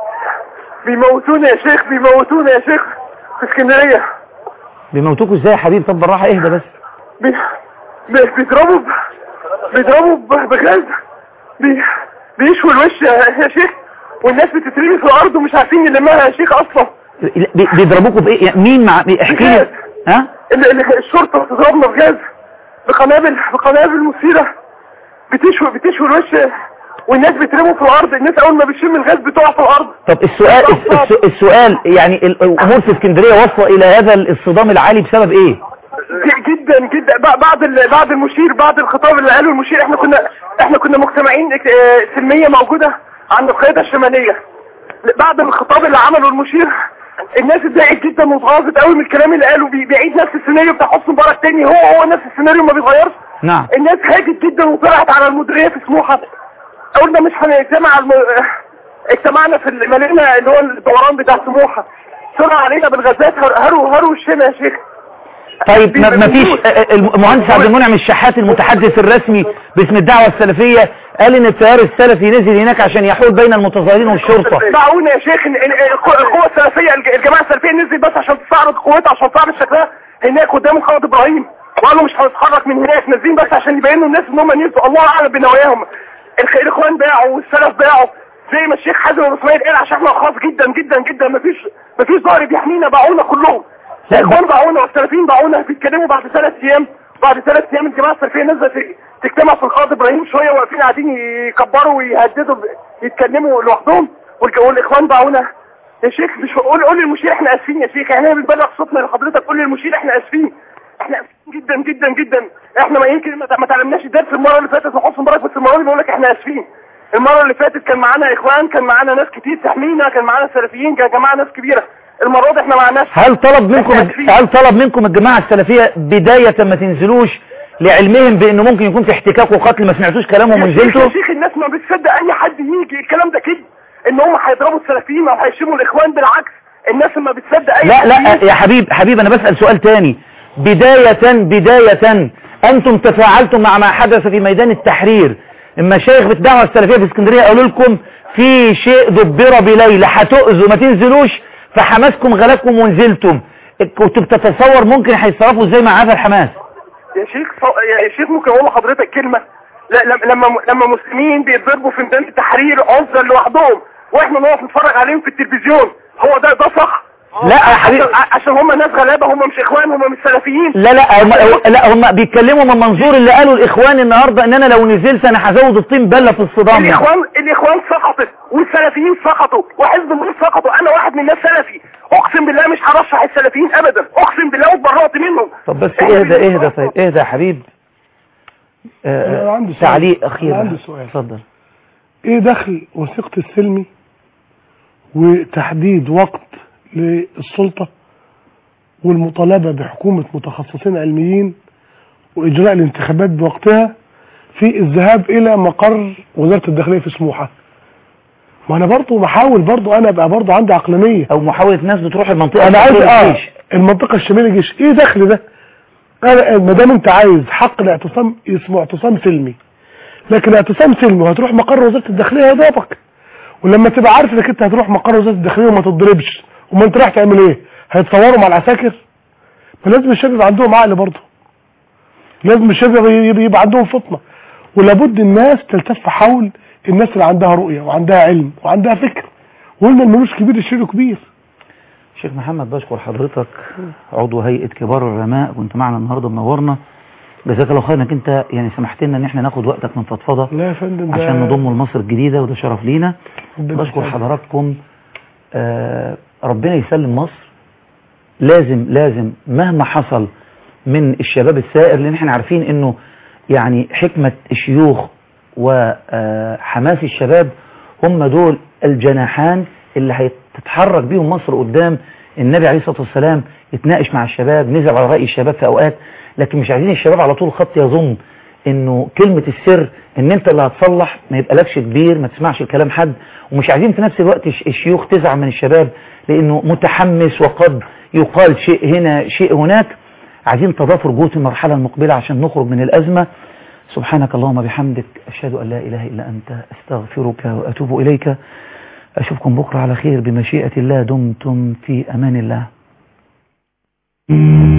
بيموتونا يا شيخ بيموتونا يا شيخ في اسكندرية بيموتوكوا ازاي يا حبيب طب بالراحة اهدى بس بي... بي... بيضربوا ب... بيضربوا ب... بغاز بي... بيشووا الوش يا... يا شيخ والناس بتترمي في الارض ومش عارفين يلمها يا شيخ اصلا بي- بيضربوكوا بايه يعني مين مع احكي لي ها ال... ال... الشرطة بتضربنا بغاز بقنابل بقنابل مثيرة بتشوي بتشوي الوش والناس بترموا في الارض الناس اول ما بتشم الغاز بتقع في الارض طب السؤال الس- الس- السؤال يعني ال- الامور في اسكندريه واصله الى هذا الصدام العالي بسبب ايه ج- جدا جدا ب- بعد ال- بعد المشير بعد الخطاب اللي قاله المشير احنا كنا احنا كنا مجتمعين اك- آه، سلميه موجوده عند القياده الشماليه بعد الخطاب اللي عمله المشير الناس اتضايقت جدا واتغاظت قوي من الكلام اللي قاله بي- بيعيد نفس السيناريو بتاع حسن مبارك تاني هو هو نفس السيناريو ما بيتغيرش نعم الناس هاجت جدا وطلعت على المديريه في سموحه قلنا مش هنجتمع الم... اجتمعنا في ال- ملينا اللي هو الدوران بتاع سموحه طلع علينا بالغازات هر- هروا هروا وشنا يا شيخ طيب ما ما فيش آه، آه، المهندس عبد المنعم الشحات المتحدث الرسمي باسم الدعوه السلفيه قال ان التيار السلفي نزل هناك عشان يحول بين المتظاهرين والشرطه دعونا يا شيخ إن- إن- القوة القوة السلفية الج- الجماعة السلفية نزل بس عشان تستعرض قوتها عشان تعرض شكلها هناك قدام خالد ابراهيم وقالوا مش هنتحرك من هناك نازلين بس عشان يبينوا الناس ان هم نزلوا الله اعلم بنواياهم الخ- الاخوان باعوا والسلف باعوا زي ما الشيخ حازم ابو اسماعيل قال عشان احنا خاص جدا جدا جدا مفيش مفيش ظهر بيحمينا باعونا كلهم الاخوان باعونا والسلفيين باعونا بيتكلموا بعد ثلاث ايام بعد ثلاث ايام الجماعه السلفيه نازله ت- تجتمع في الخالد ابراهيم شويه واقفين قاعدين يكبروا ويهددوا ب- يتكلموا لوحدهم والج- والاخوان باعونا يا شيخ مش قول قول للمشير احنا اسفين يا شيخ يعني احنا بنبلغ صوتنا لحضرتك قول للمشير احنا اسفين احنا اسفين جدا جدا جدا احنا ما يمكن ما ما تعلمناش الدرس المره اللي فاتت وحسن مبارك بس المره دي بقول لك احنا اسفين المره اللي فاتت كان معانا اخوان كان معانا ناس كتير تحمينا كان معانا سلفيين كان معانا ناس كبيره المره دي احنا معناش هل طلب منكم هل طلب منكم الجماعة السلفية بداية ما تنزلوش لعلمهم بانه ممكن يكون في احتكاك وقتل ما سمعتوش كلامهم يا شيخ- ونزلتوا يا شيخ الناس ما بتصدق اي حد يجي الكلام ده كده ان هم هيضربوا السلفيين او هيشتموا الاخوان بالعكس الناس ما بتصدق اي لا حد لا يجي. يا حبيب حبيب انا بسأل سؤال تاني بداية بداية انتم تفاعلتم مع ما حدث في ميدان التحرير المشايخ بالدعوة السلفية في اسكندرية قالوا لكم في شيء دبر بليلة هتؤذوا ما تنزلوش فحماسكم غلبكم ونزلتم كنت بتتصور ممكن هيتصرفوا ازاي مع هذا الحماس يا شيخ صو... يا شيخ ممكن اقول لحضرتك كلمه لا لما لما لما مسلمين بيتضربوا في ميدان التحرير عزله لوحدهم واحنا نقف نتفرج عليهم في التلفزيون هو ده ده صح لا يا حبيبي. عشان, عشان هم ناس غلابه هم مش اخوان هم مش سلفيين لا لا هم لا هم بيتكلموا من منظور اللي قالوا الاخوان النهارده ان انا لو نزلت انا هزود الطين بله في الصدام الاخوان الاخوان سقطت والسلفيين سقطوا وحزب الله سقطوا انا واحد من الناس سلفي اقسم بالله مش هرشح السلفيين ابدا اقسم بالله واتبرأت منهم طب بس اهدى اهدى طيب اهدى يا حبيب آه، أنا عندي سؤال. تعليق اخير أنا عندي سؤال. اتفضل ايه دخل وثيقة السلمي وتحديد وقت للسلطة والمطالبة بحكومة متخصصين علميين واجراء الانتخابات بوقتها في الذهاب الى مقر وزارة الداخلية في سموحة ما انا برضو بحاول برضو انا ابقى برضو عندي عقلانية او محاولة ناس بتروح المنطقة انا عايز الشمالية اه للجيش. المنطقة الشمالية الجيش ايه دخل ده انا ما دام انت عايز حق الاعتصام اسمه اعتصام سلمي لكن اعتصام سلمي وهتروح مقر وزارة الداخلية هيضربك ولما تبقى عارف انك انت هتروح مقر وزارة الداخلية وما تضربش وما انت رايح تعمل ايه هيتصوروا مع العساكر فلازم الشباب يبقى عندهم عقل برضه لازم الشباب يبقى, يبقى عندهم فطنة ولابد الناس تلتف حول الناس اللي عندها رؤية وعندها علم وعندها فكر وقلنا الملوش كبير الشيء كبير شيخ محمد بشكر حضرتك عضو هيئة كبار الرماء كنت معنا النهاردة منورنا جزاك الله خير انك انت يعني سمحت لنا ان احنا ناخد وقتك من فضفضة لا يا فندم ده عشان نضم لمصر الجديدة وده شرف لينا ربنا بشكر يسعدك. حضراتكم آه ربنا يسلم مصر لازم لازم مهما حصل من الشباب السائر لان احنا عارفين انه يعني حكمة الشيوخ وحماس الشباب هم دول الجناحان اللي هتتحرك بيهم مصر قدام النبي عليه الصلاة والسلام يتناقش مع الشباب نزل على رأي الشباب في أوقات لكن مش عايزين الشباب على طول خط يظن انه كلمة السر ان انت اللي هتصلح ما يبقالكش كبير ما تسمعش الكلام حد ومش عايزين في نفس الوقت الش- الشيوخ تزعل من الشباب لانه متحمس وقد يقال شيء هنا شيء هناك عايزين تضافر جهود المرحلة المقبلة عشان نخرج من الأزمة سبحانك اللهم بحمدك أشهد أن لا إله إلا أنت أستغفرك وأتوب إليك أشوفكم بكرة على خير بمشيئة الله دمتم في أمان الله